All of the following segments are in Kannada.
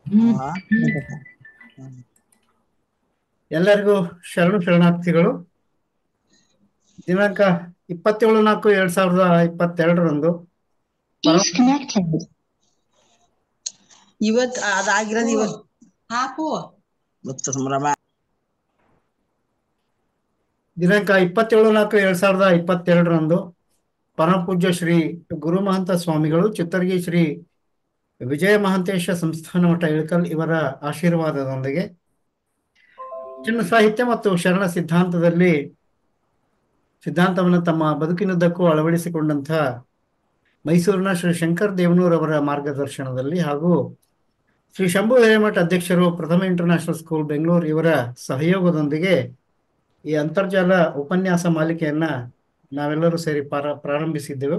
ಎಲ್ಲರಿಗೂ ಶರಣು ಶರಣಾರ್ಥಿಗಳು ದಿನಾಂಕ ಇಪ್ಪತ್ತೇಳು ನಾಲ್ಕು ಎರಡ್ ಸಾವಿರದ ಇಪ್ಪತ್ತೆರಡರಂದು ಇವತ್ ಅದಾಗಿರೋದು ಇವತ್ ಹಾಕು ಗೊತ್ತು ಸಂಭ್ರಮ ದಿನಾಂಕ ಇಪ್ಪತ್ತೇಳು ನಾಲ್ಕು ಎರಡ್ ಸಾವಿರದ ಇಪ್ಪತ್ತೆರಡರಂದು ಪರಮ ಪೂಜ್ಯ ಶ್ರೀ ಗುರು ಮಹಂತ ಸ್ವಾಮಿಗಳು ಚಿತ್ತರ್ಗಿ ಶ್ರೀ ವಿಜಯ ಮಹಾಂತೇಶ ಸಂಸ್ಥಾನ ಮಠ ಇಳಕಲ್ ಇವರ ಆಶೀರ್ವಾದದೊಂದಿಗೆ ಚಿನ್ನ ಸಾಹಿತ್ಯ ಮತ್ತು ಶರಣ ಸಿದ್ಧಾಂತದಲ್ಲಿ ಸಿದ್ಧಾಂತವನ್ನು ತಮ್ಮ ಬದುಕಿನುದ್ದಕ್ಕೂ ಅಳವಡಿಸಿಕೊಂಡಂಥ ಮೈಸೂರಿನ ಶ್ರೀ ಶಂಕರ್ ದೇವನೂರ್ ಅವರ ಮಾರ್ಗದರ್ಶನದಲ್ಲಿ ಹಾಗೂ ಶ್ರೀ ಶಂಭು ಹಿರೇಮಠ ಅಧ್ಯಕ್ಷರು ಪ್ರಥಮ ಇಂಟರ್ನ್ಯಾಷನಲ್ ಸ್ಕೂಲ್ ಬೆಂಗಳೂರು ಇವರ ಸಹಯೋಗದೊಂದಿಗೆ ಈ ಅಂತರ್ಜಾಲ ಉಪನ್ಯಾಸ ಮಾಲಿಕೆಯನ್ನ ನಾವೆಲ್ಲರೂ ಸೇರಿ ಪ್ರಾರ ಪ್ರಾರಂಭಿಸಿದ್ದೆವು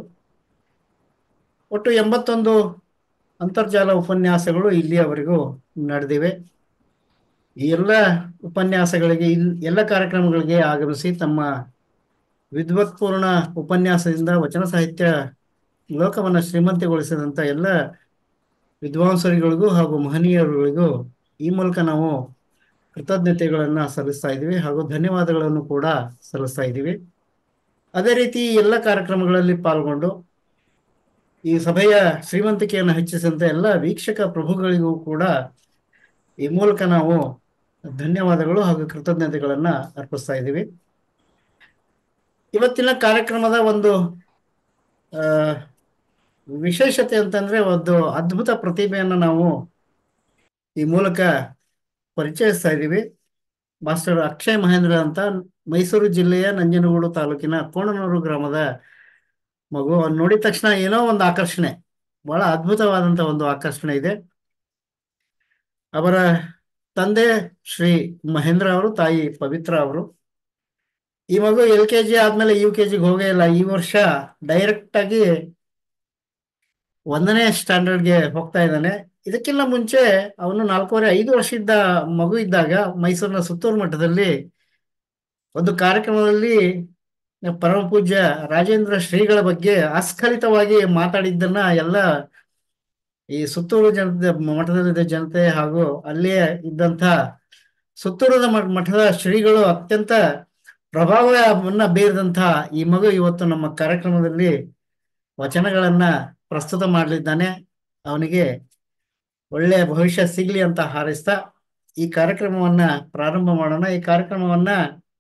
ಒಟ್ಟು ಎಂಬತ್ತೊಂದು ಅಂತರ್ಜಾಲ ಉಪನ್ಯಾಸಗಳು ಇಲ್ಲಿಯವರೆಗೂ ನಡೆದಿವೆ ಈ ಎಲ್ಲ ಉಪನ್ಯಾಸಗಳಿಗೆ ಇಲ್ ಎಲ್ಲ ಕಾರ್ಯಕ್ರಮಗಳಿಗೆ ಆಗಮಿಸಿ ತಮ್ಮ ವಿದ್ವತ್ಪೂರ್ಣ ಉಪನ್ಯಾಸದಿಂದ ವಚನ ಸಾಹಿತ್ಯ ಲೋಕವನ್ನು ಶ್ರೀಮಂತಗೊಳಿಸಿದಂಥ ಎಲ್ಲ ವಿದ್ವಾಂಸರಿಗಳಿಗೂ ಹಾಗೂ ಮಹನೀಯರುಗಳಿಗೂ ಈ ಮೂಲಕ ನಾವು ಕೃತಜ್ಞತೆಗಳನ್ನ ಸಲ್ಲಿಸ್ತಾ ಇದ್ದೀವಿ ಹಾಗೂ ಧನ್ಯವಾದಗಳನ್ನು ಕೂಡ ಸಲ್ಲಿಸ್ತಾ ಇದ್ದೀವಿ ಅದೇ ರೀತಿ ಈ ಎಲ್ಲ ಕಾರ್ಯಕ್ರಮಗಳಲ್ಲಿ ಪಾಲ್ಗೊಂಡು ಈ ಸಭೆಯ ಶ್ರೀಮಂತಿಕೆಯನ್ನು ಹೆಚ್ಚಿಸಿದಂತ ಎಲ್ಲ ವೀಕ್ಷಕ ಪ್ರಭುಗಳಿಗೂ ಕೂಡ ಈ ಮೂಲಕ ನಾವು ಧನ್ಯವಾದಗಳು ಹಾಗೂ ಕೃತಜ್ಞತೆಗಳನ್ನ ಅರ್ಪಿಸ್ತಾ ಇದ್ದೀವಿ ಇವತ್ತಿನ ಕಾರ್ಯಕ್ರಮದ ಒಂದು ಆ ವಿಶೇಷತೆ ಅಂತಂದ್ರೆ ಒಂದು ಅದ್ಭುತ ಪ್ರತಿಭೆಯನ್ನು ನಾವು ಈ ಮೂಲಕ ಪರಿಚಯಿಸ್ತಾ ಇದ್ದೀವಿ ಮಾಸ್ಟರ್ ಅಕ್ಷಯ್ ಮಹೇಂದ್ರ ಅಂತ ಮೈಸೂರು ಜಿಲ್ಲೆಯ ನಂಜನಗೂಡು ತಾಲೂಕಿನ ಕೋಣನೂರು ಗ್ರಾಮದ ಮಗು ಅವ್ನ್ ನೋಡಿದ ತಕ್ಷಣ ಏನೋ ಒಂದು ಆಕರ್ಷಣೆ ಬಹಳ ಅದ್ಭುತವಾದಂತ ಒಂದು ಆಕರ್ಷಣೆ ಇದೆ ಅವರ ತಂದೆ ಶ್ರೀ ಮಹೇಂದ್ರ ಅವರು ತಾಯಿ ಪವಿತ್ರ ಅವರು ಈ ಮಗು ಎಲ್ ಕೆ ಜಿ ಆದ್ಮೇಲೆ ಯು ಕೆ ಜಿಗೆ ಹೋಗೇ ಇಲ್ಲ ಈ ವರ್ಷ ಡೈರೆಕ್ಟ್ ಆಗಿ ಒಂದನೇ ಸ್ಟ್ಯಾಂಡರ್ಡ್ಗೆ ಹೋಗ್ತಾ ಇದ್ದಾನೆ ಇದಕ್ಕಿಂತ ಮುಂಚೆ ಅವನು ನಾಲ್ಕೂವರೆ ಐದು ವರ್ಷ ಇದ್ದ ಮಗು ಇದ್ದಾಗ ಮೈಸೂರಿನ ಸುತ್ತೂರು ಮಠದಲ್ಲಿ ಒಂದು ಕಾರ್ಯಕ್ರಮದಲ್ಲಿ ಪರಮ ಪೂಜ್ಯ ರಾಜೇಂದ್ರ ಶ್ರೀಗಳ ಬಗ್ಗೆ ಅಸ್ಖಲಿತವಾಗಿ ಮಾತಾಡಿದ್ದನ್ನ ಎಲ್ಲ ಈ ಸುತ್ತೂರು ಜನತೆ ಮಠದಲ್ಲಿದ್ದ ಜನತೆ ಹಾಗೂ ಅಲ್ಲಿಯೇ ಇದ್ದಂಥ ಸುತ್ತೂರದ ಮಠದ ಶ್ರೀಗಳು ಅತ್ಯಂತ ಪ್ರಭಾವವನ್ನ ಬೀರಿದಂಥ ಈ ಮಗು ಇವತ್ತು ನಮ್ಮ ಕಾರ್ಯಕ್ರಮದಲ್ಲಿ ವಚನಗಳನ್ನ ಪ್ರಸ್ತುತ ಮಾಡಲಿದ್ದಾನೆ ಅವನಿಗೆ ಒಳ್ಳೆಯ ಭವಿಷ್ಯ ಸಿಗ್ಲಿ ಅಂತ ಹಾರೈಸ್ತಾ ಈ ಕಾರ್ಯಕ್ರಮವನ್ನ ಪ್ರಾರಂಭ ಮಾಡೋಣ ಈ ಕಾರ್ಯಕ್ರಮವನ್ನ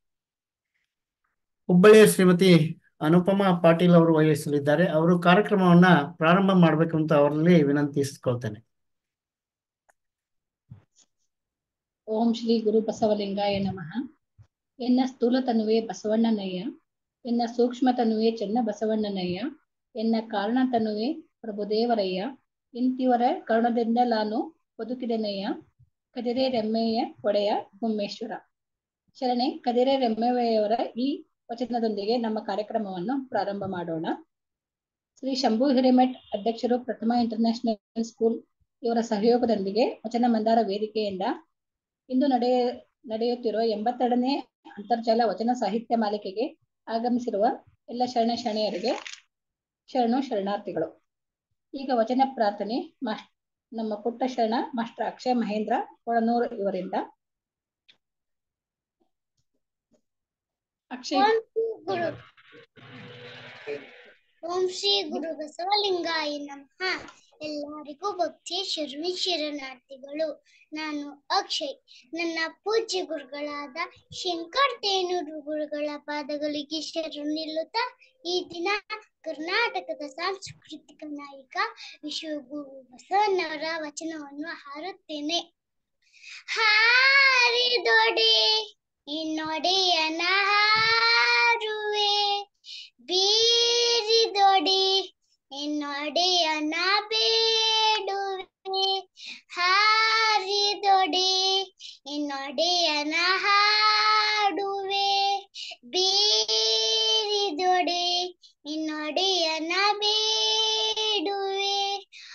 ಹುಬ್ಬಳ್ಳಿಯ ಶ್ರೀಮತಿ ಅನುಪಮಾ ಪಾಟೀಲ್ ಅವರು ವಹಿಸಲಿದ್ದಾರೆ ಅವರು ಕಾರ್ಯಕ್ರಮವನ್ನ ಪ್ರಾರಂಭ ಮಾಡ್ಬೇಕು ಅಂತ ಅವರಲ್ಲಿ ವಿನಂತಿಸ್ಕೊಳ್ತೇನೆ ಓಂ ಶ್ರೀ ಗುರು ಬಸವಲಿಂಗಾಯ ನಮಃ ಎನ್ನ ಸ್ಥೂಲ ತನುವೆ ಬಸವಣ್ಣನಯ್ಯ ಎನ್ನ ಸೂಕ್ಷ್ಮ ತನುವೆ ಚೆನ್ನ ಬಸವಣ್ಣನಯ್ಯ ಎನ್ನ ಕಾರಣ ತನುವೆ ಪ್ರಭುದೇವರಯ್ಯ ಇಂತಿವರ ಕರುಣದಿಂದ ನಾನು ಬದುಕಿದೆನಯ್ಯ ಕದಿರೆ ರೆಮ್ಮೆಯ ಒಡೆಯ ಗುಮ್ಮೇಶ್ವರ ಶರಣೆ ಕದಿರೆ ರೆಮ್ಮೆಯವರ ಈ ವಚನದೊಂದಿಗೆ ನಮ್ಮ ಕಾರ್ಯಕ್ರಮವನ್ನು ಪ್ರಾರಂಭ ಮಾಡೋಣ ಶ್ರೀ ಶಂಭು ಹಿರೇಮಠ್ ಅಧ್ಯಕ್ಷರು ಪ್ರಥಮ ಇಂಟರ್ನ್ಯಾಷನಲ್ ಸ್ಕೂಲ್ ಇವರ ಸಹಯೋಗದೊಂದಿಗೆ ವಚನ ಮಂದಾರ ವೇದಿಕೆಯಿಂದ ಇಂದು ನಡೆಯ ನಡೆಯುತ್ತಿರುವ ಎಂಬತ್ತೆರಡನೇ ಅಂತರ್ಜಾಲ ವಚನ ಸಾಹಿತ್ಯ ಮಾಲಿಕೆಗೆ ಆಗಮಿಸಿರುವ ಎಲ್ಲ ಶರಣ ಶರಣೆಯರಿಗೆ ಶರಣು ಶರಣಾರ್ಥಿಗಳು ಈಗ ವಚನ ಪ್ರಾರ್ಥನೆ ಮಾಸ್ ನಮ್ಮ ಪುಟ್ಟ ಶರಣ ಮಾಸ್ಟರ್ ಅಕ್ಷಯ್ ಮಹೇಂದ್ರ ಕೊಳನೂರ್ ಇವರಿಂದ ಅಕ್ಷಯ್ ಓಂ ಶ್ರೀ ಗುರು ಬಸವಲಿಂಗಾಯ ನಮಃ ಎಲ್ಲರಿಗೂ ಭಕ್ತಿಯ ಶರಣಿ ಶರಣಾರ್ಥಿಗಳು ನಾನು ಅಕ್ಷಯ್ ನನ್ನ ಪೂಜ್ಯ ಗುರುಗಳಾದ ಶಂಕರ್ ತೇನೂರು ಗುರುಗಳ ಪಾದಗಳಿಗೆ ಶರಣು ನಿಲ್ಲುತ್ತಾ ಈ ದಿನ ಕರ್ನಾಟಕದ ಸಾಂಸ್ಕೃತಿಕ ನಾಯಕ ವಿಶ್ವಗುರು ಬಸವಣ್ಣವರ ವಚನವನ್ನು ಹಾರುತ್ತೇನೆ ಹಾರಿದೊಡೆ ಇನ್ನೊಡೆಯನ ಹಾರುವೆ ಬೀರಿದೊಡೆ ಇನ್ನೊಡೆಯನ ಬೇಡುವೆ ಹಾರಿದೊಡೆ ಇನ್ನೊಡೆಯನ ಹಾಡುವೆ ಬೀರಿದೊಡೆ ಇನ್ನೊಡೆಯನ ಬೇಡುವೆ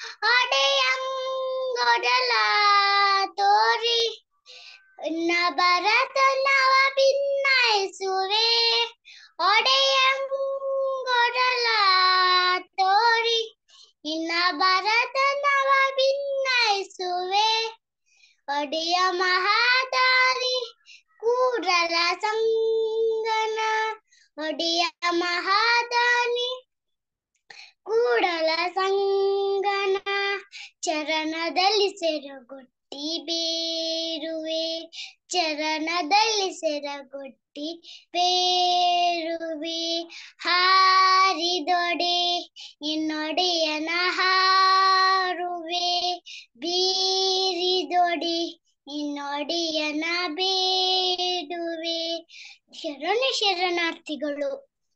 ಒಡೆಯಂಗೊಡಲ ತೋರಿ ನ ಭರತ ನವ ಭಿನ್ನಯಿಸುವೆ ಒಡೆಯಂಗೊಡಲ ತೋರಿ ಇನ್ನ ಭರತ ನವ ಭಿನ್ನಯಿಸುವೆ ಒಡೆಯ ಮಹಾದಾರಿ ಕೂಡಲ ಸಂಗನ ಒಡೆಯ ಮಹಾದಾನಿ ಕೂಡಲ ಸಂಗನ ಚರಣದಲ್ಲಿ ಸೆರಗೊಟ್ಟಿ ಬೇರುವೆ ಚರಣದಲ್ಲಿ ಸೆರಗೊಟ್ಟಿ ಬೇರುವೆ ಹಾರಿದೊಡೆ ನಿನ್ನೊಡೆಯನ ಹಾರುವೆ ಬೀರಿದೊಡೆ ನಿನ್ನೊಡೆಯನ ಬೇಡುವೆ ಶರಣ ಶರಣಾರ್ಥಿಗಳು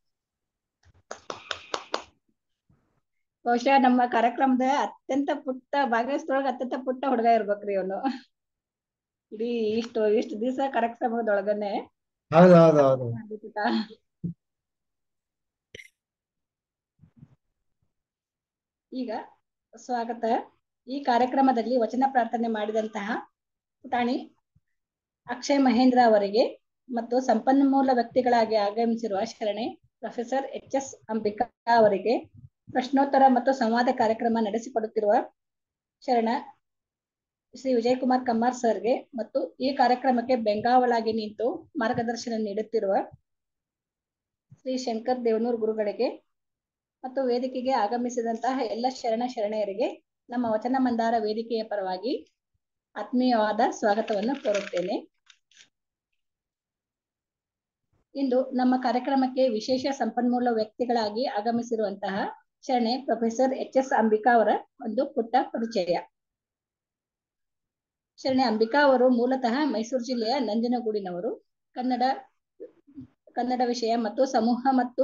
ಬಹುಶಃ ನಮ್ಮ ಕಾರ್ಯಕ್ರಮದ ಅತ್ಯಂತ ಪುಟ್ಟ ಭಾಗವಹಿಸಿದೊಳಗ ಅತ್ಯಂತ ಪುಟ್ಟ ಹುಡುಗ ಇರ್ಬೇಕ್ರಿ ಅವನು ಇಡೀ ಇಷ್ಟು ಇಷ್ಟು ದಿವಸ ಕಾರ್ಯಕ್ರಮದೊಳಗನೆ ಹೌದು ಹೌದು ಹೌದು ಪುಟ ಈಗ ಸ್ವಾಗತ ಈ ಕಾರ್ಯಕ್ರಮದಲ್ಲಿ ವಚನ ಪ್ರಾರ್ಥನೆ ಮಾಡಿದಂತಹ ಪುಟಾಣಿ ಅಕ್ಷಯ್ ಮಹೇಂದ್ರ ಅವರಿಗೆ ಮತ್ತು ಸಂಪನ್ಮೂಲ ವ್ಯಕ್ತಿಗಳಾಗಿ ಆಗಮಿಸಿರುವ ಶರಣೆ ಪ್ರೊಫೆಸರ್ ಎಚ್ ಎಸ್ ಅಂಬಿಕಾ ಅವರಿಗೆ ಪ್ರಶ್ನೋತ್ತರ ಮತ್ತು ಸಂವಾದ ಕಾರ್ಯಕ್ರಮ ನಡೆಸಿಕೊಡುತ್ತಿರುವ ಶರಣ ಶ್ರೀ ವಿಜಯಕುಮಾರ್ ಕಮ್ಮಾರ್ ಸರ್ಗೆ ಮತ್ತು ಈ ಕಾರ್ಯಕ್ರಮಕ್ಕೆ ಬೆಂಗಾವಲಾಗಿ ನಿಂತು ಮಾರ್ಗದರ್ಶನ ನೀಡುತ್ತಿರುವ ಶ್ರೀ ಶಂಕರ್ ದೇವನೂರ್ ಗುರುಗಳಿಗೆ ಮತ್ತು ವೇದಿಕೆಗೆ ಆಗಮಿಸಿದಂತಹ ಎಲ್ಲ ಶರಣ ಶರಣೆಯರಿಗೆ ನಮ್ಮ ವಚನ ಮಂದಾರ ವೇದಿಕೆಯ ಪರವಾಗಿ ಆತ್ಮೀಯವಾದ ಸ್ವಾಗತವನ್ನು ಕೋರುತ್ತೇನೆ ಇಂದು ನಮ್ಮ ಕಾರ್ಯಕ್ರಮಕ್ಕೆ ವಿಶೇಷ ಸಂಪನ್ಮೂಲ ವ್ಯಕ್ತಿಗಳಾಗಿ ಆಗಮಿಸಿರುವಂತಹ ಶರಣೆ ಪ್ರೊಫೆಸರ್ ಎಚ್ ಎಸ್ ಅಂಬಿಕಾ ಅವರ ಒಂದು ಪುಟ್ಟ ಪರಿಚಯ ಶರಣೆ ಅಂಬಿಕಾ ಅವರು ಮೂಲತಃ ಮೈಸೂರು ಜಿಲ್ಲೆಯ ನಂಜನಗೂಡಿನವರು ಕನ್ನಡ ಕನ್ನಡ ವಿಷಯ ಮತ್ತು ಸಮೂಹ ಮತ್ತು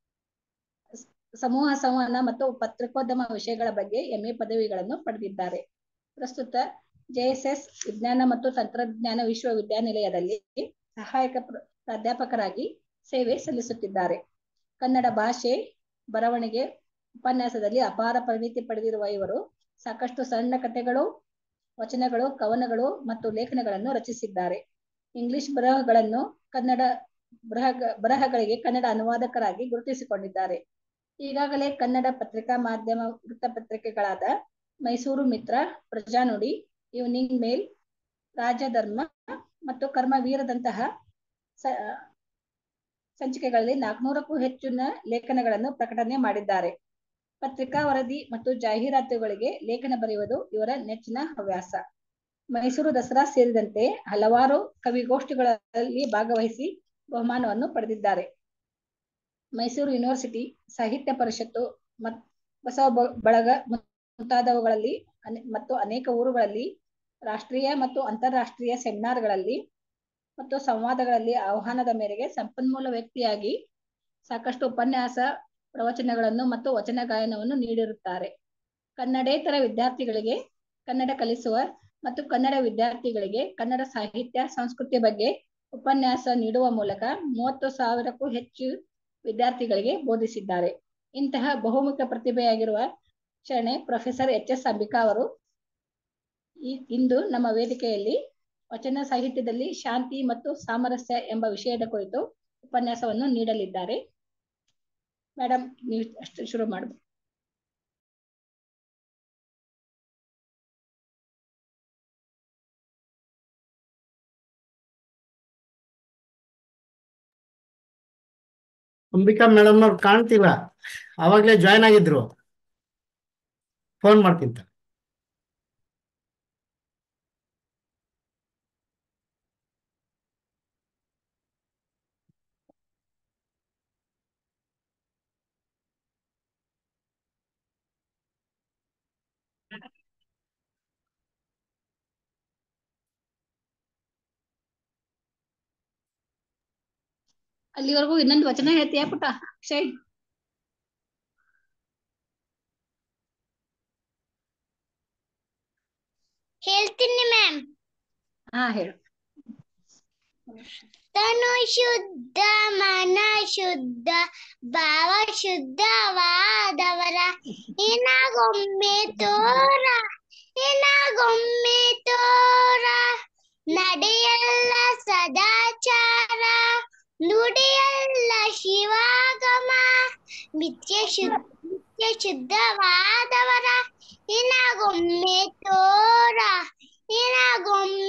ಸಮೂಹ ಸಂವಹನ ಮತ್ತು ಪತ್ರಿಕೋದ್ಯಮ ವಿಷಯಗಳ ಬಗ್ಗೆ ಎಂಎ ಪದವಿಗಳನ್ನು ಪಡೆದಿದ್ದಾರೆ ಪ್ರಸ್ತುತ ಜೆಎಸ್ಎಸ್ ವಿಜ್ಞಾನ ಮತ್ತು ತಂತ್ರಜ್ಞಾನ ವಿಶ್ವವಿದ್ಯಾನಿಲಯದಲ್ಲಿ ಸಹಾಯಕ ಪ್ರ- ಪ್ರಾಧ್ಯಾಪಕರಾಗಿ ಸೇವೆ ಸಲ್ಲಿಸುತ್ತಿದ್ದಾರೆ ಕನ್ನಡ ಭಾಷೆ ಬರವಣಿಗೆ ಉಪನ್ಯಾಸದಲ್ಲಿ ಅಪಾರ ಪರಿಣಿತಿ ಪಡೆದಿರುವ ಇವರು ಸಾಕಷ್ಟು ಸಣ್ಣ ಕಥೆಗಳು ವಚನಗಳು ಕವನಗಳು ಮತ್ತು ಲೇಖನಗಳನ್ನು ರಚಿಸಿದ್ದಾರೆ ಇಂಗ್ಲಿಷ್ ಬರಹಗಳನ್ನು ಕನ್ನಡ ಬರಹ ಬರಹಗಳಿಗೆ ಕನ್ನಡ ಅನುವಾದಕರಾಗಿ ಗುರುತಿಸಿಕೊಂಡಿದ್ದಾರೆ ಈಗಾಗಲೇ ಕನ್ನಡ ಪತ್ರಿಕಾ ಮಾಧ್ಯಮ ವೃತ್ತಪತ್ರಿಕೆಗಳಾದ ಮೈಸೂರು ಮಿತ್ರ ಪ್ರಜಾನುಡಿ ಈವ್ನಿಂಗ್ ಮೇಲ್ ರಾಜಧರ್ಮ ಮತ್ತು ಕರ್ಮವೀರದಂತಹ ಸ- ಸಂಚಿಕೆಗಳಲ್ಲಿ ನಾಲ್ಕುನೂರಕ್ಕೂ ಹೆಚ್ಚಿನ ಲೇಖನಗಳನ್ನು ಪ್ರಕಟಣೆ ಮಾಡಿದ್ದಾರೆ ಪತ್ರಿಕಾ ವರದಿ ಮತ್ತು ಜಾಹೀರಾತುಗಳಿಗೆ ಲೇಖನ ಬರೆಯುವುದು ಇವರ ನೆಚ್ಚಿನ ಹವ್ಯಾಸ ಮೈಸೂರು ದಸರಾ ಸೇರಿದಂತೆ ಹಲವಾರು ಕವಿಗೋಷ್ಠಿಗಳಲ್ಲಿ ಭಾಗವಹಿಸಿ ಬಹುಮಾನವನ್ನು ಪಡೆದಿದ್ದಾರೆ ಮೈಸೂರು ಯೂನಿವರ್ಸಿಟಿ ಸಾಹಿತ್ಯ ಪರಿಷತ್ತು ಮತ್ ಬಸವ ಬ- ಬಳಗ ಮುಂತಾದವುಗಳಲ್ಲಿ ಅನೆ- ಮತ್ತು ಅನೇಕ ಊರುಗಳಲ್ಲಿ ರಾಷ್ಟ್ರೀಯ ಮತ್ತು ಅಂತಾರಾಷ್ಟ್ರೀಯ ಸೆಮಿನಾರ್ಗಳಲ್ಲಿ ಮತ್ತು ಸಂವಾದಗಳಲ್ಲಿ ಆಹ್ವಾನದ ಮೇರೆಗೆ ಸಂಪನ್ಮೂಲ ವ್ಯಕ್ತಿಯಾಗಿ ಸಾಕಷ್ಟು ಉಪನ್ಯಾಸ ಪ್ರವಚನಗಳನ್ನು ಮತ್ತು ವಚನ ಗಾಯನವನ್ನು ನೀಡಿರುತ್ತಾರೆ ಕನ್ನಡೇತರ ವಿದ್ಯಾರ್ಥಿಗಳಿಗೆ ಕನ್ನಡ ಕಲಿಸುವ ಮತ್ತು ಕನ್ನಡ ವಿದ್ಯಾರ್ಥಿಗಳಿಗೆ ಕನ್ನಡ ಸಾಹಿತ್ಯ ಸಂಸ್ಕೃತಿ ಬಗ್ಗೆ ಉಪನ್ಯಾಸ ನೀಡುವ ಮೂಲಕ ಮೂವತ್ತು ಸಾವಿರಕ್ಕೂ ಹೆಚ್ಚು ವಿದ್ಯಾರ್ಥಿಗಳಿಗೆ ಬೋಧಿಸಿದ್ದಾರೆ ಇಂತಹ ಬಹುಮುಖ ಪ್ರತಿಭೆಯಾಗಿರುವ ಶರಣೆ ಪ್ರೊಫೆಸರ್ ಎಚ್ ಎಸ್ ಅಂಬಿಕಾ ಅವರು ಈ ಇಂದು ನಮ್ಮ ವೇದಿಕೆಯಲ್ಲಿ ವಚನ ಸಾಹಿತ್ಯದಲ್ಲಿ ಶಾಂತಿ ಮತ್ತು ಸಾಮರಸ್ಯ ಎಂಬ ವಿಷಯದ ಕುರಿತು ಉಪನ್ಯಾಸವನ್ನು ನೀಡಲಿದ್ದಾರೆ ಮೇಡಮ್ ನೀವು ಅಷ್ಟು ಶುರು ಮಾಡಬೇಕು ಅಂಬಿಕಾ ಮೇಡಮ್ ಅವ್ರು ಕಾಣ್ತಿಲ್ಲ ಅವಾಗ್ಲೇ ಜಾಯ್ನ್ ಆಗಿದ್ರು ಫೋನ್ ಮಾಡ್ತಿಂತ ಅಲ್ಲಿವರೆಗೂ ಇನ್ನೊಂದು ವಚನ ಹೇಳ್ತೀಯಾ ಪುಟ್ಟ ಅಕ್ಷಯ್ ಹೇಳ್ತೀನಿ ಮ್ಯಾಮ್ ಹಾ ಹೇಳು ತನು ಶುದ್ಧ ಮನ ಶುದ್ಧ ಭಾವ ಶುದ್ಧವಾದವರ ನಿನಗೊಮ್ಮೆ ತೋರ ನಿನಗೊಮ್ಮೆ ತೋರ ನಡೆಯಲ್ಲ ಸದಾಚಾರ ನುಡಿಯಲ್ಲ ಶಿವಾಗಮ ನಿತ್ಯ ಶುದ್ಧ ನಿತ್ಯ ಶುದ್ಧವಾದವರ ನಿನಗೊಮ್ಮೆ ತೋರ ನಿನಗೊಮ್ಮೆ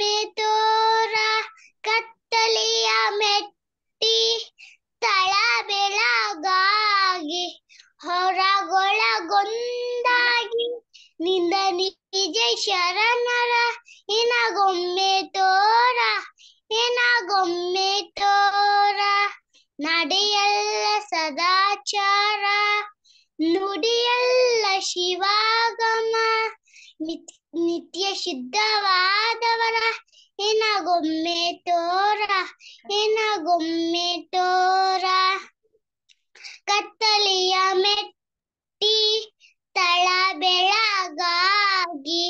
ನಿಂದ ನಿಜ ಶರಣರ ನಿನಗೊಮ್ಮೆ ತೋರ ನಿನಗೊಮ್ಮೆ ತೋರ ನಡೆಯಲ್ಲ ಸದಾಚಾರ ನುಡಿಯಲ್ಲ ಶಿವಾಗಮ ನಿತ್- ನಿತ್ಯ ಶುದ್ಧವಾದವರ ನಿನಗೊಮ್ಮೆ ತೋರ ನಿನಗೊಮ್ಮೆ ತೋರ ಕತ್ತಲೆಯ ಮೆಟ್ಟಿ ತಳ ಬೆಳಗಾಗಿ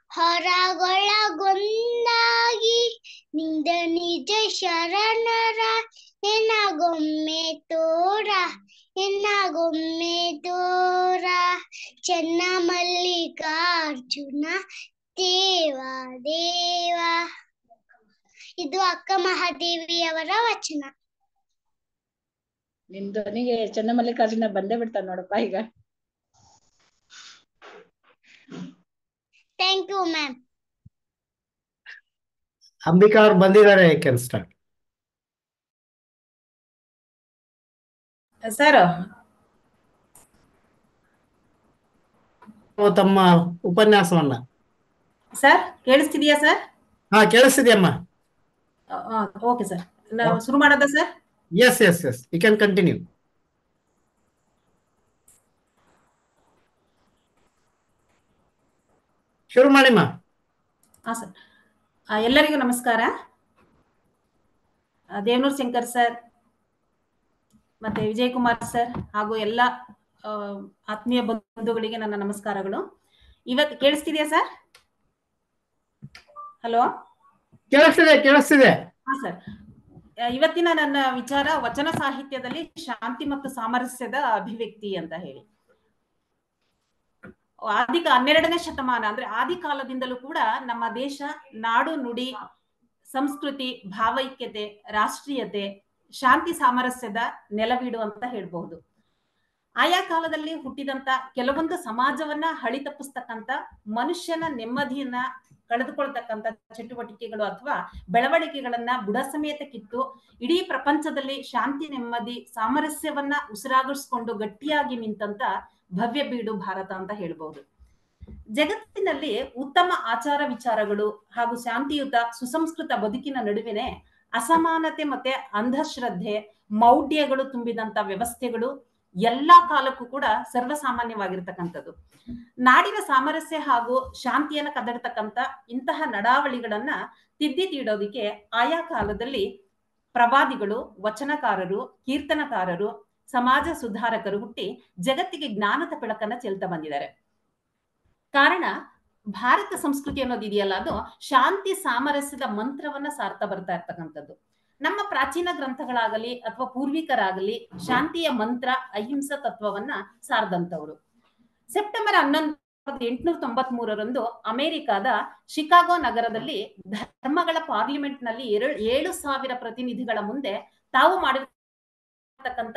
ಹೊರಗೊಳಗೊಂದಾಗಿ ನಿಂದ ನಿಜ ಶರಣರ ನಿನಗೊಮ್ಮೆ ತೋರ ನಿನಗೊಮ್ಮೆ ತೋರ ಚೆನ್ನ ಮಲ್ಲಿಕಾರ್ಜುನ ದೇವ ದೇವ ಇದು ಅಕ್ಕ ಮಹಾದೇವಿಯವರ ವಚನ ನಿನ್ ಧ್ವನಿಗೆ ಚನ್ನಮಲ್ಲಿಕಾರ್ಜುನ ಬಂದೇ ಬಿಡ್ತಾನ ನೋಡಪ್ಪ ಈಗ ಥ್ಯಾಂಕ್ ಯು ಮ್ಯಾಮ್ ಅಂಬಿಕಾ ಅವ್ರು ಬಂದಿದ್ದಾರೆ ಕ್ಯಾನ್ ಸ್ಟಾರ್ಟ್ ಸರ್ ತಮ್ಮ ಉಪನ್ಯಾಸವನ್ನ ಸರ್ ಕೇಳಿಸ್ತಿದೆಯಾ ಸರ್ ಹಾ ಕೇಳಿಸ್ತಿದ್ಯಮ್ಮ ಓಕೆ ಸರ್ ನಾವು ಶುರು ಮಾಡೋದಾ sir yes yes yes you can continue ಶುರು ಮಾಡಿಮ್ಮ ಹಾ ಸರ್ ಆ, ಎಲ್ಲರಿಗೂ ನಮಸ್ಕಾರ ಆ, ದೇವನೂರ್ ಶಂಕರ್ ಸರ್ ಮತ್ತೆ ವಿಜಯ್ ಕುಮಾರ್ ಸರ್ ಹಾಗೂ ಎಲ್ಲ ಆ, ಆತ್ಮೀಯ ಬಂಧುಗಳಿಗೆ ನನ್ನ ನಮಸ್ಕಾರಗಳು ಇವತ್ತು ಕೇಳಿಸ್ತಿದೆಯಾ ಸರ್ ಹಲೋ ಕೇಳಿಸ್ತಿದೆ ಕೇಳಿಸ್ತಿದೆ ಹಾ ಸರ್ ಆ, ಇವತ್ತಿನ ನನ್ನ ವಿಚಾರ ವಚನ ಸಾಹಿತ್ಯದಲ್ಲಿ ಶಾಂತಿ ಮತ್ತು ಸಾಮರಸ್ಯದ ಅಭಿವ್ಯಕ್ತಿ ಅಂತ ಹೇಳಿ ಆದಿ ಹನ್ನೆರಡನೇ ಶತಮಾನ ಅಂದ್ರೆ ಆದಿ ಕಾಲದಿಂದಲೂ ಕೂಡ ನಮ್ಮ ದೇಶ ನಾಡು ನುಡಿ ಸಂಸ್ಕೃತಿ ಭಾವೈಕ್ಯತೆ ರಾಷ್ಟ್ರೀಯತೆ ಶಾಂತಿ ಸಾಮರಸ್ಯದ ನೆಲವೀಡು ಅಂತ ಹೇಳ್ಬಹುದು ಆಯಾ ಕಾಲದಲ್ಲಿ ಹುಟ್ಟಿದಂತ ಕೆಲವೊಂದು ಸಮಾಜವನ್ನ ಹಳಿ ತಪ್ಪಿಸ್ತಕ್ಕಂತ ಮನುಷ್ಯನ ನೆಮ್ಮದಿಯನ್ನ ಕಳೆದುಕೊಳ್ತಕ್ಕಂತ ಚಟುವಟಿಕೆಗಳು ಅಥವಾ ಬೆಳವಣಿಗೆಗಳನ್ನ ಬುಡ ಸಮೇತ ಕಿತ್ತು ಇಡೀ ಪ್ರಪಂಚದಲ್ಲಿ ಶಾಂತಿ ನೆಮ್ಮದಿ ಸಾಮರಸ್ಯವನ್ನ ಉಸಿರಾಗಿಸ್ಕೊಂಡು ಗಟ್ಟಿಯಾಗಿ ನಿಂತಂತ ಭವ್ಯ ಬೀಡು ಭಾರತ ಅಂತ ಹೇಳ್ಬಹುದು ಜಗತ್ತಿನಲ್ಲಿ ಉತ್ತಮ ಆಚಾರ ವಿಚಾರಗಳು ಹಾಗೂ ಶಾಂತಿಯುತ ಸುಸಂಸ್ಕೃತ ಬದುಕಿನ ನಡುವಿನೆ ಅಸಮಾನತೆ ಮತ್ತೆ ಅಂಧಶ್ರದ್ಧೆ ಮೌಢ್ಯಗಳು ತುಂಬಿದಂತ ವ್ಯವಸ್ಥೆಗಳು ಎಲ್ಲಾ ಕಾಲಕ್ಕೂ ಕೂಡ ಸರ್ವಸಾಮಾನ್ಯವಾಗಿರ್ತಕ್ಕಂಥದ್ದು ನಾಡಿನ ಸಾಮರಸ್ಯ ಹಾಗೂ ಶಾಂತಿಯನ್ನ ಕದಡ್ತಕ್ಕಂತ ಇಂತಹ ನಡಾವಳಿಗಳನ್ನ ತಿದ್ದಿ ತೀಡೋದಿಕ್ಕೆ ಆಯಾ ಕಾಲದಲ್ಲಿ ಪ್ರವಾದಿಗಳು ವಚನಕಾರರು ಕೀರ್ತನಕಾರರು ಸಮಾಜ ಸುಧಾರಕರು ಹುಟ್ಟಿ ಜಗತ್ತಿಗೆ ಜ್ಞಾನದ ಬೆಳಕನ್ನ ಚೆಲ್ತಾ ಬಂದಿದ್ದಾರೆ ಕಾರಣ ಭಾರತ ಸಂಸ್ಕೃತಿ ಅನ್ನೋದು ಇದೆಯಲ್ಲ ಅದು ಶಾಂತಿ ಸಾಮರಸ್ಯದ ಮಂತ್ರವನ್ನ ಸಾರ್ತಾ ಬರ್ತಾ ಇರ್ತಕ್ಕಂಥದ್ದು ನಮ್ಮ ಪ್ರಾಚೀನ ಗ್ರಂಥಗಳಾಗಲಿ ಅಥವಾ ಪೂರ್ವಿಕರಾಗಲಿ ಶಾಂತಿಯ ಮಂತ್ರ ಅಹಿಂಸಾ ತತ್ವವನ್ನ ಸಾರದಂತವ್ರು ಸೆಪ್ಟೆಂಬರ್ ಹನ್ನೊಂದು ಸಾವಿರದ ಎಂಟುನೂರ ತೊಂಬತ್ ಮೂರರಂದು ಅಮೆರಿಕಾದ ಶಿಕಾಗೋ ನಗರದಲ್ಲಿ ಧರ್ಮಗಳ ಪಾರ್ಲಿಮೆಂಟ್ ನಲ್ಲಿ ಎರಡು ಏಳು ಸಾವಿರ ಪ್ರತಿನಿಧಿಗಳ ಮುಂದೆ ತಾವು ಮಾಡಿರ್ತಕ್ಕಂಥ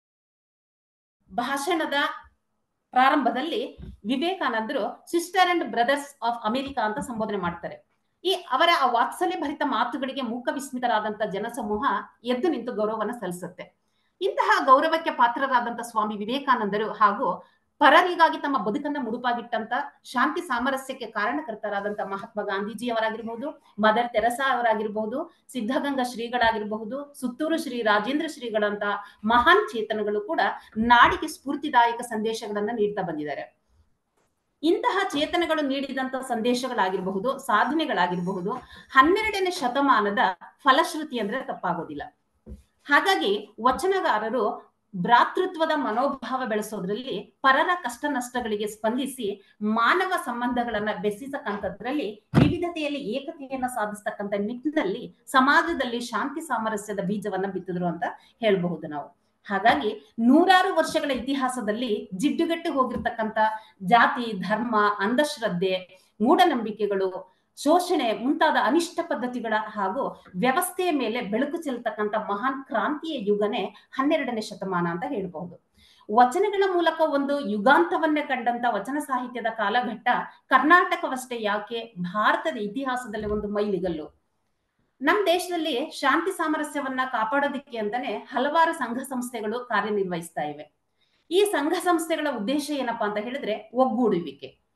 ಭಾಷಣದ ಪ್ರಾರಂಭದಲ್ಲಿ ವಿವೇಕಾನಂದರು sister and brothers of America ಅಂತ ಸಂಬೋಧನೆ ಮಾಡ್ತಾರೆ ಈ ಅವರ ಆ ವಾತ್ಸಲ್ಯ ಭರಿತ ಮಾತುಗಳಿಗೆ ಮೂಕ ವಿಸ್ಮಿತರಾದಂತ ಜನಸಮೂಹ ಎದ್ದು ನಿಂತು ಗೌರವವನ್ನು ಸಲ್ಲಿಸುತ್ತೆ ಇಂತಹ ಗೌರವಕ್ಕೆ ಪಾತ್ರರಾದಂತ ಸ್ವಾಮಿ ವಿವೇಕಾನಂದರು ಹಾಗೂ ಪರರಿಗಾಗಿ ತಮ್ಮ ಬದುಕನ್ನ ಮುಡುಪಾಗಿಟ್ಟಂತ ಶಾಂತಿ ಸಾಮರಸ್ಯಕ್ಕೆ ಕಾರಣಕರ್ತರಾದಂತ ಮಹಾತ್ಮ ಗಾಂಧೀಜಿಯವರಾಗಿರ್ಬಹುದು ಮದರ್ ತೆರಸಾ ಅವರಾಗಿರ್ಬಹುದು ಸಿದ್ಧಗಂಗಾ ಶ್ರೀಗಳಾಗಿರಬಹುದು ಸುತ್ತೂರು ಶ್ರೀ ರಾಜೇಂದ್ರ ಶ್ರೀಗಳಂತ ಮಹಾನ್ ಚೇತನಗಳು ಕೂಡ ನಾಡಿಗೆ ಸ್ಫೂರ್ತಿದಾಯಕ ಸಂದೇಶಗಳನ್ನ ನೀಡ್ತಾ ಬಂದಿದ್ದಾರೆ ಇಂತಹ ಚೇತನಗಳು ನೀಡಿದಂತ ಸಂದೇಶಗಳಾಗಿರಬಹುದು ಸಾಧನೆಗಳಾಗಿರಬಹುದು ಹನ್ನೆರಡನೇ ಶತಮಾನದ ಫಲಶ್ರುತಿ ಅಂದ್ರೆ ತಪ್ಪಾಗೋದಿಲ್ಲ ಹಾಗಾಗಿ ವಚನಗಾರರು ಭ್ರಾತೃತ್ವದ ಮನೋಭಾವ ಬೆಳೆಸೋದ್ರಲ್ಲಿ ಪರರ ಕಷ್ಟ ನಷ್ಟಗಳಿಗೆ ಸ್ಪಂದಿಸಿ ಮಾನವ ಸಂಬಂಧಗಳನ್ನ ಬೆಸೆಸಕ್ಕಂಥದ್ರಲ್ಲಿ ವಿವಿಧತೆಯಲ್ಲಿ ಏಕತೆಯನ್ನ ಸಾಧಿಸ್ತಕ್ಕಂಥ ನಿಟ್ಟಿನಲ್ಲಿ ಸಮಾಜದಲ್ಲಿ ಶಾಂತಿ ಸಾಮರಸ್ಯದ ಬೀಜವನ್ನ ಬಿತ್ತಿದ್ರು ಅಂತ ಹೇಳ್ಬಹುದು ನಾವು ಹಾಗಾಗಿ ನೂರಾರು ವರ್ಷಗಳ ಇತಿಹಾಸದಲ್ಲಿ ಜಿಡ್ಡುಗಟ್ಟಿ ಹೋಗಿರ್ತಕ್ಕಂಥ ಜಾತಿ ಧರ್ಮ ಅಂಧಶ್ರದ್ಧೆ ಮೂಢನಂಬಿಕೆಗಳು ಶೋಷಣೆ ಮುಂತಾದ ಅನಿಷ್ಟ ಪದ್ಧತಿಗಳ ಹಾಗೂ ವ್ಯವಸ್ಥೆಯ ಮೇಲೆ ಬೆಳಕು ಚೆಲ್ತಕ್ಕಂಥ ಮಹಾನ್ ಕ್ರಾಂತಿಯ ಯುಗನೇ ಹನ್ನೆರಡನೇ ಶತಮಾನ ಅಂತ ಹೇಳ್ಬಹುದು ವಚನಗಳ ಮೂಲಕ ಒಂದು ಯುಗಾಂತವನ್ನೇ ಕಂಡಂತ ವಚನ ಸಾಹಿತ್ಯದ ಕಾಲಘಟ್ಟ ಕರ್ನಾಟಕವಷ್ಟೇ ಯಾಕೆ ಭಾರತದ ಇತಿಹಾಸದಲ್ಲಿ ಒಂದು ಮೈಲಿಗಲ್ಲು ನಮ್ ದೇಶದಲ್ಲಿ ಶಾಂತಿ ಸಾಮರಸ್ಯವನ್ನ ಕಾಪಾಡೋದಿಕ್ಕೆ ಅಂತಾನೆ ಹಲವಾರು ಸಂಘ ಸಂಸ್ಥೆಗಳು ಕಾರ್ಯನಿರ್ವಹಿಸ್ತಾ ಇವೆ ಈ ಸಂಘ ಸಂಸ್ಥೆಗಳ ಉದ್ದೇಶ ಏನಪ್ಪಾ ಅಂತ ಹೇಳಿದ್ರೆ ಒಗ್ಗೂಡುವಿಕೆ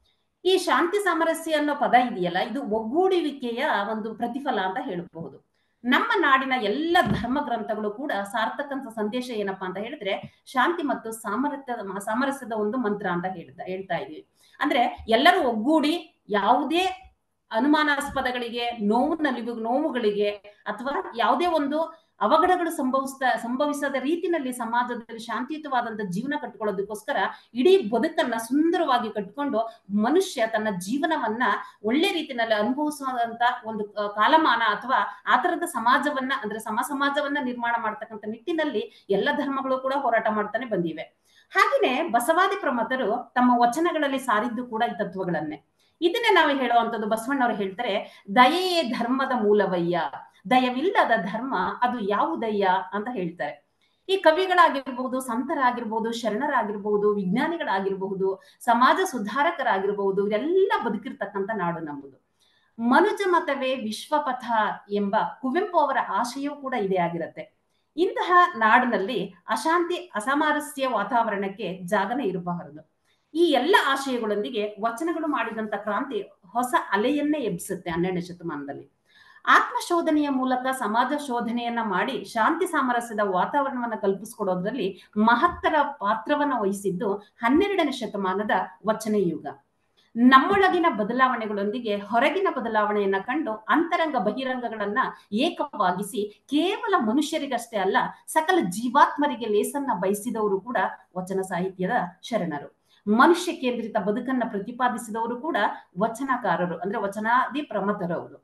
ಈ ಶಾಂತಿ ಸಾಮರಸ್ಯ ಅನ್ನೋ ಪದ ಇದೆಯಲ್ಲ ಇದು ಒಗ್ಗೂಡುವಿಕೆಯ ಒಂದು ಪ್ರತಿಫಲ ಅಂತ ಹೇಳಬಹುದು ನಮ್ಮ ನಾಡಿನ ಎಲ್ಲ ಧರ್ಮ ಗ್ರಂಥಗಳು ಕೂಡ ಸಾರ್ಥಕಂತ ಸಂದೇಶ ಏನಪ್ಪಾ ಅಂತ ಹೇಳಿದ್ರೆ ಶಾಂತಿ ಮತ್ತು ಸಾಮರಸ್ಯದ ಸಾಮರಸ್ಯದ ಒಂದು ಮಂತ್ರ ಅಂತ ಹೇಳ್ತಾ ಹೇಳ್ತಾ ಇದೀವಿ ಅಂದ್ರೆ ಎಲ್ಲರೂ ಒಗ್ಗೂಡಿ ಯಾವುದೇ ಅನುಮಾನಾಸ್ಪದಗಳಿಗೆ ನೋವು ನಲಿವು ನೋವುಗಳಿಗೆ ಅಥವಾ ಯಾವುದೇ ಒಂದು ಅವಘಡಗಳು ಸಂಭವಿಸ್ತಾ ಸಂಭವಿಸದ ರೀತಿನಲ್ಲಿ ಸಮಾಜದಲ್ಲಿ ಶಾಂತಿಯುತವಾದಂತ ಜೀವನ ಕಟ್ಕೊಳ್ಳೋದಕ್ಕೋಸ್ಕರ ಇಡೀ ಬದುಕನ್ನ ಸುಂದರವಾಗಿ ಕಟ್ಕೊಂಡು ಮನುಷ್ಯ ತನ್ನ ಜೀವನವನ್ನ ಒಳ್ಳೆ ರೀತಿಯಲ್ಲಿ ಅನುಭವಿಸುವಂತ ಒಂದು ಆ, ಕಾಲಮಾನ ಅಥವಾ ಆ ತರದ ಸಮಾಜವನ್ನ ಅಂದ್ರೆ ಸಮ ಸಮಾಜವನ್ನ ನಿರ್ಮಾಣ ಮಾಡ್ತಕ್ಕಂಥ ನಿಟ್ಟಿನಲ್ಲಿ ಎಲ್ಲ ಧರ್ಮಗಳು ಕೂಡ ಹೋರಾಟ ಮಾಡ್ತಾನೆ ಬಂದಿವೆ ಹಾಗೆಯೇ ಬಸವಾದಿ ಪ್ರಮತರು ತಮ್ಮ ವಚನಗಳಲ್ಲಿ ಸಾರಿದ್ದು ಕೂಡ ಈ ತತ್ವಗಳನ್ನೇ ಇದನ್ನೇ ನಾವು ಹೇಳುವಂಥದ್ದು ಬಸವಣ್ಣವರು ಹೇಳ್ತಾರೆ ದಯೆಯೇ ಧರ್ಮದ ಮೂಲವಯ್ಯ ದಯವಿಲ್ಲದ ಧರ್ಮ ಅದು ಯಾವುದಯ್ಯ ಅಂತ ಹೇಳ್ತಾರೆ ಈ ಕವಿಗಳಾಗಿರ್ಬಹುದು ಸಂತರಾಗಿರ್ಬಹುದು ಶರಣರಾಗಿರ್ಬಹುದು ವಿಜ್ಞಾನಿಗಳಾಗಿರಬಹುದು ಸಮಾಜ ಸುಧಾರಕರಾಗಿರ್ಬಹುದು ಇವರೆಲ್ಲ ಬದುಕಿರ್ತಕ್ಕಂಥ ನಾಡು ನಮ್ಮದು ಮನುಜ ಮತವೇ ವಿಶ್ವಪಥ ಎಂಬ ಕುವೆಂಪು ಅವರ ಆಶಯವೂ ಕೂಡ ಇದೇ ಆಗಿರತ್ತೆ ಇಂತಹ ನಾಡಿನಲ್ಲಿ ಅಶಾಂತಿ ಅಸಾಮರಸ್ಯ ವಾತಾವರಣಕ್ಕೆ ಜಾಗನೇ ಇರಬಾರದು ಈ ಎಲ್ಲ ಆಶಯಗಳೊಂದಿಗೆ ವಚನಗಳು ಮಾಡಿದಂತ ಕ್ರಾಂತಿ ಹೊಸ ಅಲೆಯನ್ನೇ ಎಬ್ಬಿಸುತ್ತೆ ಹನ್ನೆರಡನೇ ಶತಮಾನದಲ್ಲಿ ಆತ್ಮಶೋಧನೆಯ ಮೂಲಕ ಸಮಾಜ ಶೋಧನೆಯನ್ನ ಮಾಡಿ ಶಾಂತಿ ಸಾಮರಸ್ಯದ ವಾತಾವರಣವನ್ನ ಕಲ್ಪಿಸಿಕೊಡೋದ್ರಲ್ಲಿ ಮಹತ್ತರ ಪಾತ್ರವನ್ನ ವಹಿಸಿದ್ದು ಹನ್ನೆರಡನೇ ಶತಮಾನದ ವಚನ ಯುಗ ನಮ್ಮೊಳಗಿನ ಬದಲಾವಣೆಗಳೊಂದಿಗೆ ಹೊರಗಿನ ಬದಲಾವಣೆಯನ್ನ ಕಂಡು ಅಂತರಂಗ ಬಹಿರಂಗಗಳನ್ನ ಏಕವಾಗಿಸಿ ಕೇವಲ ಮನುಷ್ಯರಿಗಷ್ಟೇ ಅಲ್ಲ ಸಕಲ ಜೀವಾತ್ಮರಿಗೆ ಲೇಸನ್ನ ಬಯಸಿದವರು ಕೂಡ ವಚನ ಸಾಹಿತ್ಯದ ಶರಣರು ಮನುಷ್ಯ ಕೇಂದ್ರಿತ ಬದುಕನ್ನ ಪ್ರತಿಪಾದಿಸಿದವರು ಕೂಡ ವಚನಕಾರರು ಅಂದ್ರೆ ವಚನಾದಿ ಪ್ರಮತರವರು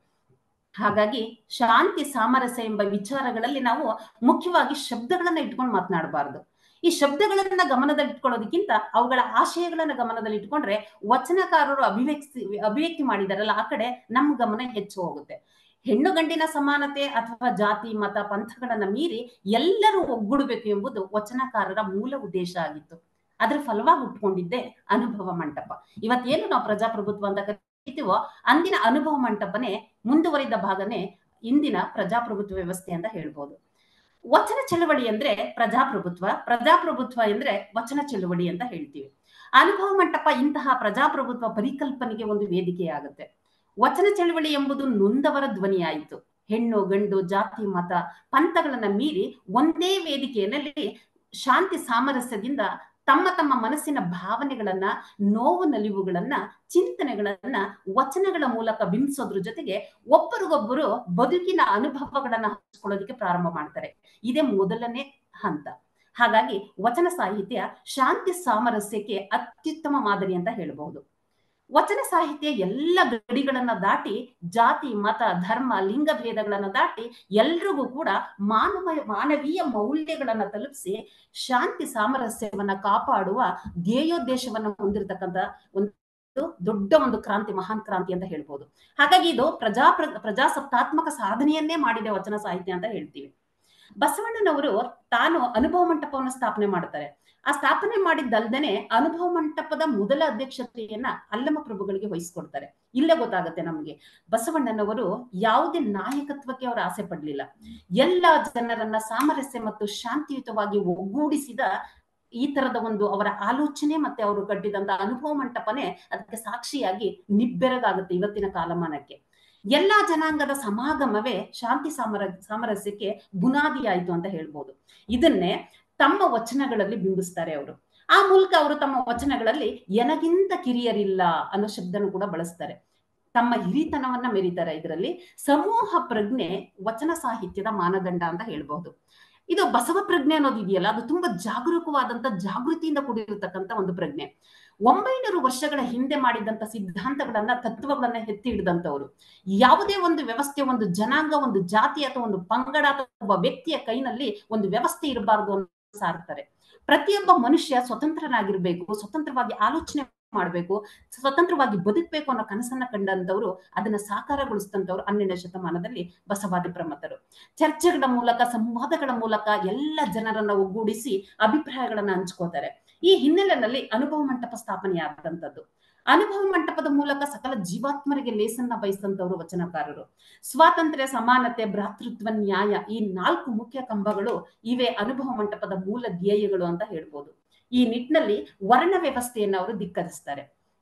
ಹಾಗಾಗಿ ಶಾಂತಿ ಸಾಮರಸ್ಯ ಎಂಬ ವಿಚಾರಗಳಲ್ಲಿ ನಾವು ಮುಖ್ಯವಾಗಿ ಶಬ್ದಗಳನ್ನ ಇಟ್ಕೊಂಡು ಮಾತನಾಡಬಾರದು ಈ ಶಬ್ದಗಳನ್ನ ಗಮನದಲ್ಲಿಟ್ಕೊಳ್ಳೋದಕ್ಕಿಂತ ಅವುಗಳ ಆಶಯಗಳನ್ನ ಗಮನದಲ್ಲಿ ಇಟ್ಕೊಂಡ್ರೆ ವಚನಕಾರರು ಅಭಿವ್ಯಕ್ತಿ ಅಭಿವ್ಯಕ್ತಿ ಮಾಡಿದಾರಲ್ಲ ಆ ಕಡೆ ನಮ್ಮ ಗಮನ ಹೆಚ್ಚು ಹೋಗುತ್ತೆ ಹೆಣ್ಣು ಗಂಡಿನ ಸಮಾನತೆ ಅಥವಾ ಜಾತಿ ಮತ ಪಂಥಗಳನ್ನ ಮೀರಿ ಎಲ್ಲರೂ ಒಗ್ಗೂಡಬೇಕು ಎಂಬುದು ವಚನಕಾರರ ಮೂಲ ಉದ್ದೇಶ ಆಗಿತ್ತು ಅದ್ರ ಫಲವಾಗಿ ಉಟ್ಕೊಂಡಿದ್ದೆ ಅನುಭವ ಮಂಟಪ ಇವತ್ತೇನು ನಾವು ಪ್ರಜಾಪ್ರಭುತ್ವ ಅಂತ ಕರಿತೀವೋ ಅಂದಿನ ಅನುಭವ ಮಂಟಪನೇ ಮುಂದುವರಿದ ಭಾಗನೇ ಇಂದಿನ ಪ್ರಜಾಪ್ರಭುತ್ವ ವ್ಯವಸ್ಥೆ ಅಂತ ಹೇಳ್ಬೋದು ವಚನ ಚಳವಳಿ ಅಂದ್ರೆ ಪ್ರಜಾಪ್ರಭುತ್ವ ಪ್ರಜಾಪ್ರಭುತ್ವ ಅಂದ್ರೆ ವಚನ ಚಳವಳಿ ಅಂತ ಹೇಳ್ತೀವಿ ಅನುಭವ ಮಂಟಪ ಇಂತಹ ಪ್ರಜಾಪ್ರಭುತ್ವ ಪರಿಕಲ್ಪನೆಗೆ ಒಂದು ವೇದಿಕೆಯಾಗುತ್ತೆ ವಚನ ಚಳವಳಿ ಎಂಬುದು ನೊಂದವರ ಧ್ವನಿಯಾಯಿತು ಹೆಣ್ಣು ಗಂಡು ಜಾತಿ ಮತ ಪಂಥಗಳನ್ನ ಮೀರಿ ಒಂದೇ ವೇದಿಕೆಯಲ್ಲಿ ಶಾಂತಿ ಸಾಮರಸ್ಯದಿಂದ ತಮ್ಮ ತಮ್ಮ ಮನಸ್ಸಿನ ಭಾವನೆಗಳನ್ನ ನೋವು ನಲಿವುಗಳನ್ನ ಚಿಂತನೆಗಳನ್ನ ವಚನಗಳ ಮೂಲಕ ಬಿಂಬಿಸೋದ್ರ ಜೊತೆಗೆ ಒಬ್ಬರಿಗೊಬ್ಬರು ಬದುಕಿನ ಅನುಭವಗಳನ್ನ ಹಂಚ್ಕೊಳ್ಳೋದಕ್ಕೆ ಪ್ರಾರಂಭ ಮಾಡ್ತಾರೆ ಇದೇ ಮೊದಲನೇ ಹಂತ ಹಾಗಾಗಿ ವಚನ ಸಾಹಿತ್ಯ ಶಾಂತಿ ಸಾಮರಸ್ಯಕ್ಕೆ ಅತ್ಯುತ್ತಮ ಮಾದರಿ ಅಂತ ಹೇಳಬಹುದು ವಚನ ಸಾಹಿತ್ಯ ಎಲ್ಲ ಗಡಿಗಳನ್ನ ದಾಟಿ ಜಾತಿ ಮತ ಧರ್ಮ ಲಿಂಗ ಭೇದಗಳನ್ನ ದಾಟಿ ಎಲ್ರಿಗೂ ಕೂಡ ಮಾನವ ಮಾನವೀಯ ಮೌಲ್ಯಗಳನ್ನ ತಲುಪಿಸಿ ಶಾಂತಿ ಸಾಮರಸ್ಯವನ್ನ ಕಾಪಾಡುವ ಧ್ಯೇಯೋದ್ದೇಶವನ್ನ ಹೊಂದಿರತಕ್ಕಂತ ಒಂದು ದೊಡ್ಡ ಒಂದು ಕ್ರಾಂತಿ ಮಹಾನ್ ಕ್ರಾಂತಿ ಅಂತ ಹೇಳ್ಬೋದು ಹಾಗಾಗಿ ಇದು ಪ್ರಜಾ ಪ್ರಜಾಸತ್ತಾತ್ಮಕ ಸಾಧನೆಯನ್ನೇ ಮಾಡಿದೆ ವಚನ ಸಾಹಿತ್ಯ ಅಂತ ಹೇಳ್ತೀವಿ ಬಸವಣ್ಣನವರು ತಾನು ಅನುಭವ ಮಂಟಪವನ್ನು ಸ್ಥಾಪನೆ ಮಾಡ್ತಾರೆ ಆ ಸ್ಥಾಪನೆ ಮಾಡಿದ್ದಲ್ದೇನೆ ಅನುಭವ ಮಂಟಪದ ಮೊದಲ ಅಧ್ಯಕ್ಷತೆಯನ್ನ ಅಲ್ಲಮ ಪ್ರಭುಗಳಿಗೆ ವಹಿಸ್ಕೊಡ್ತಾರೆ ಇಲ್ಲೇ ಗೊತ್ತಾಗತ್ತೆ ನಮಗೆ ಬಸವಣ್ಣನವರು ಯಾವುದೇ ನಾಯಕತ್ವಕ್ಕೆ ಅವರು ಆಸೆ ಪಡ್ಲಿಲ್ಲ ಎಲ್ಲ ಜನರನ್ನ ಸಾಮರಸ್ಯ ಮತ್ತು ಶಾಂತಿಯುತವಾಗಿ ಒಗ್ಗೂಡಿಸಿದ ಈ ತರದ ಒಂದು ಅವರ ಆಲೋಚನೆ ಮತ್ತೆ ಅವರು ಕಟ್ಟಿದಂತ ಅನುಭವ ಮಂಟಪನೇ ಅದಕ್ಕೆ ಸಾಕ್ಷಿಯಾಗಿ ನಿಬ್ಬೆರಗಾಗುತ್ತೆ ಇವತ್ತಿನ ಕಾಲಮಾನಕ್ಕೆ ಎಲ್ಲಾ ಜನಾಂಗದ ಸಮಾಗಮವೇ ಶಾಂತಿ ಸಾಮರ ಸಾಮರಸ್ಯಕ್ಕೆ ಬುನಾದಿ ಆಯ್ತು ಅಂತ ಹೇಳ್ಬೋದು ಇದನ್ನೇ ತಮ್ಮ ವಚನಗಳಲ್ಲಿ ಬಿಂಬಿಸ್ತಾರೆ ಅವರು ಆ ಮೂಲಕ ಅವರು ತಮ್ಮ ವಚನಗಳಲ್ಲಿ ಎನಗಿಂತ ಕಿರಿಯರಿಲ್ಲ ಅನ್ನೋ ಶಬ್ದನು ಕೂಡ ಬಳಸ್ತಾರೆ ತಮ್ಮ ಹಿರಿತನವನ್ನ ಮೆರೀತಾರೆ ಇದರಲ್ಲಿ ಸಮೂಹ ಪ್ರಜ್ಞೆ ವಚನ ಸಾಹಿತ್ಯದ ಮಾನದಂಡ ಅಂತ ಹೇಳ್ಬಹುದು ಇದು ಬಸವ ಪ್ರಜ್ಞೆ ಅನ್ನೋದು ಇದೆಯಲ್ಲ ಅದು ತುಂಬಾ ಜಾಗರೂಕವಾದಂತ ಜಾಗೃತಿಯಿಂದ ಕೂಡಿರತಕ್ಕಂತ ಒಂದು ಪ್ರಜ್ಞೆ ಒಂಬೈನೂರು ವರ್ಷಗಳ ಹಿಂದೆ ಮಾಡಿದಂತ ಸಿದ್ಧಾಂತಗಳನ್ನ ತತ್ವಗಳನ್ನ ಎತ್ತಿ ಹಿಡಿದಂತವ್ರು ಯಾವುದೇ ಒಂದು ವ್ಯವಸ್ಥೆ ಒಂದು ಜನಾಂಗ ಒಂದು ಜಾತಿ ಅಥವಾ ಒಂದು ಪಂಗಡ ಅಥವಾ ಒಬ್ಬ ವ್ಯಕ್ತಿಯ ಕೈನಲ್ಲಿ ಒಂದು ವ್ಯವಸ್ಥೆ ಇರಬಾರದು ಅಂತ ಸಾರ್ತಾರೆ ಪ್ರತಿಯೊಬ್ಬ ಮನುಷ್ಯ ಸ್ವತಂತ್ರನಾಗಿರ್ಬೇಕು ಸ್ವತಂತ್ರವಾಗಿ ಆಲೋಚನೆ ಮಾಡಬೇಕು ಸ್ವತಂತ್ರವಾಗಿ ಬದುಕಬೇಕು ಅನ್ನೋ ಕನಸನ್ನ ಕಂಡಂತವ್ರು ಅದನ್ನ ಸಾಕಾರಗೊಳಿಸಿದಂತವ್ರು ಹನ್ನೆರಡನೇ ಶತಮಾನದಲ್ಲಿ ಬಸವಾದಿ ಪ್ರಮತರು ಚರ್ಚೆಗಳ ಮೂಲಕ ಸಂವಾದಗಳ ಮೂಲಕ ಎಲ್ಲ ಜನರನ್ನ ಒಗ್ಗೂಡಿಸಿ ಅಭಿಪ್ರಾಯಗಳನ್ನ ಹಂಚ್ಕೋತಾರೆ ಈ ಹಿನ್ನೆಲೆಯಲ್ಲಿ ಅನುಭವ ಮಂಟಪ ಸ್ಥಾಪನೆಯಾದಂಥದ್ದು ಅನುಭವ ಮಂಟಪದ ಮೂಲಕ ಸಕಲ ಜೀವಾತ್ಮರಿಗೆ ಲೇಸನ್ನ ಬಯಸಿದಂತವರು ವಚನಕಾರರು ಸ್ವಾತಂತ್ರ್ಯ ಸಮಾನತೆ ಭ್ರಾತೃತ್ವ ನ್ಯಾಯ ಈ ನಾಲ್ಕು ಮುಖ್ಯ ಕಂಬಗಳು ಇವೆ ಅನುಭವ ಮಂಟಪದ ಮೂಲ ಧ್ಯೇಯಗಳು ಅಂತ ಹೇಳ್ಬೋದು ಈ ನಿಟ್ಟಿನಲ್ಲಿ ವರ್ಣ ವ್ಯವಸ್ಥೆಯನ್ನು ಅವರು ಧಿಕ್ಕರಿಸ್ತಾರೆ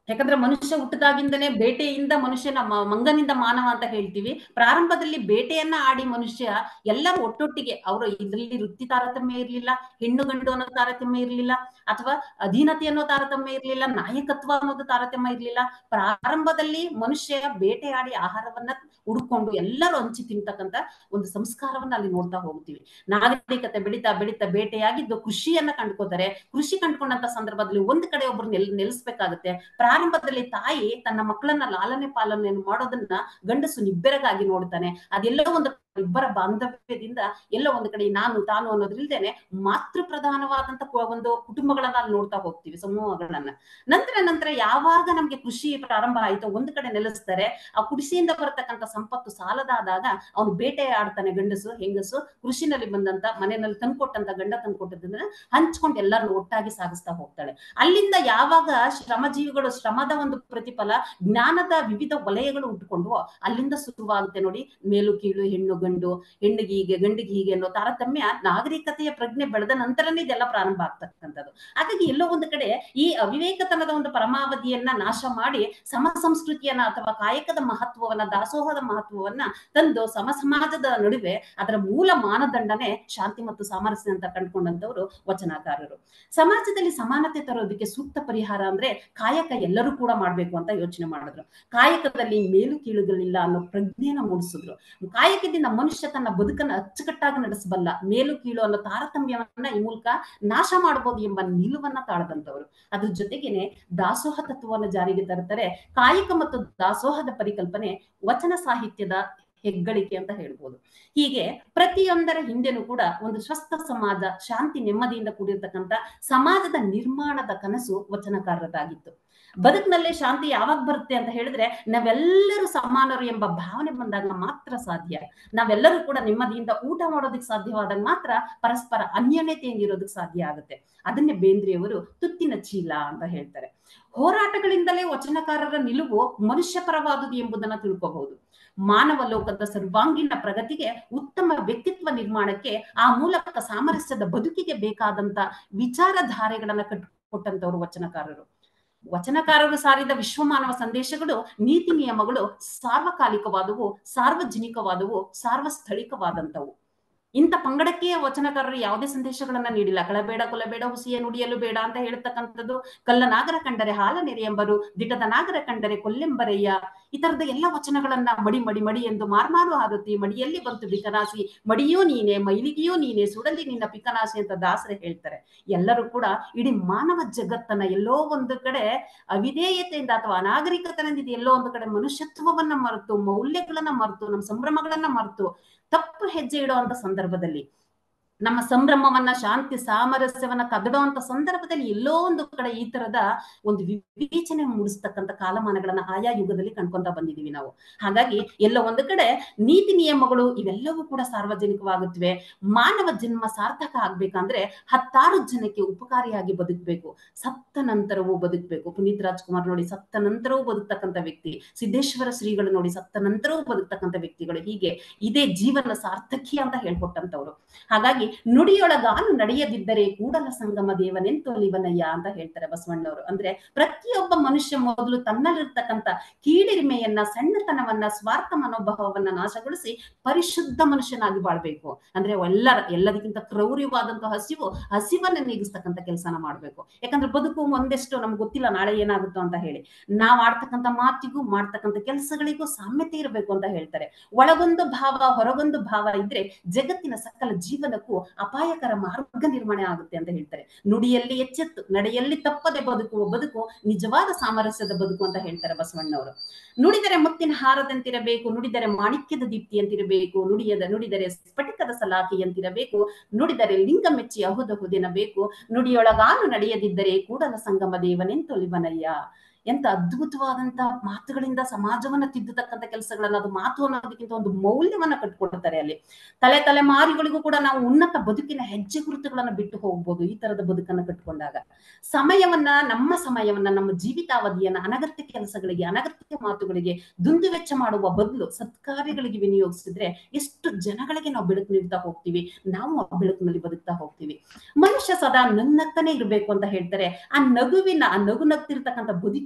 ಯಾಕಂದ್ರೆ ಮನುಷ್ಯ ಹುಟ್ಟದಾಗಿಂದನೇ ಬೇಟೆಯಿಂದ ಮನುಷ್ಯನ ಮ- ಮಂಗನಿಂದ ಮಾನವ ಅಂತ ಹೇಳ್ತೀವಿ ಪ್ರಾರಂಭದಲ್ಲಿ ಬೇಟೆಯನ್ನ ಆಡಿ ಮನುಷ್ಯ ಎಲ್ಲರೂ ಒಟ್ಟೊಟ್ಟಿಗೆ ಅವರು ಇದರಲ್ಲಿ ವೃತ್ತಿ ತಾರತಮ್ಯ ಇರ್ಲಿಲ್ಲ ಹೆಣ್ಣು ಗಂಡು ಅನ್ನೋ ತಾರತಮ್ಯ ಇರ್ಲಿಲ್ಲ ಅಥವಾ ಅಧೀನತೆ ಅನ್ನೋ ತಾರತಮ್ಯ ಇರ್ಲಿಲ್ಲ ನಾಯಕತ್ವ ಅನ್ನೋದು ತಾರತಮ್ಯ ಇರ್ಲಿಲ್ಲ ಪ್ರಾರಂಭದಲ್ಲಿ ಮನುಷ್ಯ ಬೇಟೆಯಾಡಿ ಆಹಾರವನ್ನ ಹುಡುಕೊಂಡು ಎಲ್ಲರೂ ಹಂಚಿ ತಿಂತಕ್ಕಂತ ಒಂದು ಸಂಸ್ಕಾರವನ್ನ ಅಲ್ಲಿ ನೋಡ್ತಾ ಹೋಗ್ತೀವಿ ನಾಗರಿಕತೆ ಬೆಳೀತಾ ಬೆಳೀತಾ ಬೇಟೆಯಾಗಿದ್ದು ಕೃಷಿಯನ್ನ ಕಂಡ್ಕೋತಾರೆ ಕೃಷಿ ಕಂಡ್ಕೊಂಡಂತ ಸಂದರ್ಭದಲ್ಲಿ ಒಂದ್ ಕಡೆ ಒಬ್ರು ನೆಲ್ ನೆಲೆಸ್ಬೇಕಾಗುತ್ತೆ ಪ್ರಾರಂಭದಲ್ಲಿ ತಾಯಿ ತನ್ನ ಮಕ್ಕಳನ್ನ ಲಾಲನೆ ಪಾಲನೆಯನ್ನು ಮಾಡೋದನ್ನ ಗಂಡಸು ನಿಬ್ಬೆರಗಾಗಿ ನೋಡ್ತಾನೆ ಅದೆಲ್ಲೋ ಒಂದು ಇಬ್ಬರ ಬಾಂಧವ್ಯದಿಂದ ಎಲ್ಲೋ ಒಂದು ಕಡೆ ನಾನು ತಾನು ಅನ್ನೋದ್ರಿಲ್ದೇನೆ ಮಾತೃ ಪ್ರಧಾನವಾದಂತ ಕು- ಒಂದು ಕುಟುಂಬಗಳನ್ನ ಅಲ್ಲಿ ನೋಡ್ತಾ ಹೋಗ್ತೀವಿ ಸಮೂಹಗಳನ್ನ ನಂತರ ನಂತರ ಯಾವಾಗ ನಮ್ಗೆ ಕೃಷಿ ಪ್ರಾರಂಭ ಆಯ್ತು ಒಂದ್ ಕಡೆ ನೆಲೆಸ್ತಾರೆ ಆ ಕೃಷಿಯಿಂದ ಬರತಕ್ಕಂತ ಸಂಪತ್ತು ಸಾಲದಾದಾಗ ಅವನು ಬೇಟೆ ಆಡ್ತಾನೆ ಗಂಡಸು ಹೆಂಗಸು ಕೃಷಿನಲ್ಲಿ ಬಂದಂತ ಮನೆಯಲ್ಲಿ ತಂದ್ಕೊಟ್ಟಂತ ಗಂಡ ತಂದ್ಕೊಟ್ಟದನ್ನ ಹಂಚ್ಕೊಂಡು ಎಲ್ಲರನ್ನು ಒಟ್ಟಾಗಿ ಸಾಗಿಸ್ತಾ ಹೋಗ್ತಾಳೆ ಅಲ್ಲಿಂದ ಯಾವಾಗ ಶ್ರಮಜೀವಿಗಳು ಶ್ರಮದ ಒಂದು ಪ್ರತಿಫಲ ಜ್ಞಾನದ ವಿವಿಧ ವಲಯಗಳು ಉಟ್ಕೊಂಡು ಅಲ್ಲಿಂದ ಶುರುವಾಗುತ್ತೆ ನೋಡಿ ಮೇಲು ಕೀಳು ಹೆಣ್ಣು ಗಂಡು ಹೆಣ್ಣಿಗೆ ಹೀಗೆ ಗಂಡಿಗೆ ಹೀಗೆ ಅನ್ನೋ ತಾರತಮ್ಯ ನಾಗರಿಕತೆಯ ಪ್ರಜ್ಞೆ ಬೆಳೆದ ನಂತರನೇ ಇದೆಲ್ಲ ಪ್ರಾರಂಭ ಆಗ್ತಕ್ಕಂಥದ್ದು ಹಾಗಾಗಿ ಎಲ್ಲೋ ಒಂದು ಕಡೆ ಈ ಅವಿವೇಕತನದ ಒಂದು ಪರಮಾವಧಿಯನ್ನ ನಾಶ ಮಾಡಿ ಸಮ ಸಂಸ್ಕೃತಿಯನ್ನ ಅಥವಾ ಕಾಯಕದ ಮಹತ್ವವನ್ನ ದಾಸೋಹದ ಮಹತ್ವವನ್ನ ತಂದು ಸಮ ಸಮಾಜದ ನಡುವೆ ಅದರ ಮೂಲ ಮಾನದಂಡನೆ ಶಾಂತಿ ಮತ್ತು ಸಾಮರಸ್ಯ ಅಂತ ಕಂಡುಕೊಂಡಂತವರು ವಚನಕಾರರು ಸಮಾಜದಲ್ಲಿ ಸಮಾನತೆ ತರೋದಕ್ಕೆ ಸೂಕ್ತ ಪರಿಹಾರ ಅಂದ್ರೆ ಕಾಯಕ ಎಲ್ಲರೂ ಕೂಡ ಮಾಡ್ಬೇಕು ಅಂತ ಯೋಚನೆ ಮಾಡಿದ್ರು ಕಾಯಕದಲ್ಲಿ ಮೇಲು ಕೀಳುಗಳಿಲ್ಲ ಅನ್ನೋ ಪ್ರಜ್ಞೆನ ಮೂಡಿಸಿದ್ರು ಕಾಯಕದಿಂದ ಮನುಷ್ಯ ತನ್ನ ಬದುಕನ್ನ ಅಚ್ಚುಕಟ್ಟಾಗಿ ನಡೆಸಬಲ್ಲ ಮೇಲು ಕೀಳು ಅನ್ನೋ ತಾರತಮ್ಯವನ್ನ ಈ ಮೂಲಕ ನಾಶ ಮಾಡಬಹುದು ಎಂಬ ನಿಲುವನ್ನ ತಾಳದಂತವರು ಅದ್ರ ಜೊತೆಗೇನೆ ದಾಸೋಹ ತತ್ವವನ್ನು ಜಾರಿಗೆ ತರ್ತಾರೆ ಕಾಯಕ ಮತ್ತು ದಾಸೋಹದ ಪರಿಕಲ್ಪನೆ ವಚನ ಸಾಹಿತ್ಯದ ಹೆಗ್ಗಳಿಕೆ ಅಂತ ಹೇಳ್ಬೋದು ಹೀಗೆ ಪ್ರತಿಯೊಂದರ ಹಿಂದೆನೂ ಕೂಡ ಒಂದು ಸ್ವಸ್ಥ ಸಮಾಜ ಶಾಂತಿ ನೆಮ್ಮದಿಯಿಂದ ಕೂಡಿರ್ತಕ್ಕಂಥ ಸಮಾಜದ ನಿರ್ಮಾಣದ ಕನಸು ವಚನಕಾರರದಾಗಿತ್ತು ಬದುಕಿನಲ್ಲೇ ಶಾಂತಿ ಯಾವಾಗ ಬರುತ್ತೆ ಅಂತ ಹೇಳಿದ್ರೆ ನಾವೆಲ್ಲರೂ ಸಮಾನರು ಎಂಬ ಭಾವನೆ ಬಂದಾಗ ಮಾತ್ರ ಸಾಧ್ಯ ನಾವೆಲ್ಲರೂ ಕೂಡ ನೆಮ್ಮದಿಯಿಂದ ಊಟ ಮಾಡೋದಕ್ಕೆ ಸಾಧ್ಯವಾದಾಗ ಮಾತ್ರ ಪರಸ್ಪರ ಅನ್ಯೋನ್ಯತೆಯಿಂದ ಇರೋದಕ್ಕೆ ಸಾಧ್ಯ ಆಗುತ್ತೆ ಅದನ್ನೇ ಬೇಂದ್ರೆಯವರು ತುತ್ತಿನ ಚೀಲ ಅಂತ ಹೇಳ್ತಾರೆ ಹೋರಾಟಗಳಿಂದಲೇ ವಚನಕಾರರ ನಿಲುವು ಮನುಷ್ಯ ಪರವಾದುದು ಎಂಬುದನ್ನ ತಿಳ್ಕೋಬಹುದು ಮಾನವ ಲೋಕದ ಸರ್ವಾಂಗೀಣ ಪ್ರಗತಿಗೆ ಉತ್ತಮ ವ್ಯಕ್ತಿತ್ವ ನಿರ್ಮಾಣಕ್ಕೆ ಆ ಮೂಲಕ ಸಾಮರಸ್ಯದ ಬದುಕಿಗೆ ಬೇಕಾದಂತ ವಿಚಾರಧಾರೆಗಳನ್ನ ಕಟ್ಟಿಕೊಟ್ಟಂತವ್ರು ವಚನಕಾರರು ವಚನಕಾರರು ಸಾರಿದ ವಿಶ್ವಮಾನವ ಸಂದೇಶಗಳು ನೀತಿ ನಿಯಮಗಳು ಸಾರ್ವಕಾಲಿಕವಾದವು ಸಾರ್ವಜನಿಕವಾದವು ಸಾರ್ವಸ್ಥಳಿಕವಾದಂತವು ಇಂಥ ಪಂಗಡಕ್ಕೆ ವಚನಕಾರರು ಯಾವುದೇ ಸಂದೇಶಗಳನ್ನ ನೀಡಿಲ್ಲ ಕಳಬೇಡ ಕೊಲಬೇಡ ಹುಸಿಯ ನುಡಿಯಲು ಬೇಡ ಅಂತ ಹೇಳ್ತಕ್ಕಂಥದ್ದು ಕಲ್ಲ ನಾಗರ ಕಂಡರೆ ಹಾಲ ನೆರೆಯೆಂಬರು ದಿಟದ ನಾಗರ ಕಂಡರೆ ಕೊಲ್ಲೆಂಬರಯ್ಯ ಈ ತರದ ಎಲ್ಲ ವಚನಗಳನ್ನ ಮಡಿ ಮಡಿ ಮಡಿ ಎಂದು ಮಾರ್ಮಾರು ಆದತಿ ಮಡಿಯಲ್ಲಿ ಬಂತು ಬಿಕನಾಸಿ ಮಡಿಯೂ ನೀನೆ ಮೈಲಿಗೆಯೂ ನೀನೆ ಸುಡಲಿ ನಿನ್ನ ಪಿಕನಾಸಿ ಅಂತ ದಾಸರೇ ಹೇಳ್ತಾರೆ ಎಲ್ಲರೂ ಕೂಡ ಇಡೀ ಮಾನವ ಜಗತ್ತನ್ನ ಎಲ್ಲೋ ಒಂದು ಕಡೆ ಅವಿಧೇಯತೆಯಿಂದ ಅಥವಾ ಅನಾಗರಿಕತನದಿಂದ ಎಲ್ಲೋ ಒಂದು ಕಡೆ ಮನುಷ್ಯತ್ವವನ್ನ ಮರೆತು ಮೌಲ್ಯಗಳನ್ನ ಮರೆತು ನಮ್ಮ ಸಂಭ್ರಮಗಳನ್ನ ಮರೆತು ತಪ್ಪು ಹೆಜ್ಜೆ ಇಡುವಂತ ಸಂದರ್ಭದಲ್ಲಿ ನಮ್ಮ ಸಂಭ್ರಮವನ್ನ ಶಾಂತಿ ಸಾಮರಸ್ಯವನ್ನ ಕದಡುವಂತ ಸಂದರ್ಭದಲ್ಲಿ ಎಲ್ಲೋ ಒಂದು ಕಡೆ ಈ ತರದ ಒಂದು ವಿವೇಚನೆ ಮೂಡಿಸ್ತಕ್ಕಂಥ ಕಾಲಮಾನಗಳನ್ನ ಆಯಾ ಯುಗದಲ್ಲಿ ಕಂಡ್ಕೊಂತ ಬಂದಿದೀವಿ ನಾವು ಹಾಗಾಗಿ ಎಲ್ಲೋ ಒಂದು ಕಡೆ ನೀತಿ ನಿಯಮಗಳು ಇವೆಲ್ಲವೂ ಕೂಡ ಸಾರ್ವಜನಿಕವಾಗುತ್ತವೆ ಮಾನವ ಜನ್ಮ ಸಾರ್ಥಕ ಆಗ್ಬೇಕಂದ್ರೆ ಹತ್ತಾರು ಜನಕ್ಕೆ ಉಪಕಾರಿಯಾಗಿ ಬದುಕಬೇಕು ಸತ್ತ ನಂತರವೂ ಬದುಕಬೇಕು ಪುನೀತ್ ರಾಜ್ಕುಮಾರ್ ನೋಡಿ ಸತ್ತ ನಂತರವೂ ಬದುಕ್ತಕ್ಕಂಥ ವ್ಯಕ್ತಿ ಸಿದ್ದೇಶ್ವರ ಶ್ರೀಗಳು ನೋಡಿ ಸತ್ತ ನಂತರವೂ ಬದುಕ್ತಕ್ಕಂಥ ವ್ಯಕ್ತಿಗಳು ಹೀಗೆ ಇದೇ ಜೀವನ ಸಾರ್ಥಕ್ಯ ಅಂತ ಹೇಳ್ಕೊಟ್ಟಂತವ್ರು ಹಾಗಾಗಿ ನುಡಿಯೊಳಗಾನು ನಡೆಯದಿದ್ದರೆ ಕೂಡಲ ಸಂಗಮ ದೇವನೆಂತೊಲಿವನಯ್ಯ ಅಂತ ಹೇಳ್ತಾರೆ ಬಸವಣ್ಣವರು ಅಂದ್ರೆ ಪ್ರತಿಯೊಬ್ಬ ಮನುಷ್ಯ ಮೊದಲು ತನ್ನಲ್ಲಿರ್ತಕ್ಕಂಥ ಕೀಳಿರಿಮೆಯನ್ನ ಸಣ್ಣತನವನ್ನ ಸ್ವಾರ್ಥ ಮನೋಭಾವವನ್ನ ನಾಶಗೊಳಿಸಿ ಪರಿಶುದ್ಧ ಮನುಷ್ಯನಾಗಿ ಬಾಳ್ಬೇಕು ಅಂದ್ರೆ ಎಲ್ಲರ ಎಲ್ಲದಕ್ಕಿಂತ ಕ್ರೌರ್ಯವಾದಂತಹ ಹಸಿವು ಹಸಿವನ್ನ ನೀಗಿಸ್ತಕ್ಕಂಥ ಕೆಲಸನ ಮಾಡ್ಬೇಕು ಯಾಕಂದ್ರೆ ಬದುಕು ಒಂದೆಷ್ಟು ನಮ್ಗೆ ಗೊತ್ತಿಲ್ಲ ನಾಳೆ ಏನಾಗುತ್ತೋ ಅಂತ ಹೇಳಿ ನಾವ್ ಆಡ್ತಕ್ಕಂಥ ಮಾತಿಗೂ ಮಾಡ್ತಕ್ಕಂಥ ಕೆಲಸಗಳಿಗೂ ಸಾಮ್ಯತೆ ಇರಬೇಕು ಅಂತ ಹೇಳ್ತಾರೆ ಒಳಗೊಂದು ಭಾವ ಹೊರಗೊಂದು ಭಾವ ಇದ್ರೆ ಜಗತ್ತಿನ ಸಕಲ ಜೀವನಕ್ಕೂ ಅಪಾಯಕರ ಮಾರ್ಗ ನಿರ್ಮಾಣ ಆಗುತ್ತೆ ಅಂತ ಹೇಳ್ತಾರೆ ನುಡಿಯಲ್ಲಿ ಎಚ್ಚೆತ್ತು ನಡೆಯಲ್ಲಿ ತಪ್ಪದೆ ಬದುಕುವ ಬದುಕು ನಿಜವಾದ ಸಾಮರಸ್ಯದ ಬದುಕು ಅಂತ ಹೇಳ್ತಾರೆ ಬಸವಣ್ಣವರು ನುಡಿದರೆ ಮುತ್ತಿನ ಹಾರದಂತಿರಬೇಕು ನುಡಿದರೆ ಮಾಣಿಕ್ಯದ ದೀಪ್ತಿಯಂತಿರಬೇಕು ನುಡಿಯದ ನುಡಿದರೆ ಸ್ಫಟಿಕದ ಸಲಾಖಿಯಂತಿರಬೇಕು ನುಡಿದರೆ ಲಿಂಗ ಮೆಚ್ಚಿ ಅಹುದಹುದೆನಬೇಕು ನುಡಿಯೊಳಗಾನು ನಡೆಯದಿದ್ದರೆ ಕೂಡಲ ಸಂಗಮ ದೇವನೆಂತೊಲಿವನಯ್ಯ ಎಂತ ಅದ್ಭುತವಾದಂತ ಮಾತುಗಳಿಂದ ಸಮಾಜವನ್ನ ತಿದ್ದತಕ್ಕಂಥ ಕೆಲಸಗಳನ್ನ ಅದು ಮಾತು ಅನ್ನೋದಕ್ಕಿಂತ ಒಂದು ಮೌಲ್ಯವನ್ನ ಕಟ್ಕೊಡ್ತಾರೆ ಅಲ್ಲಿ ತಲೆ ತಲೆಮಾರಿಗಳಿಗೂ ಕೂಡ ನಾವು ಉನ್ನತ ಬದುಕಿನ ಹೆಜ್ಜೆ ಗುರುತುಗಳನ್ನ ಬಿಟ್ಟು ಹೋಗ್ಬೋದು ಈ ತರದ ಬದುಕನ್ನ ಕಟ್ಕೊಂಡಾಗ ಸಮಯವನ್ನ ನಮ್ಮ ಸಮಯವನ್ನ ನಮ್ಮ ಜೀವಿತಾವಧಿಯನ್ನ ಅನಗತ್ಯ ಕೆಲಸಗಳಿಗೆ ಅನಗತ್ಯ ಮಾತುಗಳಿಗೆ ದುಂದು ವೆಚ್ಚ ಮಾಡುವ ಬದಲು ಸತ್ಕಾರ್ಯಗಳಿಗೆ ವಿನಿಯೋಗಿಸಿದ್ರೆ ಎಷ್ಟು ಜನಗಳಿಗೆ ನಾವು ಬೆಳಕು ನೀಡ್ತಾ ಹೋಗ್ತೀವಿ ನಾವು ಆ ಬೆಳಕಿನಲ್ಲಿ ಬದುಕ್ತಾ ಹೋಗ್ತೀವಿ ಮನುಷ್ಯ ಸದಾ ನನ್ನಕ್ಕನೇ ಇರಬೇಕು ಅಂತ ಹೇಳ್ತಾರೆ ಆ ನಗುವಿನ ಆ ನಗು ನಗ್ತಿರ್ತಕ್ಕಂಥ ಬದುಕಿನ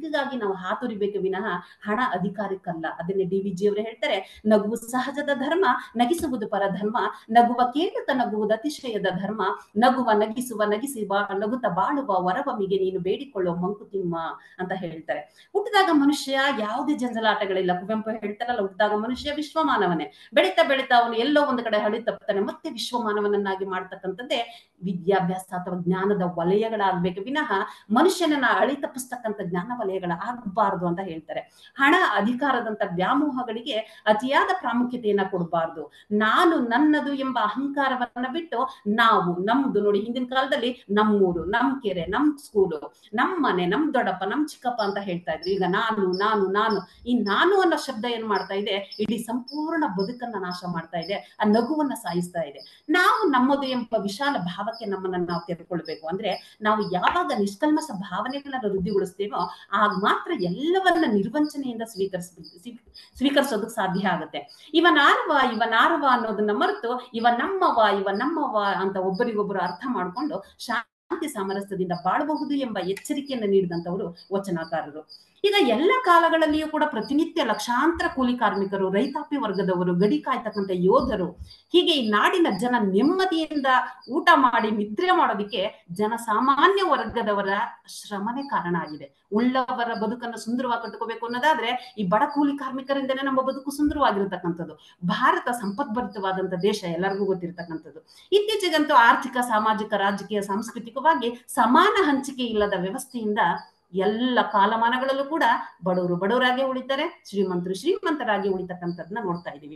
ಬದುಕಿಗಾಗಿ ನಾವು ಹಾತೊರಿಬೇಕು ವಿನಃ ಹಣ ಅಧಿಕಾರಕ್ಕಲ್ಲ ಅದನ್ನೇ ಡಿ ವಿ ಜಿ ಅವರು ಹೇಳ್ತಾರೆ ನಗುವು ಸಹಜದ ಧರ್ಮ ನಗಿಸುವುದು ಪರಧರ್ಮ ನಗುವ ಕೇಳುತ್ತ ನಗುವುದು ಅತಿಶಯದ ಧರ್ಮ ನಗುವ ನಗಿಸುವ ನಗಿಸಿ ಬಾ ನಗುತ್ತ ಬಾಳುವ ವರವಮಿಗೆ ನೀನು ಬೇಡಿಕೊಳ್ಳುವ ಮಂಕುತಿಮ್ಮ ಅಂತ ಹೇಳ್ತಾರೆ ಹುಟ್ಟಿದಾಗ ಮನುಷ್ಯ ಯಾವುದೇ ಜಂಜಲಾಟಗಳಿಲ್ಲ ಕುವೆಂಪು ಹೇಳ್ತಾರಲ್ಲ ಹುಟ್ಟಿದಾಗ ಮನುಷ್ಯ ವಿಶ್ವಮಾನವನೇ ಬೆಳೀತಾ ಬೆಳೀತಾ ಅವನು ಎಲ್ಲೋ ಒಂದು ಕಡೆ ಹಳಿ ತಪ್ಪುತ್ತಾನೆ ಮತ್ತೆ ವಿಶ್ವಮಾನವನನ್ನಾಗಿ ಮಾಡ್ತಕ್ಕಂಥದ್ದೇ ವಿದ್ಯಾಭ್ಯಾಸ ಅಥವಾ ಜ್ಞಾನದ ವಲಯಗಳಾಗ್ಬೇಕು ವಿನಃ ಮನುಷ್ಯನನ್ನ ಹಳಿ ತಪ್ಪಿಸ್ತಕ್ಕಂಥ ಜ್ಞಾನ ವಲಯಗಳ ಆಗಬಾರದು ಅಂತ ಹೇಳ್ತಾರೆ ಹಣ ಅಧಿಕಾರದಂತ ವ್ಯಾಮೋಹಗಳಿಗೆ ಅತಿಯಾದ ಪ್ರಾಮುಖ್ಯತೆಯನ್ನ ಕೊಡಬಾರ್ದು ನಾನು ನನ್ನದು ಎಂಬ ಅಹಂಕಾರವನ್ನ ಬಿಟ್ಟು ನಾವು ನಮ್ದು ನೋಡಿ ಹಿಂದಿನ ಕಾಲದಲ್ಲಿ ನಮ್ಮೂರು ನಮ್ ಕೆರೆ ನಮ್ ಸ್ಕೂಲು ನಮ್ ಮನೆ ನಮ್ ದೊಡ್ಡಪ್ಪ ನಮ್ ಚಿಕ್ಕಪ್ಪ ಅಂತ ಹೇಳ್ತಾ ಇದ್ರು ಈಗ ನಾನು ನಾನು ನಾನು ಈ ನಾನು ಅನ್ನೋ ಶಬ್ದ ಏನ್ ಮಾಡ್ತಾ ಇದೆ ಇಡೀ ಸಂಪೂರ್ಣ ಬದುಕನ್ನ ನಾಶ ಮಾಡ್ತಾ ಇದೆ ಆ ನಗುವನ್ನ ಸಾಯಿಸ್ತಾ ಇದೆ ನಾವು ನಮ್ಮದು ಎಂಬ ವಿಶಾಲ ಭಾವಕ್ಕೆ ನಮ್ಮನ್ನ ನಾವು ತೆರೆದುಕೊಳ್ಬೇಕು ಅಂದ್ರೆ ನಾವು ಯಾವಾಗ ನಿಷ್ಕಲ್ಮಸ ಭಾವನೆಗಳನ್ನ ವೃದ್ಧಿಗೊಳಿಸ್ತೇವೋ ಆಗ ಮಾತ್ರ ಎಲ್ಲವನ್ನ ನಿರ್ವಂಚನೆಯಿಂದ ಸ್ವೀಕರಿಸ್ಬೇಕು ಸ್ವೀಕರಿಸೋದಕ್ಕೆ ಸಾಧ್ಯ ಆಗುತ್ತೆ ಇವ ನಾರವ ಇವ ನಾರವ ಅನ್ನೋದನ್ನ ಮರೆತು ಇವ ನಮ್ಮವ ಇವ ನಮ್ಮವ ಅಂತ ಒಬ್ಬರಿಗೊಬ್ಬರು ಅರ್ಥ ಮಾಡ್ಕೊಂಡು ಶಾಂತಿ ಸಾಮರಸ್ಯದಿಂದ ಬಾಳಬಹುದು ಎಂಬ ಎಚ್ಚರಿಕೆಯನ್ನು ನೀಡಿದಂತವರು ವಚನಕಾರರು ಈಗ ಎಲ್ಲ ಕಾಲಗಳಲ್ಲಿಯೂ ಕೂಡ ಪ್ರತಿನಿತ್ಯ ಲಕ್ಷಾಂತರ ಕೂಲಿ ಕಾರ್ಮಿಕರು ರೈತಾಪಿ ವರ್ಗದವರು ಗಡಿ ಕಾಯ್ತಕ್ಕಂಥ ಯೋಧರು ಹೀಗೆ ಈ ನಾಡಿನ ಜನ ನೆಮ್ಮದಿಯಿಂದ ಊಟ ಮಾಡಿ ನಿದ್ರೆ ಮಾಡೋದಕ್ಕೆ ಜನಸಾಮಾನ್ಯ ವರ್ಗದವರ ಶ್ರಮನೇ ಕಾರಣ ಆಗಿದೆ ಉಳ್ಳವರ ಬದುಕನ್ನು ಸುಂದರವಾಗಿ ಕಟ್ಕೋಬೇಕು ಅನ್ನೋದಾದ್ರೆ ಈ ಬಡ ಕೂಲಿ ಕಾರ್ಮಿಕರಿಂದನೇ ನಮ್ಮ ಬದುಕು ಸುಂದರವಾಗಿರ್ತಕ್ಕಂಥದ್ದು ಭಾರತ ಸಂಪದ್ಭರಿತವಾದಂತ ದೇಶ ಎಲ್ಲರಿಗೂ ಗೊತ್ತಿರ್ತಕ್ಕಂಥದ್ದು ಇತ್ತೀಚೆಗಂತೂ ಆರ್ಥಿಕ ಸಾಮಾಜಿಕ ರಾಜಕೀಯ ಸಾಂಸ್ಕೃತಿಕವಾಗಿ ಸಮಾನ ಹಂಚಿಕೆ ಇಲ್ಲದ ವ್ಯವಸ್ಥೆಯಿಂದ ಎಲ್ಲ ಕಾಲಮಾನಗಳಲ್ಲೂ ಕೂಡ ಬಡವರು ಬಡವರಾಗಿ ಉಳಿತಾರೆ ಶ್ರೀಮಂತರು ಶ್ರೀಮಂತರಾಗಿ ಉಳಿತಕ್ಕಂಥದ್ದನ್ನ ನೋಡ್ತಾ ಇದೀವಿ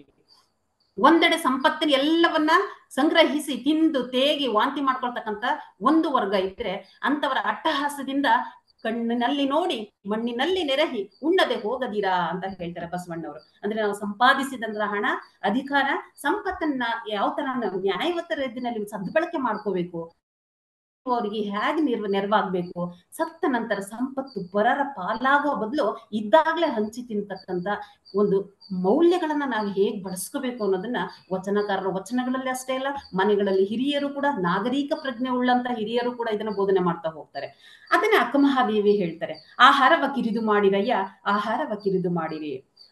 ಒಂದೆಡೆ ಸಂಪತ್ತಿನ ಎಲ್ಲವನ್ನ ಸಂಗ್ರಹಿಸಿ ತಿಂದು ತೇಗಿ ವಾಂತಿ ಮಾಡ್ಕೊಳ್ತಕ್ಕಂಥ ಒಂದು ವರ್ಗ ಇದ್ರೆ ಅಂತವರ ಅಟ್ಟಹಾಸದಿಂದ ಕಣ್ಣಿನಲ್ಲಿ ನೋಡಿ ಮಣ್ಣಿನಲ್ಲಿ ನೆರಹಿ ಉಣ್ಣದೆ ಹೋಗದಿರಾ ಅಂತ ಹೇಳ್ತಾರೆ ಬಸವಣ್ಣವರು ಅಂದ್ರೆ ನಾವು ಸಂಪಾದಿಸಿದಂತ ಹಣ ಅಧಿಕಾರ ಸಂಪತ್ತನ್ನ ಯಾವ ತರ ನಾವು ನ್ಯಾಯಯುತ ರೀತಿಯಲ್ಲಿ ಸದ್ಬಳಕೆ ಮಾಡ್ಕೋಬೇಕು ಅವರಿಗೆ ಹೇಗೆ ನಿರ್ವ ನೆರವಾಗ್ಬೇಕು ಸತ್ತ ನಂತರ ಸಂಪತ್ತು ಪರರ ಪಾಲಾಗೋ ಬದಲು ಇದ್ದಾಗ್ಲೇ ಹಂಚಿ ತಿಂತಕ್ಕಂತ ಒಂದು ಮೌಲ್ಯಗಳನ್ನ ನಾವು ಹೇಗ್ ಬಳಸ್ಕೋಬೇಕು ಅನ್ನೋದನ್ನ ವಚನಕಾರರ ವಚನಗಳಲ್ಲಿ ಅಷ್ಟೇ ಅಲ್ಲ ಮನೆಗಳಲ್ಲಿ ಹಿರಿಯರು ಕೂಡ ನಾಗರಿಕ ಪ್ರಜ್ಞೆ ಉಳ್ಳಂತ ಹಿರಿಯರು ಕೂಡ ಇದನ್ನ ಬೋಧನೆ ಮಾಡ್ತಾ ಹೋಗ್ತಾರೆ ಅದನ್ನ ಅಕ್ಕಮಹಾದೇವಿ ಹೇಳ್ತಾರೆ ಆಹಾರವ ಕಿರಿದು ಮಾಡಿರಯ್ಯ ಆಹಾರವ ಕಿರಿದು ಮಾಡಿರಿ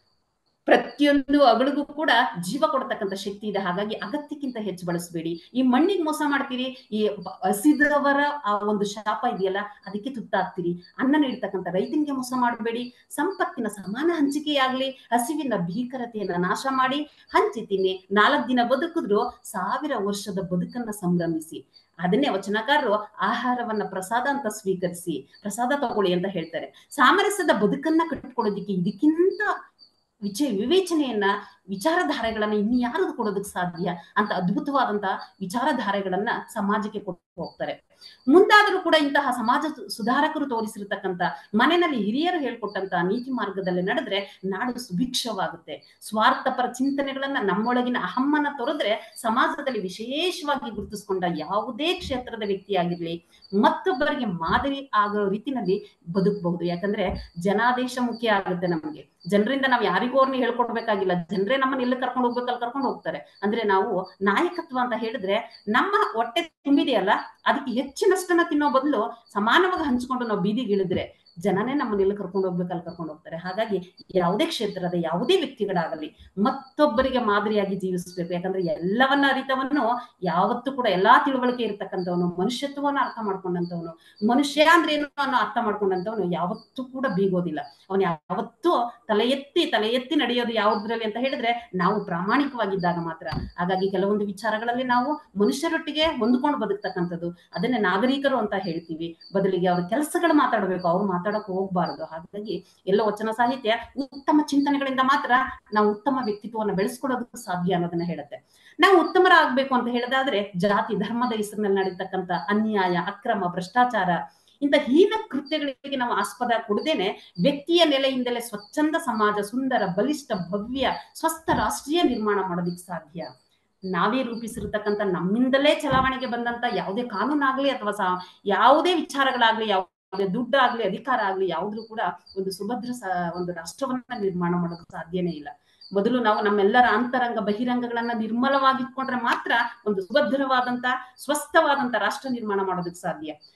ಪ್ರತಿಯೊಂದು ಅಗಳಿಗೂ ಕೂಡ ಜೀವ ಕೊಡತಕ್ಕಂಥ ಶಕ್ತಿ ಇದೆ ಹಾಗಾಗಿ ಅಗತ್ಯಕ್ಕಿಂತ ಹೆಚ್ಚು ಬಳಸಬೇಡಿ ಈ ಮಣ್ಣಿಗೆ ಮೋಸ ಮಾಡ್ತೀರಿ ಈ ಹಸಿದವರ ಆ ಒಂದು ಶಾಪ ಇದೆಯಲ್ಲ ಅದಕ್ಕೆ ತುತ್ತಾಗ್ತೀರಿ ಅನ್ನ ನೀಡ್ತಕ್ಕಂಥ ರೈತನಿಗೆ ಮೋಸ ಮಾಡಬೇಡಿ ಸಂಪತ್ತಿನ ಸಮಾನ ಹಂಚಿಕೆಯಾಗ್ಲಿ ಹಸಿವಿನ ಭೀಕರತೆಯನ್ನ ನಾಶ ಮಾಡಿ ಹಂಚಿ ತಿನ್ನಿ ನಾಲ್ಕು ದಿನ ಬದುಕಿದ್ರು ಸಾವಿರ ವರ್ಷದ ಬದುಕನ್ನ ಸಂಭ್ರಮಿಸಿ ಅದನ್ನೇ ವಚನಕಾರರು ಆಹಾರವನ್ನ ಪ್ರಸಾದ ಅಂತ ಸ್ವೀಕರಿಸಿ ಪ್ರಸಾದ ತಗೊಳ್ಳಿ ಅಂತ ಹೇಳ್ತಾರೆ ಸಾಮರಸ್ಯದ ಬದುಕನ್ನ ಕಟ್ಟಿಕೊಳ್ಳೋದಿಕ್ಕೆ ಇದಕ್ಕಿಂತ ವಿಚ ವಿವೇಚನೆಯನ್ನ ವಿಚಾರಧಾರೆಗಳನ್ನ ಇನ್ಯಾರು ಕೊಡೋದಕ್ಕೆ ಸಾಧ್ಯ ಅಂತ ಅದ್ಭುತವಾದಂತಹ ವಿಚಾರಧಾರೆಗಳನ್ನ ಸಮಾಜಕ್ಕೆ ಕೊಟ್ಟು ಹೋಗ್ತಾರೆ ಮುಂದಾದರೂ ಕೂಡ ಇಂತಹ ಸಮಾಜ ಸುಧಾರಕರು ತೋರಿಸಿರ್ತಕ್ಕಂಥ ಮನೆಯಲ್ಲಿ ಹಿರಿಯರು ಹೇಳ್ಕೊಟ್ಟಂತ ನೀತಿ ಮಾರ್ಗದಲ್ಲಿ ನಡೆದ್ರೆ ನಾಡು ಸುಭಿಕ್ಷವಾಗುತ್ತೆ ಸ್ವಾರ್ಥಪರ ಚಿಂತನೆಗಳನ್ನ ನಮ್ಮೊಳಗಿನ ಅಹಮ್ಮನ ತೊರೆದ್ರೆ ಸಮಾಜದಲ್ಲಿ ವಿಶೇಷವಾಗಿ ಗುರುತಿಸ್ಕೊಂಡ ಯಾವುದೇ ಕ್ಷೇತ್ರದ ವ್ಯಕ್ತಿಯಾಗಿರ್ಲಿ ಮತ್ತೊಬ್ಬರಿಗೆ ಮಾದರಿ ಆಗೋ ರೀತಿನಲ್ಲಿ ಬದುಕಬಹುದು ಯಾಕಂದ್ರೆ ಜನಾದೇಶ ಮುಖ್ಯ ಆಗುತ್ತೆ ನಮಗೆ ಜನರಿಂದ ನಾವು ಯಾರಿಗೂ ಅವ್ರನ್ನ ಹೇಳ್ಕೊಡ್ಬೇಕಾಗಿಲ್ಲ ಜನರೇ ನಮ್ಮನ್ನ ಎಲ್ಲಿ ಕರ್ಕೊಂಡು ಹೋಗ್ಬೇಕಲ್ಲಿ ಕರ್ಕೊಂಡು ಹೋಗ್ತಾರೆ ಅಂದ್ರೆ ನಾವು ನಾಯಕತ್ವ ಅಂತ ಹೇಳಿದ್ರೆ ನಮ್ಮ ಹೊಟ್ಟೆ ತುಂಬಿದೆಯಲ್ಲ ಅದಕ್ಕೆ ಹೆಚ್ಚಿನಷ್ಟನ್ನ ತಿನ್ನೋ ಬದಲು ಸಮಾನವಾಗಿ ಹಂಚ್ಕೊಂಡು ನಾವು ಬೀದಿಗೆ ಇಳಿದ್ರೆ ಜನನೇ ನಮ್ಮನ್ನೆಲ್ಲ ಕರ್ಕೊಂಡು ಹೋಗ್ಬೇಕಲ್ಲಿ ಕರ್ಕೊಂಡು ಹೋಗ್ತಾರೆ ಹಾಗಾಗಿ ಯಾವುದೇ ಕ್ಷೇತ್ರದ ಯಾವುದೇ ವ್ಯಕ್ತಿಗಳಾಗಲಿ ಮತ್ತೊಬ್ಬರಿಗೆ ಮಾದರಿಯಾಗಿ ಜೀವಿಸ್ಬೇಕು ಯಾಕಂದ್ರೆ ಎಲ್ಲವನ್ನ ಅರಿತವನು ಯಾವತ್ತೂ ಕೂಡ ಎಲ್ಲಾ ತಿಳುವಳಿಕೆ ಇರ್ತಕ್ಕಂಥವನು ಮನುಷ್ಯತ್ವವನ್ನು ಅರ್ಥ ಮಾಡ್ಕೊಂಡಂತವನು ಮನುಷ್ಯ ಅಂದ್ರೆ ಏನು ಅನ್ನೋ ಅರ್ಥ ಮಾಡ್ಕೊಂಡಂತವನು ಯಾವತ್ತೂ ಕೂಡ ಬೀಗೋದಿಲ್ಲ ಅವನು ಯಾವತ್ತೂ ತಲೆ ಎತ್ತಿ ತಲೆ ಎತ್ತಿ ನಡೆಯೋದು ಯಾವುದ್ರಲ್ಲಿ ಅಂತ ಹೇಳಿದ್ರೆ ನಾವು ಪ್ರಾಮಾಣಿಕವಾಗಿದ್ದಾಗ ಮಾತ್ರ ಹಾಗಾಗಿ ಕೆಲವೊಂದು ವಿಚಾರಗಳಲ್ಲಿ ನಾವು ಮನುಷ್ಯರೊಟ್ಟಿಗೆ ಹೊಂದ್ಕೊಂಡು ಬದುಕ್ತಕ್ಕಂಥದ್ದು ಅದನ್ನೇ ನಾಗರಿಕರು ಅಂತ ಹೇಳ್ತೀವಿ ಬದಲಿಗೆ ಅವ್ರ ಕೆಲಸಗಳು ಮಾತಾಡಬೇಕು ಅವ್ರು ಮಾತಾಡಕ್ ಹೋಗ್ಬಾರ್ದು ಹಾಗಾಗಿ ಎಲ್ಲ ವಚನ ಸಾಹಿತ್ಯ ಉತ್ತಮ ಚಿಂತನೆಗಳಿಂದ ಮಾತ್ರ ನಾವು ಉತ್ತಮ ವ್ಯಕ್ತಿತ್ವವನ್ನು ಬೆಳೆಸ್ಕೊಳ್ಳೋದಕ್ಕೆ ಸಾಧ್ಯ ಅನ್ನೋದನ್ನ ಹೇಳುತ್ತೆ ನಾವು ಉತ್ತಮರಾಗ್ಬೇಕು ಅಂತ ಹೇಳಿದಾದ್ರೆ ಜಾತಿ ಧರ್ಮದ ಹೆಸರಿನಲ್ಲಿ ನಡೀತಕ್ಕಂಥ ಅನ್ಯಾಯ ಅಕ್ರಮ ಭ್ರಷ್ಟಾಚಾರ ಇಂಥ ಹೀನ ಕೃತ್ಯಗಳಿಗೆ ನಾವು ಆಸ್ಪದ ಕೊಡದೇನೆ ವ್ಯಕ್ತಿಯ ನೆಲೆಯಿಂದಲೇ ಸ್ವಚ್ಛಂದ ಸಮಾಜ ಸುಂದರ ಬಲಿಷ್ಠ ಭವ್ಯ ಸ್ವಸ್ಥ ರಾಷ್ಟ್ರೀಯ ನಿರ್ಮಾಣ ಮಾಡೋದಿಕ್ ಸಾಧ್ಯ ನಾವೇ ರೂಪಿಸಿರ್ತಕ್ಕಂಥ ನಮ್ಮಿಂದಲೇ ಚಲಾವಣೆಗೆ ಬಂದಂತ ಯಾವುದೇ ಕಾನೂನಾಗ್ಲಿ ಅಥವಾ ಸಾ ಯಾವುದೇ ವಿಚಾರಗಳಾಗ್ಲಿ ಯಾವುದೇ ದುಡ್ಡಾಗ್ಲಿ ಅಧಿಕಾರ ಆಗ್ಲಿ ಯಾವ್ದು ಕೂಡ ಒಂದು ಸುಭದ್ರ ಒಂದು ರಾಷ್ಟ್ರವನ್ನ ನಿರ್ಮಾಣ ಮಾಡೋದಕ್ಕೆ ಸಾಧ್ಯನೇ ಇಲ್ಲ ಮೊದಲು ನಾವು ನಮ್ಮೆಲ್ಲರ ಅಂತರಂಗ ಬಹಿರಂಗಗಳನ್ನ ನಿರ್ಮಲವಾಗಿಟ್ಕೊಂಡ್ರೆ ಮಾತ್ರ ಒಂದು ಸುಭದ್ರವಾದಂತ ಸ್ವಸ್ಥವಾದಂತ ರಾಷ್ಟ್ರ ನಿರ್ಮಾಣ ಮಾಡೋದಕ್ಕೆ ಸಾಧ್ಯ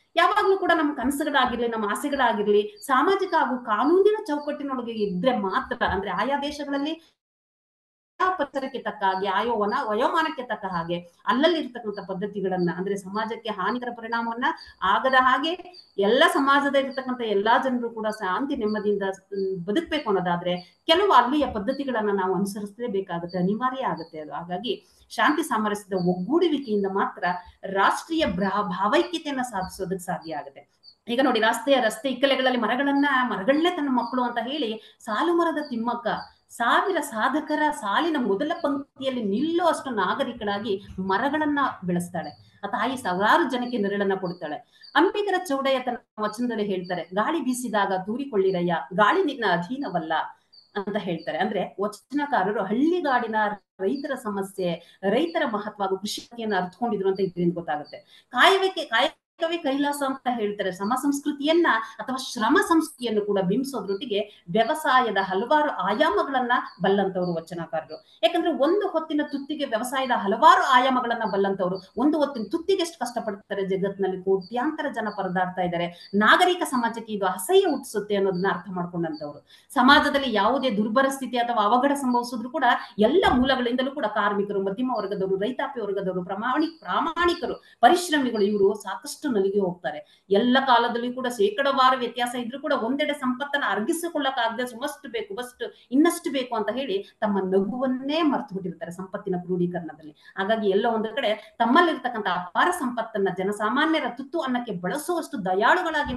ಯಾವಾಗ್ಲೂ ಕೂಡ ನಮ್ಮ ಕನಸುಗಳಾಗಿರ್ಲಿ ನಮ್ಮ ಆಸೆಗಳಾಗಿರ್ಲಿ ಸಾಮಾಜಿಕ ಹಾಗೂ ಕಾನೂನಿನ ಚೌಕಟ್ಟಿನೊಳಗೆ ಇದ್ರೆ ಮಾತ್ರ ಅಂದ್ರೆ ಆಯಾ ದೇಶಗಳಲ್ಲಿ ಆಯಾ ಪರಿಸರಕ್ಕೆ ತಕ್ಕ ಹಾಗೆ ಆಯೋ ವನ ವಯೋಮಾನಕ್ಕೆ ತಕ್ಕ ಹಾಗೆ ಅಲ್ಲಲ್ಲಿ ಇರ್ತಕ್ಕಂಥ ಪದ್ಧತಿಗಳನ್ನ ಅಂದ್ರೆ ಸಮಾಜಕ್ಕೆ ಹಾನಿಕರ ಪರಿಣಾಮವನ್ನ ಆಗದ ಹಾಗೆ ಎಲ್ಲ ಸಮಾಜದ ಇರ್ತಕ್ಕಂಥ ಎಲ್ಲಾ ಜನರು ಕೂಡ ಶಾಂತಿ ನೆಮ್ಮದಿಯಿಂದ ಮ್, ಬದುಕ್ಬೇಕು ಅನ್ನೋದಾದ್ರೆ ಕೆಲವು ಅಲ್ಲಿಯ ಪದ್ಧತಿಗಳನ್ನ ನಾವು ಅನುಸರಿಸಲೇಬೇಕಾಗುತ್ತೆ ಅನಿವಾರ್ಯ ಆಗುತ್ತೆ ಅದು ಹಾಗಾಗಿ ಶಾಂತಿ ಸಾಮರಸ್ಯದ ಒಗ್ಗೂಡುವಿಕೆಯಿಂದ ಮಾತ್ರ ರಾಷ್ಟ್ರೀಯ ಭ್ರಾ- ಭಾವೈಕ್ಯತೆಯನ್ನ ಸಾಧಿಸೋದಕ್ಕೆ ಸಾಧ್ಯ ಆಗುತ್ತೆ ಈಗ ನೋಡಿ ರಸ್ತೆಯ ರಸ್ತೆ ಇಕ್ಕಲೆಗಳಲ್ಲಿ ಮರಗಳನ್ನ ಮರಗಳನ್ನೇ ತನ್ನ ಮಕ್ಕಳು ಅಂತ ಹೇಳಿ ಸಾಲು ಮರದ ತಿಮ್ಮಕ್ಕ ಸಾವಿರ ಸಾಧಕರ ಸಾಲಿನ ಮೊದಲ ಪಂಕ್ತಿಯಲ್ಲಿ ನಿಲ್ಲುವಷ್ಟು ನಾಗರಿಕಳಾಗಿ ಮರಗಳನ್ನ ಬೆಳೆಸ್ತಾಳೆ ಆ ತಾಯಿ ಸಾವಿರಾರು ಜನಕ್ಕೆ ನೆರಳನ್ನ ಕೊಡ್ತಾಳೆ ಅಂಬಿಗರ ಚೌಡಯ್ಯ ತನ್ನ ವಚನದಲ್ಲಿ ಹೇಳ್ತಾರೆ ಗಾಳಿ ಬೀಸಿದಾಗ ತೂರಿಕೊಳ್ಳಿರಯ್ಯ ಗಾಳಿ ನಿನ್ನ ಅಧೀನವಲ್ಲ ಅಂತ ಹೇಳ್ತಾರೆ ಅಂದ್ರೆ ವಚನಕಾರರು ಹಳ್ಳಿಗಾಡಿನ ರೈತರ ಸಮಸ್ಯೆ ರೈತರ ಮಹತ್ವ ಹಾಗೂ ಕೃಷಿಯನ್ನು ಅರ್ಥಕೊಂಡಿದ್ರು ಅಂತ ಇದರಿಂದ ಗೊತ್ತಾಗುತ್ತೆ ಕಾಯುವಿಕೆ ಕಾಯಕವೇ ಕೈಲಾಸ ಅಂತ ಹೇಳ್ತಾರೆ ಸಮ ಸಂಸ್ಕೃತಿಯನ್ನ ಅಥವಾ ಶ್ರಮ ಸಂಸ್ಕೃತಿಯನ್ನು ಕೂಡ ಬಿಂಬಿಸೋದ್ರೊಟ್ಟಿಗೆ ವ್ಯವಸಾಯದ ಹಲವಾರು ಆಯಾಮಗಳನ್ನ ಬಲ್ಲಂತವ್ರು ವಚನಕಾರರು ಯಾಕಂದ್ರೆ ಒಂದು ಹೊತ್ತಿನ ತುತ್ತಿಗೆ ವ್ಯವಸಾಯದ ಹಲವಾರು ಆಯಾಮಗಳನ್ನ ಬಲ್ಲಂತವ್ರು ಒಂದು ಹೊತ್ತಿನ ತುತ್ತಿಗೆ ಎಷ್ಟು ಕಷ್ಟಪಡ್ತಾರೆ ಜಗತ್ತಿನಲ್ಲಿ ಕೋಟ್ಯಾಂತರ ಜನ ಪರದಾಡ್ತಾ ಇದ್ದಾರೆ ನಾಗರಿಕ ಸಮಾಜಕ್ಕೆ ಇದು ಅಸಹ್ಯ ಹುಟ್ಟಿಸುತ್ತೆ ಅನ್ನೋದನ್ನ ಅರ್ಥ ಮಾಡ್ಕೊಂಡಂತವ್ರು ಸಮಾಜದಲ್ಲಿ ಯಾವುದೇ ದುರ್ಬರ ಸ್ಥಿತಿ ಅಥವಾ ಅವಘಡ ಸಂಭವಿಸಿದ್ರು ಕೂಡ ಎಲ್ಲ ಮೂಲಗಳಿಂದಲೂ ಕೂಡ ಕಾರ್ಮಿಕರು ಮಧ್ಯಮ ವರ್ಗದವರು ರೈತಾಪಿ ವರ್ಗದವರು ಪ್ರಾಮಾಣಿಕ ಪ್ರಾಮಾಣಿಕರು ಪರಿಶ್ರಮಿಗಳು ಇವರು ಸಾಕಷ್ಟು ನಲಿಗೆ ಹೋಗ್ತಾರೆ ಎಲ್ಲ ಕಾಲದಲ್ಲೂ ಕೂಡ ಶೇಕಡವಾರು ವ್ಯತ್ಯಾಸ ಇದ್ರೂ ಕೂಡ ಒಂದೆಡೆ ಸಂಪತ್ತನ್ನ ಅರ್ಗಿಸಿಕೊಳ್ಳಕ್ಕಾಗದೆ ಸುಮಷ್ಟು ಬೇಕು ಬಸ್ಟ್ ಇನ್ನಷ್ಟು ಬೇಕು ಅಂತ ಹೇಳಿ ತಮ್ಮ ನಗುವನ್ನೇ ಮರ್ತು ಬಿಟ್ಟಿರ್ತಾರೆ ಸಂಪತ್ತಿನ ಕ್ರೋಢೀಕರಣದಲ್ಲಿ ಹಾಗಾಗಿ ಎಲ್ಲ ಒಂದು ಕಡೆ ತಮ್ಮಲ್ಲಿರ್ತಕ್ಕಂಥ ಅಪಾರ ಸಂಪತ್ತನ್ನ ಜನಸಾಮಾನ್ಯರ ತುತ್ತು ಅನ್ನಕ್ಕೆ ಬಳಸುವಷ್ಟು ದಯಾಳುಗಳಾಗಿ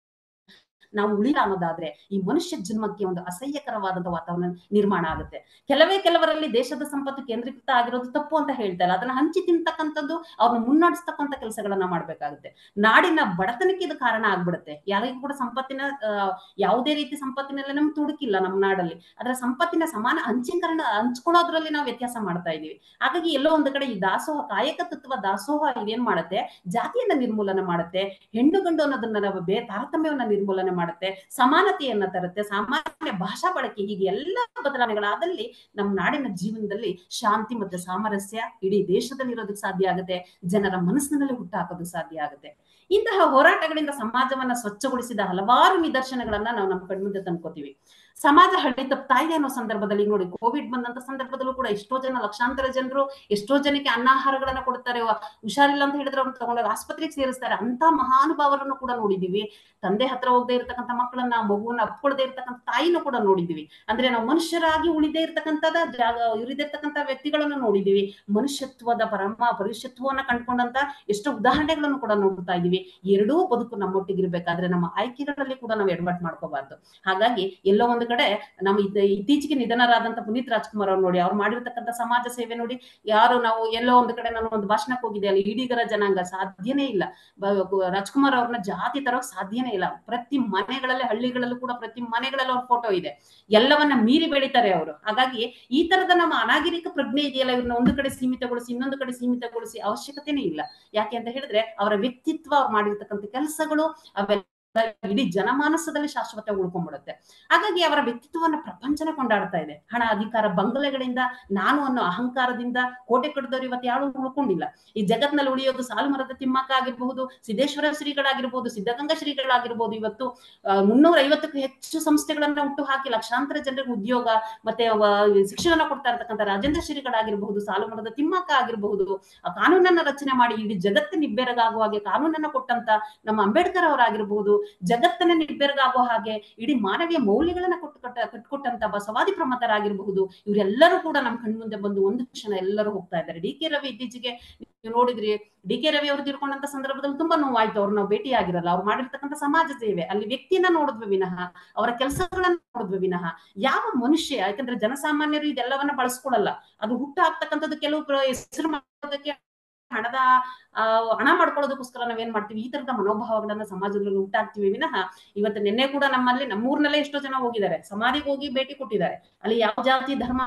ನಾವು ಉಳಿಲ ಅನ್ನೋದಾದ್ರೆ ಈ ಮನುಷ್ಯ ಜನ್ಮಕ್ಕೆ ಒಂದು ಅಸಹ್ಯಕರವಾದಂತಹ ವಾತಾವರಣ ನಿರ್ಮಾಣ ಆಗುತ್ತೆ ಕೆಲವೇ ಕೆಲವರಲ್ಲಿ ದೇಶದ ಸಂಪತ್ತು ಕೇಂದ್ರೀಕೃತ ಆಗಿರೋದು ತಪ್ಪು ಅಂತ ಹೇಳ್ತಾರೆ ಅದನ್ನ ಹಂಚಿ ತಿಂತಕ್ಕಂಥದ್ದು ಅವ್ರನ್ನ ಮುನ್ನಡೆಸ್ತಕ್ಕಂಥ ಕೆಲಸಗಳನ್ನ ಮಾಡ್ಬೇಕಾಗುತ್ತೆ ನಾಡಿನ ಬಡತನಕ್ಕೆ ಇದು ಕಾರಣ ಆಗ್ಬಿಡುತ್ತೆ ಯಾರಿಗೂ ಕೂಡ ಸಂಪತ್ತಿನ ಆ, ಯಾವುದೇ ರೀತಿ ಸಂಪತ್ತಿನಲ್ಲಿ ನಮ್ಗೆ ತುಡುಕಿಲ್ಲ ನಮ್ಮ ನಾಡಲ್ಲಿ ಅದರ ಸಂಪತ್ತಿನ ಸಮಾನ ಹಂಚೀಕರಣ ಹಂಚ್ಕೊಳ್ಳೋದ್ರಲ್ಲಿ ನಾವು ವ್ಯತ್ಯಾಸ ಮಾಡ್ತಾ ಇದೀವಿ ಹಾಗಾಗಿ ಎಲ್ಲೋ ಒಂದು ಕಡೆ ಈ ದಾಸೋಹ ಕಾಯಕ ತತ್ವ ದಾಸೋಹ ಇದೇನ್ ಮಾಡುತ್ತೆ ಜಾತಿಯನ್ನ ನಿರ್ಮೂಲನೆ ಮಾಡುತ್ತೆ ಹೆಣ್ಣು ಗಂಡು ಅನ್ನೋದನ್ನ ನಾವು ಬೇ ತಾರತಮ್ಯವನ್ನ ನಿರ್ಮೂಲನೆ ಮಾಡುತ್ತೆ ಸಮಾನತೆಯನ್ನ ತರುತ್ತೆ ಸಾಮಾನ್ಯ ಭಾಷಾ ಬಳಕೆ ಹೀಗೆ ಎಲ್ಲ ಬದಲಾವಣೆಗಳಾದಲ್ಲಿ ನಮ್ಮ ನಾಡಿನ ಜೀವನದಲ್ಲಿ ಶಾಂತಿ ಮತ್ತೆ ಸಾಮರಸ್ಯ ಇಡೀ ದೇಶದಲ್ಲಿ ಇರೋದಕ್ಕೆ ಸಾಧ್ಯ ಆಗುತ್ತೆ ಜನರ ಮನಸ್ಸಿನಲ್ಲಿ ಹುಟ್ಟಾಕೋದಕ್ಕೆ ಸಾಧ್ಯ ಆಗುತ್ತೆ ಇಂತಹ ಹೋರಾಟಗಳಿಂದ ಸಮಾಜವನ್ನ ಸ್ವಚ್ಛಗೊಳಿಸಿದ ಹಲವಾರು ನಿದರ್ಶನಗಳನ್ನ ನಾವು ನಮ್ಮ ಕಣ್ಮುಂದೆ ತಂದ್ಕೋತೀವಿ ಸಮಾಜ ಹಳ್ಳಿ ತಪ್ತಾ ಇದೆ ಅನ್ನೋ ಸಂದರ್ಭದಲ್ಲಿ ಈಗ ನೋಡಿ ಕೋವಿಡ್ ಬಂದಂತ ಸಂದರ್ಭದಲ್ಲೂ ಕೂಡ ಎಷ್ಟೋ ಜನ ಲಕ್ಷಾಂತರ ಜನರು ಎಷ್ಟೋ ಜನಕ್ಕೆ ಅನ್ನಾಹಾರಗಳನ್ನ ಕೊಡ್ತಾರೆ ವ- ಹುಷಾರಿಲ್ಲ ಅಂತ ಹೇಳಿದ್ರೆ ಅವ್ರನ್ನ ತಗೊಂಡೋಗಿ ಆಸ್ಪತ್ರೆಗೆ ಸೇರಿಸ್ತಾರೆ ಅಂತ ಮಹಾನುಭಾವರನ್ನು ಕೂಡ ನೋಡಿದೀವಿ ತಂದೆ ಹತ್ರ ಹೋಗದೆ ಇರ್ತಕ್ಕಂಥ ಮಕ್ಕಳನ್ನ ಮಗುವನ್ನ ಅಪ್ಕೊಳ್ದೆ ಇರ್ತಕ್ಕಂಥ ತಾಯಿನೂ ಕೂಡ ನೋಡಿದೀವಿ ಅಂದ್ರೆ ನಾವು ಮನುಷ್ಯರಾಗಿ ಉಳಿದೇ ಇರ್ತಕ್ಕಂಥದ ಜಾಗ ಇರಿದಿರ್ತಕ್ಕಂಥ ವ್ಯಕ್ತಿಗಳನ್ನು ನೋಡಿದೀವಿ ಮನುಷ್ಯತ್ವದ ಪರಮ ಪರುಷತ್ವವನ್ನ ಕಂಡ್ಕೊಂಡಂತ ಎಷ್ಟೋ ಉದಾಹರಣೆಗಳನ್ನು ಕೂಡ ನೋಡ್ತಾ ಇದೀವಿ ಎರಡೂ ಬದುಕು ನಮ್ಮೊಟ್ಟಿಗಿರ್ಬೇಕಾದ್ರೆ ನಮ್ಮ ಆಯ್ಕೆಗಳಲ್ಲಿ ಕೂಡ ನಾವು ಎಡವಟ್ ಮಾಡ್ಕೋಬಾರ್ದು ಹಾಗಾಗಿ ಎಲ್ಲೋ ಒಂದು ಕಡೆ ನಮ್ಮ ಇದ್- ಇತ್ತೀಚೆಗೆ ನಿಧನರಾದಂತ ಪುನೀತ್ ರಾಜ್ಕುಮಾರ್ ಅವ್ರು ನೋಡಿ ಅವ್ರು ಮಾಡಿರ್ತಕ್ಕಂಥ ಸಮಾಜ ಸೇವೆ ನೋಡಿ ಯಾರು ನಾವು ಎಲ್ಲೋ ಒಂದು ಕಡೆ ನಾನು ಒಂದು ಭಾಷಣಕ್ಕೆ ಹೋಗಿದ್ದೆ ಅಲ್ಲಿ ಇಡೀಗರ ಜನಾಂಗ ಸಾಧ್ಯನೇ ಇಲ್ಲ ಬ- ರಾಜ್ಕುಮಾರ್ ಅವ್ರನ್ನ ಜಾತಿ ತರೋಕ್ ಸಾಧ್ಯನೇ ಇಲ್ಲ ಪ್ರತಿ ಮನೆಗಳಲ್ಲಿ ಹಳ್ಳಿಗಳಲ್ಲೂ ಕೂಡ ಪ್ರತಿ ಮನೆಗಳಲ್ಲಿ ಅವ್ರ ಫೋಟೋ ಇದೆ ಎಲ್ಲವನ್ನ ಮೀರಿ ಬೆಳಿತಾರೆ ಅವರು ಹಾಗಾಗಿ ಈ ತರದ ನಮ್ಮ ಅನಾಗರಿಕ ಪ್ರಜ್ಞೆ ಇದೆಯಲ್ಲ ಇವ್ರನ್ನ ಒಂದು ಕಡೆ ಸೀಮಿತಗೊಳಿಸಿ ಇನ್ನೊಂದು ಕಡೆ ಸೀಮಿತಗೊಳಿಸಿ ಅವಶ್ಯಕತೆನೇ ಇಲ್ಲ ಯಾಕೆ ಅಂತ ಹೇಳಿದ್ರೆ ಅವರ ವ್ಯಕ್ತಿತ್ವ ಅವ್ರು ಮಾಡಿರ್ತಕ್ಕಂಥ ಕೆಲಸಗಳು ಅವೆಲ್ಲ ಇಡೀ ಜನಮಾನಸದಲ್ಲಿ ಶಾಶ್ವತ ಉಳ್ಕೊಂಡ್ಬಿಡುತ್ತೆ ಹಾಗಾಗಿ ಅವರ ವ್ಯಕ್ತಿತ್ವವನ್ನ ಪ್ರಪಂಚನೇ ಕೊಂಡಾಡ್ತಾ ಇದೆ ಹಣ ಅಧಿಕಾರ ಬಂಗಲೆಗಳಿಂದ ನಾನು ಅನ್ನೋ ಅಹಂಕಾರದಿಂದ ಕೋಟೆ ಕಟ್ಟಿದವರು ಇವತ್ತು ಯಾರು ಉಳ್ಕೊಂಡಿಲ್ಲ ಈ ಜಗತ್ನಲ್ಲಿ ಉಳಿಯೋದು ಸಾಲುಮರದ ತಿಮ್ಮಕ್ಕ ಆಗಿರ್ಬಹುದು ಸಿದ್ದೇಶ್ವರ ಶ್ರೀಗಳಾಗಿರ್ಬಹುದು ಸಿದ್ಧಗಂಗಾ ಶ್ರೀಗಳಾಗಿರ್ಬಹುದು ಇವತ್ತು ಮುನ್ನೂರ ಐವತ್ತಕ್ಕೂ ಹೆಚ್ಚು ಸಂಸ್ಥೆಗಳನ್ನ ಹುಟ್ಟು ಹಾಕಿ ಲಕ್ಷಾಂತರ ಜನರಿಗೆ ಉದ್ಯೋಗ ಮತ್ತೆ ವ- ಶಿಕ್ಷಣ ಕೊಡ್ತಾ ಇರ್ತಕ್ಕಂಥ ರಾಜೇಂದ್ರ ಶ್ರೀಗಳಾಗಿರ್ಬಹುದು ಸಾಲುಮರದ ತಿಮ್ಮಕ್ಕ ಆಗಿರಬಹುದು ಆ ಕಾನೂನನ್ನ ರಚನೆ ಮಾಡಿ ಇಡೀ ಜಗತ್ತು ನಿಬ್ಬೆರಗಾಗುವ ಹಾಗೆ ಕಾನೂನನ್ನ ಕೊಟ್ಟಂತ ನಮ್ಮ ಅಂಬೇಡ್ಕರ್ ಅವರಾಗಿರ್ಬಹುದು ಜಗತ್ತನ್ನ ನಿಬ್ಬೆರಗಾಗೋ ಹಾಗೆ ಇಡೀ ಮಾನವೀಯ ಮೌಲ್ಯಗಳನ್ನ ಕೊಟ್ಟು ಕಟ್ಟ ಕಟ್ಕೊಟ್ಟಂತ ಬಸವಾದಿ ಪ್ರಮತರಾಗಿರ್ಬಹುದು ಇವರೆಲ್ಲರೂ ಕೂಡ ನಮ್ಮ ಕಣ್ಮುಂದೆ ಬಂದು ಒಂದು ಕ್ಷಣ ಎಲ್ಲರೂ ಹೋಗ್ತಾ ಇದ್ದಾರೆ ಡಿ ಕೆ ರವಿ ಇತ್ತೀಚೆಗೆ ನೀವು ನೋಡಿದ್ರಿ ಡಿ ಕೆ ರವಿ ಅವರು ತೀರ್ಕೊಂಡಂತ ಸಂದರ್ಭದಲ್ಲಿ ತುಂಬಾ ನೋವಾಯ್ತು ಅವ್ರು ನಾವು ಭೇಟಿ ಆಗಿರಲ್ಲ ಅವ್ರು ಮಾಡಿರ್ತಕ್ಕಂಥ ಸಮಾಜ ಸೇವೆ ಅಲ್ಲಿ ವ್ಯಕ್ತಿಯನ್ನ ನೋಡಿದ್ವಿ ವಿನಃ ಅವರ ಕೆಲಸಗಳನ್ನ ನೋಡಿದ್ವಿ ವಿನಃ ಯಾವ ಮನುಷ್ಯ ಯಾಕಂದ್ರೆ ಜನಸಾಮಾನ್ಯರು ಇದೆಲ್ಲವನ್ನ ಬಳಸ್ಕೊಳಲ್ಲ ಅದು ಹುಟ್ಟು ಹಾಕ್ತಕ್ಕಂಥದ್ದು ಕೆಲವು ಪ್ರ- ಹೆಸರು ಮಾಡೋದಕ್ಕೆ ಹಣದ ಆ, ಹಣ ಮಾಡ್ಕೊಳ್ಳೋದಕ್ಕೋಸ್ಕರ ನಾವೇನ್ ಮಾಡ್ತೀವಿ ಈ ತರದ ಮನೋಭಾವಗಳನ್ನ ಸಮಾಜದಲ್ಲಿ ಉಂಟಾಗ್ತೀವಿ ವಿನಃ ಇವತ್ತು ನಿನ್ನೆ ಕೂಡ ನಮ್ಮಲ್ಲಿ ನಮ್ಮೂರ್ನಲ್ಲೇ ಎಷ್ಟೋ ಜನ ಹೋಗಿದ್ದಾರೆ ಸಮಾಧಿಗೆ ಹೋಗಿ ಭೇಟಿ ಕೊಟ್ಟಿದ್ದಾರೆ ಅಲ್ಲಿ ಯಾವ ಜಾತಿ ಧರ್ಮ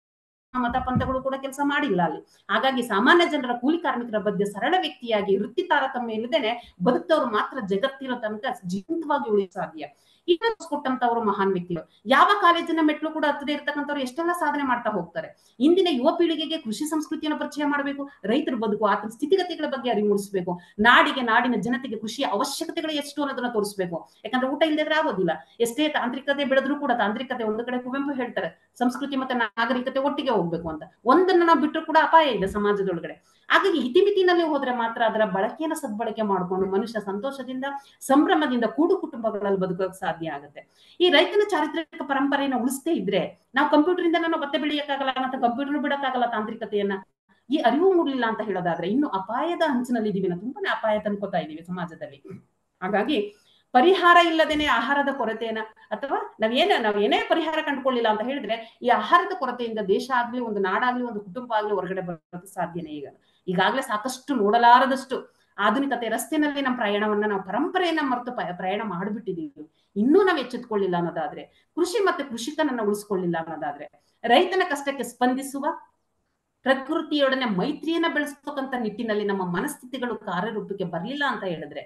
ಮತ ಪಂಥಗಳು ಕೂಡ ಕೆಲಸ ಮಾಡಿಲ್ಲ ಅಲ್ಲಿ ಹಾಗಾಗಿ ಸಾಮಾನ್ಯ ಜನರ ಕೂಲಿ ಕಾರ್ಮಿಕರ ಬಗ್ಗೆ ಸರಳ ವ್ಯಕ್ತಿಯಾಗಿ ವೃತ್ತಿ ತಾರತಮ್ಯ ಇಲ್ಲದೇನೆ ಬದುಕ್ತವ್ರು ಮಾತ್ರ ಜಗತ್ತಿರೋ ತನಕ ಜೀವಂತವಾಗಿ ಉಳಿಯ ಸಾಧ್ಯ ಇದನ್ನ ಕೊಟ್ಟಂತವ್ರು ಮಹಾನ್ ವ್ಯಕ್ತಿಗಳು ಯಾವ ಕಾಲೇಜಿನ ಮೆಟ್ಲು ಕೂಡ ಹತ್ತದೇ ಇರ್ತಕ್ಕಂಥವ್ರು ಎಷ್ಟೆಲ್ಲ ಸಾಧನೆ ಮಾಡ್ತಾ ಹೋಗ್ತಾರೆ ಇಂದಿನ ಯುವ ಪೀಳಿಗೆಗೆ ಕೃಷಿ ಸಂಸ್ಕೃತಿಯನ್ನು ಪರಿಚಯ ಮಾಡಬೇಕು ರೈತರ ಬದುಕು ಆತನ ಸ್ಥಿತಿಗತಿಗಳ ಬಗ್ಗೆ ಅರಿವು ಮೂಡಿಸಬೇಕು ನಾಡಿಗೆ ನಾಡಿನ ಜನತೆಗೆ ಕೃಷಿಯ ಅವಶ್ಯಕತೆಗಳು ಎಷ್ಟು ಅನ್ನೋದನ್ನ ತೋರಿಸಬೇಕು ಯಾಕಂದ್ರೆ ಊಟ ಇಲ್ಲದ್ರೆ ಆಗೋದಿಲ್ಲ ಎಷ್ಟೇ ತಾಂತ್ರಿಕತೆ ಬೆಳೆದ್ರೂ ಕೂಡ ತಾಂತ್ರಿಕತೆ ಒಂದು ಕಡೆ ಕುವೆಂಪು ಹೇಳ್ತಾರೆ ಸಂಸ್ಕೃತಿ ಮತ್ತೆ ನಾಗರಿಕತೆ ಒಟ್ಟಿಗೆ ಹೋಗ್ಬೇಕು ಅಂತ ಒಂದನ್ನ ನಾವು ಬಿಟ್ಟರು ಕೂಡ ಅಪಾಯ ಇದೆ ಸಮಾಜದೊಳಗಡೆ ಹಾಗಾಗಿ ಇತಿಮಿತಿನಲ್ಲಿ ಹೋದ್ರೆ ಮಾತ್ರ ಅದರ ಬಳಕೆಯನ್ನು ಸದ್ಬಳಕೆ ಮಾಡಿಕೊಂಡು ಮನುಷ್ಯ ಸಂತೋಷದಿಂದ ಸಂಭ್ರಮದಿಂದ ಕೂಡು ಕುಟುಂಬಗಳಲ್ಲಿ ಬದುಕೋಕ್ ಸಾಧ್ಯ ಆಗುತ್ತೆ ಈ ರೈತನ ಚಾರಿತ್ರಿಕ ಪರಂಪರೆಯನ್ನು ಉಳಿಸದೇ ಇದ್ರೆ ನಾವು ಕಂಪ್ಯೂಟರ್ ಇಂದ ನಾವು ಮತ್ತೆ ಬೆಳೆಯಕ್ಕಾಗಲ್ಲ ಮತ್ತೆ ಕಂಪ್ಯೂಟರ್ ಬಿಡಕ್ಕಾಗಲ್ಲ ತಾಂತ್ರಿಕತೆಯನ್ನ ಈ ಅರಿವು ಮೂಡಲಿಲ್ಲ ಅಂತ ಹೇಳೋದಾದ್ರೆ ಇನ್ನು ಅಪಾಯದ ಹಂಚಿನಲ್ಲಿ ಇದೀವಿ ನಾವು ತುಂಬಾನೇ ಅಪಾಯ ತಂದ್ಕೋತಾ ಇದೀವಿ ಸಮಾಜದಲ್ಲಿ ಹಾಗಾಗಿ ಪರಿಹಾರ ಇಲ್ಲದೇನೆ ಆಹಾರದ ಕೊರತೆಯನ್ನ ಅಥವಾ ನಾವೇನ ನಾವ್ ಏನೇ ಪರಿಹಾರ ಕಂಡುಕೊಳ್ಳಿಲ್ಲ ಅಂತ ಹೇಳಿದ್ರೆ ಈ ಆಹಾರದ ಕೊರತೆಯಿಂದ ದೇಶ ಆಗ್ಲಿ ಒಂದು ನಾಡಾಗ್ಲಿ ಒಂದು ಕುಟುಂಬ ಆಗ್ಲಿ ಹೊರಗಡೆ ಬರೋದು ಸಾಧ್ಯನೇ ಈಗ ಈಗಾಗಲೇ ಸಾಕಷ್ಟು ನೋಡಲಾರದಷ್ಟು ಆಧುನಿಕತೆ ರಸ್ತೆನಲ್ಲಿ ನಮ್ಮ ಪ್ರಯಾಣವನ್ನ ನಾವು ಪರಂಪರೆಯನ್ನ ಮರೆತು ಪ- ಪ್ರಯಾಣ ಮಾಡಿಬಿಟ್ಟಿದೀವಿ ಇನ್ನೂ ನಾವು ಎಚ್ಚೆತ್ಕೊಳ್ಳಿಲ್ಲ ಅನ್ನೋದಾದ್ರೆ ಕೃಷಿ ಮತ್ತೆ ಕೃಷಿಕನನ್ನ ಉಳಿಸ್ಕೊಳ್ಳಿಲ್ಲ ಅನ್ನೋದಾದ್ರೆ ರೈತನ ಕಷ್ಟಕ್ಕೆ ಸ್ಪಂದಿಸುವ ಪ್ರಕೃತಿಯೊಡನೆ ಮೈತ್ರಿಯನ್ನ ಬೆಳೆಸ್ತಕ್ಕಂತ ನಿಟ್ಟಿನಲ್ಲಿ ನಮ್ಮ ಮನಸ್ಥಿತಿಗಳು ಕಾರ್ಯರೂಪಕ್ಕೆ ಬರ್ಲಿಲ್ಲ ಅಂತ ಹೇಳಿದ್ರೆ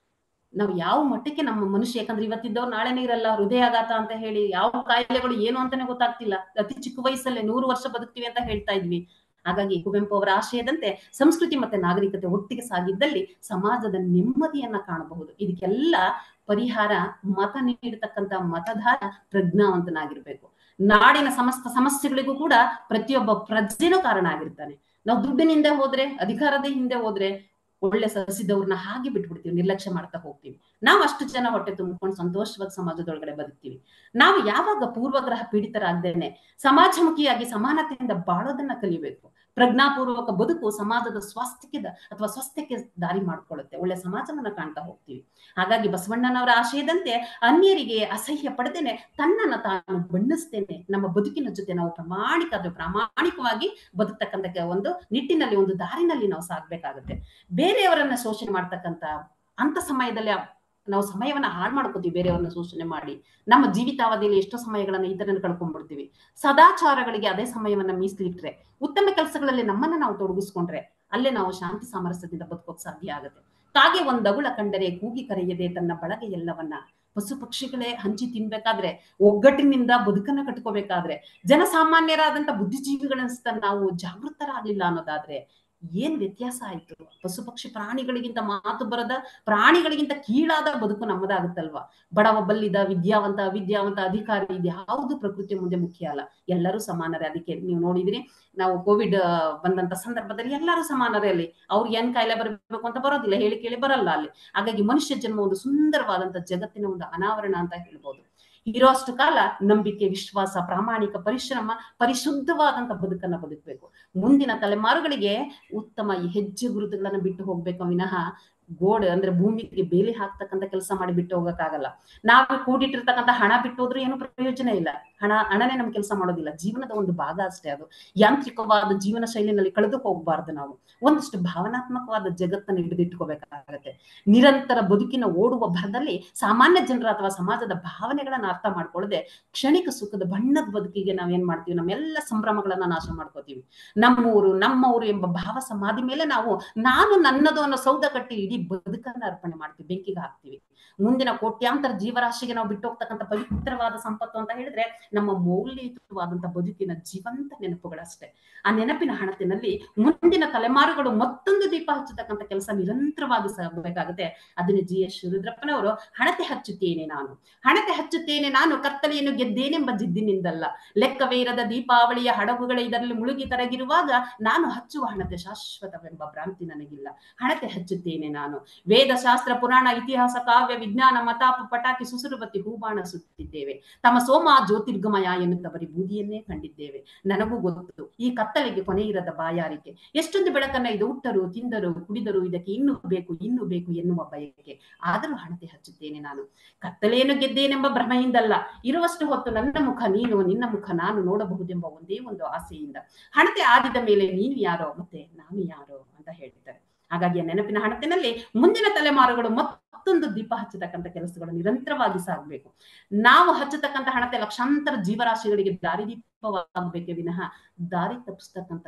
ನಾವು ಯಾವ ಮಟ್ಟಕ್ಕೆ ನಮ್ಮ ಮನುಷ್ಯ ಯಾಕಂದ್ರೆ ಇವತ್ತಿದ್ದವ್ರು ನಾಳೆನೇ ಇರಲ್ಲ ಹೃದಯಾಘಾತ ಅಂತ ಹೇಳಿ ಯಾವ ಕಾಯಿಲೆಗಳು ಏನು ಅಂತಾನೆ ಗೊತ್ತಾಗ್ತಿಲ್ಲ ಅತಿ ಚಿಕ್ಕ ವಯಸ್ಸಲ್ಲೇ ನೂರು ವರ್ಷ ಬದುಕ್ತೀವಿ ಅಂತ ಹೇಳ್ತಾ ಇದ್ವಿ ಹಾಗಾಗಿ ಕುವೆಂಪು ಅವರ ಆಶಯದಂತೆ ಸಂಸ್ಕೃತಿ ಮತ್ತೆ ನಾಗರಿಕತೆ ಒಟ್ಟಿಗೆ ಸಾಗಿದ್ದಲ್ಲಿ ಸಮಾಜದ ನೆಮ್ಮದಿಯನ್ನ ಕಾಣಬಹುದು ಇದಕ್ಕೆಲ್ಲ ಪರಿಹಾರ ಮತ ನೀಡತಕ್ಕಂತ ಮತದಾರ ಪ್ರಜ್ಞಾವಂತನಾಗಿರ್ಬೇಕು ನಾಡಿನ ಸಮಸ್ತ ಸಮಸ್ಯೆಗಳಿಗೂ ಕೂಡ ಪ್ರತಿಯೊಬ್ಬ ಪ್ರಜೆನೂ ಕಾರಣ ಆಗಿರ್ತಾನೆ ನಾವು ದುಡ್ಡಿನಿಂದ ಹೋದ್ರೆ ಅಧಿಕಾರದ ಹಿಂದೆ ಹೋದ್ರೆ ಒಳ್ಳೆ ಸಸಿದವ್ರನ್ನ ಹಾಗೆ ಬಿಟ್ಬಿಡ್ತೀವಿ ನಿರ್ಲಕ್ಷ್ಯ ಮಾಡ್ತಾ ಹೋಗ್ತೀವಿ ನಾವು ಅಷ್ಟು ಜನ ಹೊಟ್ಟೆ ತುಂಬಿಕೊಂಡು ಸಂತೋಷವಾಗಿ ಸಮಾಜದೊಳಗಡೆ ಬದುಕ್ತೀವಿ ನಾವು ಯಾವಾಗ ಪೂರ್ವಗ್ರಹ ಪೀಡಿತರಾಗ್ದೇನೆ ಸಮಾಜಮುಖಿಯಾಗಿ ಸಮಾನತೆಯಿಂದ ಬಾಳೋದನ್ನ ಕಲಿಬೇಕು ಪ್ರಜ್ಞಾಪೂರ್ವಕ ಬದುಕು ಸಮಾಜದ ಸ್ವಾಸ್ಥ್ಯದ ಅಥವಾ ಸ್ವಸ್ಥಕ್ಕೆ ದಾರಿ ಮಾಡ್ಕೊಳ್ಳುತ್ತೆ ಒಳ್ಳೆ ಸಮಾಜವನ್ನ ಕಾಣ್ತಾ ಹೋಗ್ತೀವಿ ಹಾಗಾಗಿ ಬಸವಣ್ಣನವರ ಆಶಯದಂತೆ ಅನ್ಯರಿಗೆ ಅಸಹ್ಯ ಪಡೆದೇನೆ ತನ್ನನ್ನ ತಾನು ಬಣ್ಣಿಸ್ತೇನೆ ನಮ್ಮ ಬದುಕಿನ ಜೊತೆ ನಾವು ಪ್ರಾಮಾಣಿಕ ಅದು ಪ್ರಾಮಾಣಿಕವಾಗಿ ಬದುಕ್ತಕ್ಕಂತ ಒಂದು ನಿಟ್ಟಿನಲ್ಲಿ ಒಂದು ದಾರಿನಲ್ಲಿ ನಾವು ಸಾಗ್ಬೇಕಾಗುತ್ತೆ ಬೇರೆಯವರನ್ನ ಶೋಷಣೆ ಮಾಡ್ತಕ್ಕಂತ ಅಂತ ಸಮಯದಲ್ಲಿ ಆ- ನಾವು ಸಮಯವನ್ನ ಹಾಳು ಮಾಡ್ಕೋತೀವಿ ಬೇರೆಯವ್ರನ್ನ ಶೋಷಣೆ ಮಾಡಿ ನಮ್ಮ ಜೀವಿತಾವಧಿಯಲ್ಲಿ ಎಷ್ಟೋ ಸಮಯಗಳನ್ನ ಇದರನ್ನು ಕಳ್ಕೊಂಡ್ಬಿಡ್ತೀವಿ ಸದಾಚಾರಗಳಿಗೆ ಅದೇ ಸಮಯವನ್ನ ಮೀಸಲಿಟ್ರೆ ಉತ್ತಮ ಕೆಲಸಗಳಲ್ಲಿ ನಮ್ಮನ್ನ ನಾವು ತೊಡಗಿಸ್ಕೊಂಡ್ರೆ ಅಲ್ಲೇ ನಾವು ಶಾಂತಿ ಸಾಮರಸ್ಯದಿಂದ ಬದುಕೋಕ್ ಸಾಧ್ಯ ಆಗುತ್ತೆ ಕಾಗೆ ಒಂದಗುಳ ಕಂಡರೆ ಕೂಗಿ ಕರೆಯದೆ ತನ್ನ ಬಳಗ ಎಲ್ಲವನ್ನ ಪಶು ಪಕ್ಷಿಗಳೇ ಹಂಚಿ ತಿನ್ಬೇಕಾದ್ರೆ ಒಗ್ಗಟ್ಟಿನಿಂದ ಬದುಕನ್ನ ಕಟ್ಕೋಬೇಕಾದ್ರೆ ಜನಸಾಮಾನ್ಯರಾದಂತ ಬುದ್ಧಿಜೀವಿಗಳನ್ಸ್ತ ನಾವು ಜಾಗೃತರಾಗ್ಲಿಲ್ಲ ಅನ್ನೋದಾದ್ರೆ ಏನ್ ವ್ಯತ್ಯಾಸ ಆಯ್ತು ಪಶು ಪಕ್ಷಿ ಪ್ರಾಣಿಗಳಿಗಿಂತ ಮಾತು ಬರದ ಪ್ರಾಣಿಗಳಿಗಿಂತ ಕೀಳಾದ ಬದುಕು ನಮ್ಮದಾಗುತ್ತಲ್ವಾ ಬಡವ ಬಲ್ಲಿದ ವಿದ್ಯಾವಂತ ವಿದ್ಯಾವಂತ ಅಧಿಕಾರಿ ಇದ್ಯಾವುದು ಪ್ರಕೃತಿ ಮುಂದೆ ಮುಖ್ಯ ಅಲ್ಲ ಎಲ್ಲರೂ ಸಮಾನರೇ ಅದಕ್ಕೆ ನೀವು ನೋಡಿದ್ರಿ ನಾವು ಕೋವಿಡ್ ಬಂದಂತ ಸಂದರ್ಭದಲ್ಲಿ ಎಲ್ಲರೂ ಸಮಾನರೇ ಅಲ್ಲಿ ಅವ್ರಿಗೆ ಏನ್ ಕಾಯಿಲೆ ಬರಬೇಕು ಅಂತ ಬರೋದಿಲ್ಲ ಹೇಳಿ ಕೇಳಿ ಬರಲ್ಲ ಅಲ್ಲಿ ಹಾಗಾಗಿ ಮನುಷ್ಯ ಜನ್ಮ ಒಂದು ಸುಂದರವಾದಂತ ಜಗತ್ತಿನ ಒಂದು ಅನಾವರಣ ಅಂತ ಹೇಳ್ಬೋದು ಇರೋ ಅಷ್ಟು ಕಾಲ ನಂಬಿಕೆ ವಿಶ್ವಾಸ ಪ್ರಾಮಾಣಿಕ ಪರಿಶ್ರಮ ಪರಿಶುದ್ಧವಾದಂತ ಬದುಕನ್ನ ಬದುಕಬೇಕು ಮುಂದಿನ ತಲೆಮಾರುಗಳಿಗೆ ಉತ್ತಮ ಈ ಹೆಜ್ಜೆ ಗುರುತುಗಳನ್ನ ಬಿಟ್ಟು ಹೋಗ್ಬೇಕು ವಿನಃ ಗೋಡೆ ಅಂದ್ರೆ ಭೂಮಿಗೆ ಬೇಲಿ ಹಾಕ್ತಕ್ಕಂತ ಕೆಲಸ ಮಾಡಿ ಬಿಟ್ಟು ಹೋಗಕ್ಕಾಗಲ್ಲ ನಾವು ಕೂಡಿಟ್ಟಿರ್ತಕ್ಕಂಥ ಹಣ ಬಿಟ್ಟು ಹೋದ್ರೂ ಏನು ಪ್ರಯೋಜನ ಇಲ್ಲ ಹಣ ಹಣನೇ ನಮ್ ಕೆಲಸ ಮಾಡೋದಿಲ್ಲ ಜೀವನದ ಒಂದು ಭಾಗ ಅಷ್ಟೇ ಅದು ಯಾಂತ್ರಿಕವಾದ ಜೀವನ ಶೈಲಿನಲ್ಲಿ ಕಳೆದು ಹೋಗಬಾರ್ದು ನಾವು ಒಂದಷ್ಟು ಭಾವನಾತ್ಮಕವಾದ ಜಗತ್ತನ್ನು ಹಿಡಿದಿಟ್ಕೋಬೇಕಾಗತ್ತೆ ನಿರಂತರ ಬದುಕಿನ ಓಡುವ ಭರದಲ್ಲಿ ಸಾಮಾನ್ಯ ಜನರ ಅಥವಾ ಸಮಾಜದ ಭಾವನೆಗಳನ್ನ ಅರ್ಥ ಮಾಡ್ಕೊಳ್ಳದೆ ಕ್ಷಣಿಕ ಸುಖದ ಬಣ್ಣದ ಬದುಕಿಗೆ ನಾವೇನ್ ಮಾಡ್ತೀವಿ ನಮ್ಮೆಲ್ಲ ಸಂಭ್ರಮಗಳನ್ನ ನಾಶ ಮಾಡ್ಕೋತೀವಿ ನಮ್ಮೂರು ನಮ್ಮೂರು ಎಂಬ ಭಾವ ಸಮಾಧಿ ಮೇಲೆ ನಾವು ನಾನು ನನ್ನದು ಅನ್ನೋ ಸೌಧ ಕಟ್ಟಿ ಇಡೀ ಬದುಕನ್ನ ಅರ್ಪಣೆ ಮಾಡ್ತೀವಿ ಬೆಂಕಿಗೆ ಹಾಕ್ತೀವಿ ಮುಂದಿನ ಕೋಟ್ಯಾಂತರ ಜೀವರಾಶಿಗೆ ನಾವು ಬಿಟ್ಟು ಹೋಗ್ತಕ್ಕಂಥ ಪವಿತ್ರವಾದ ಸಂಪತ್ತು ಅಂತ ಹೇಳಿದ್ರೆ ನಮ್ಮ ಮೌಲ್ಯಯುತವಾದಂತ ಬದುಕಿನ ಜೀವಂತ ನೆನಪುಗಳಷ್ಟೇ ಆ ನೆನಪಿನ ಹಣತಿನಲ್ಲಿ ಮುಂದಿನ ತಲೆಮಾರುಗಳು ಮತ್ತೊಂದು ದೀಪ ಹಚ್ಚತಕ್ಕಂಥ ಕೆಲಸ ನಿರಂತರವಾಗಿ ಸಾಗಬೇಕಾಗುತ್ತೆ ಅದನ್ನ ಜಿ ಎಸ್ ರುದ್ರಪ್ಪನವರು ಹಣತೆ ಹಚ್ಚುತ್ತೇನೆ ನಾನು ಹಣತೆ ಹಚ್ಚುತ್ತೇನೆ ನಾನು ಕತ್ತಲೆಯನ್ನು ಗೆದ್ದೇನೆಂಬ ಜಿದ್ದಿನಿಂದಲ್ಲ ಲೆಕ್ಕವೇ ಇರದ ದೀಪಾವಳಿಯ ಹಡಗುಗಳೇ ಇದರಲ್ಲಿ ಮುಳುಗಿ ತರಗಿರುವಾಗ ನಾನು ಹಚ್ಚುವ ಹಣತೆ ಶಾಶ್ವತವೆಂಬ ಭ್ರಾಂತಿ ನನಗಿಲ್ಲ ಹಣತೆ ಹಚ್ಚುತ್ತೇನೆ ನಾನು ವೇದ ಶಾಸ್ತ್ರ ಪುರಾಣ ಇತಿಹಾಸ ಕಾವ್ಯ ವಿಜ್ಞಾನ ಮತಾಪ ಪಟಾಕಿ ಸುಸುರುಬತ್ತಿ ಹೂಬಾಣ ಸುತ್ತಿದ್ದೇವೆ ತಮ್ಮ ಸೋಮ ಜ್ಯೋತಿರ್ಗಮಯ ಎನ್ನುತ್ತ ಬರೀ ಬೂದಿಯನ್ನೇ ಕಂಡಿದ್ದೇವೆ ನನಗೂ ಗೊತ್ತು ಈ ಕತ್ತಲೆಗೆ ಕೊನೆ ಇರದ ಬಾಯಾರಿಕೆ ಎಷ್ಟೊಂದು ಬೆಳಕನ್ನ ಇದು ಉಟ್ಟರು ತಿಂದರು ಕುಡಿದರು ಇದಕ್ಕೆ ಇನ್ನೂ ಬೇಕು ಇನ್ನೂ ಬೇಕು ಎನ್ನುವ ಬಯಕೆ ಆದರೂ ಹಣತೆ ಹಚ್ಚುತ್ತೇನೆ ನಾನು ಕತ್ತಲೆಯನ್ನು ಗೆದ್ದೇನೆಂಬ ಭ್ರಮೆಯಿಂದಲ್ಲ ಇರುವಷ್ಟು ಹೊತ್ತು ನನ್ನ ಮುಖ ನೀನು ನಿನ್ನ ಮುಖ ನಾನು ನೋಡಬಹುದೆಂಬ ಒಂದೇ ಒಂದು ಆಸೆಯಿಂದ ಹಣತೆ ಆದಿದ ಮೇಲೆ ನೀನು ಯಾರೋ ಮತ್ತೆ ನಾನು ಯಾರೋ ಅಂತ ಹೇಳ್ತಾರೆ ಹಾಗಾಗಿ ಆ ನೆನಪಿನ ಹಣತಿನಲ್ಲಿ ಮುಂದಿನ ತಲೆಮಾರುಗಳು ಮತ್ತೊಂದು ದೀಪ ಹಚ್ಚತಕ್ಕಂಥ ಕೆಲಸಗಳು ನಿರಂತರವಾಗಿ ಸಾಗಬೇಕು ನಾವು ಹಚ್ಚತಕ್ಕಂಥ ಹಣತೆ ಲಕ್ಷಾಂತರ ಜೀವರಾಶಿಗಳಿಗೆ ದಾರಿದೀಪವಾಗಬೇಕೇ ವಿನಃ ದಾರಿ ತಪ್ಪಿಸ್ತಕ್ಕಂಥ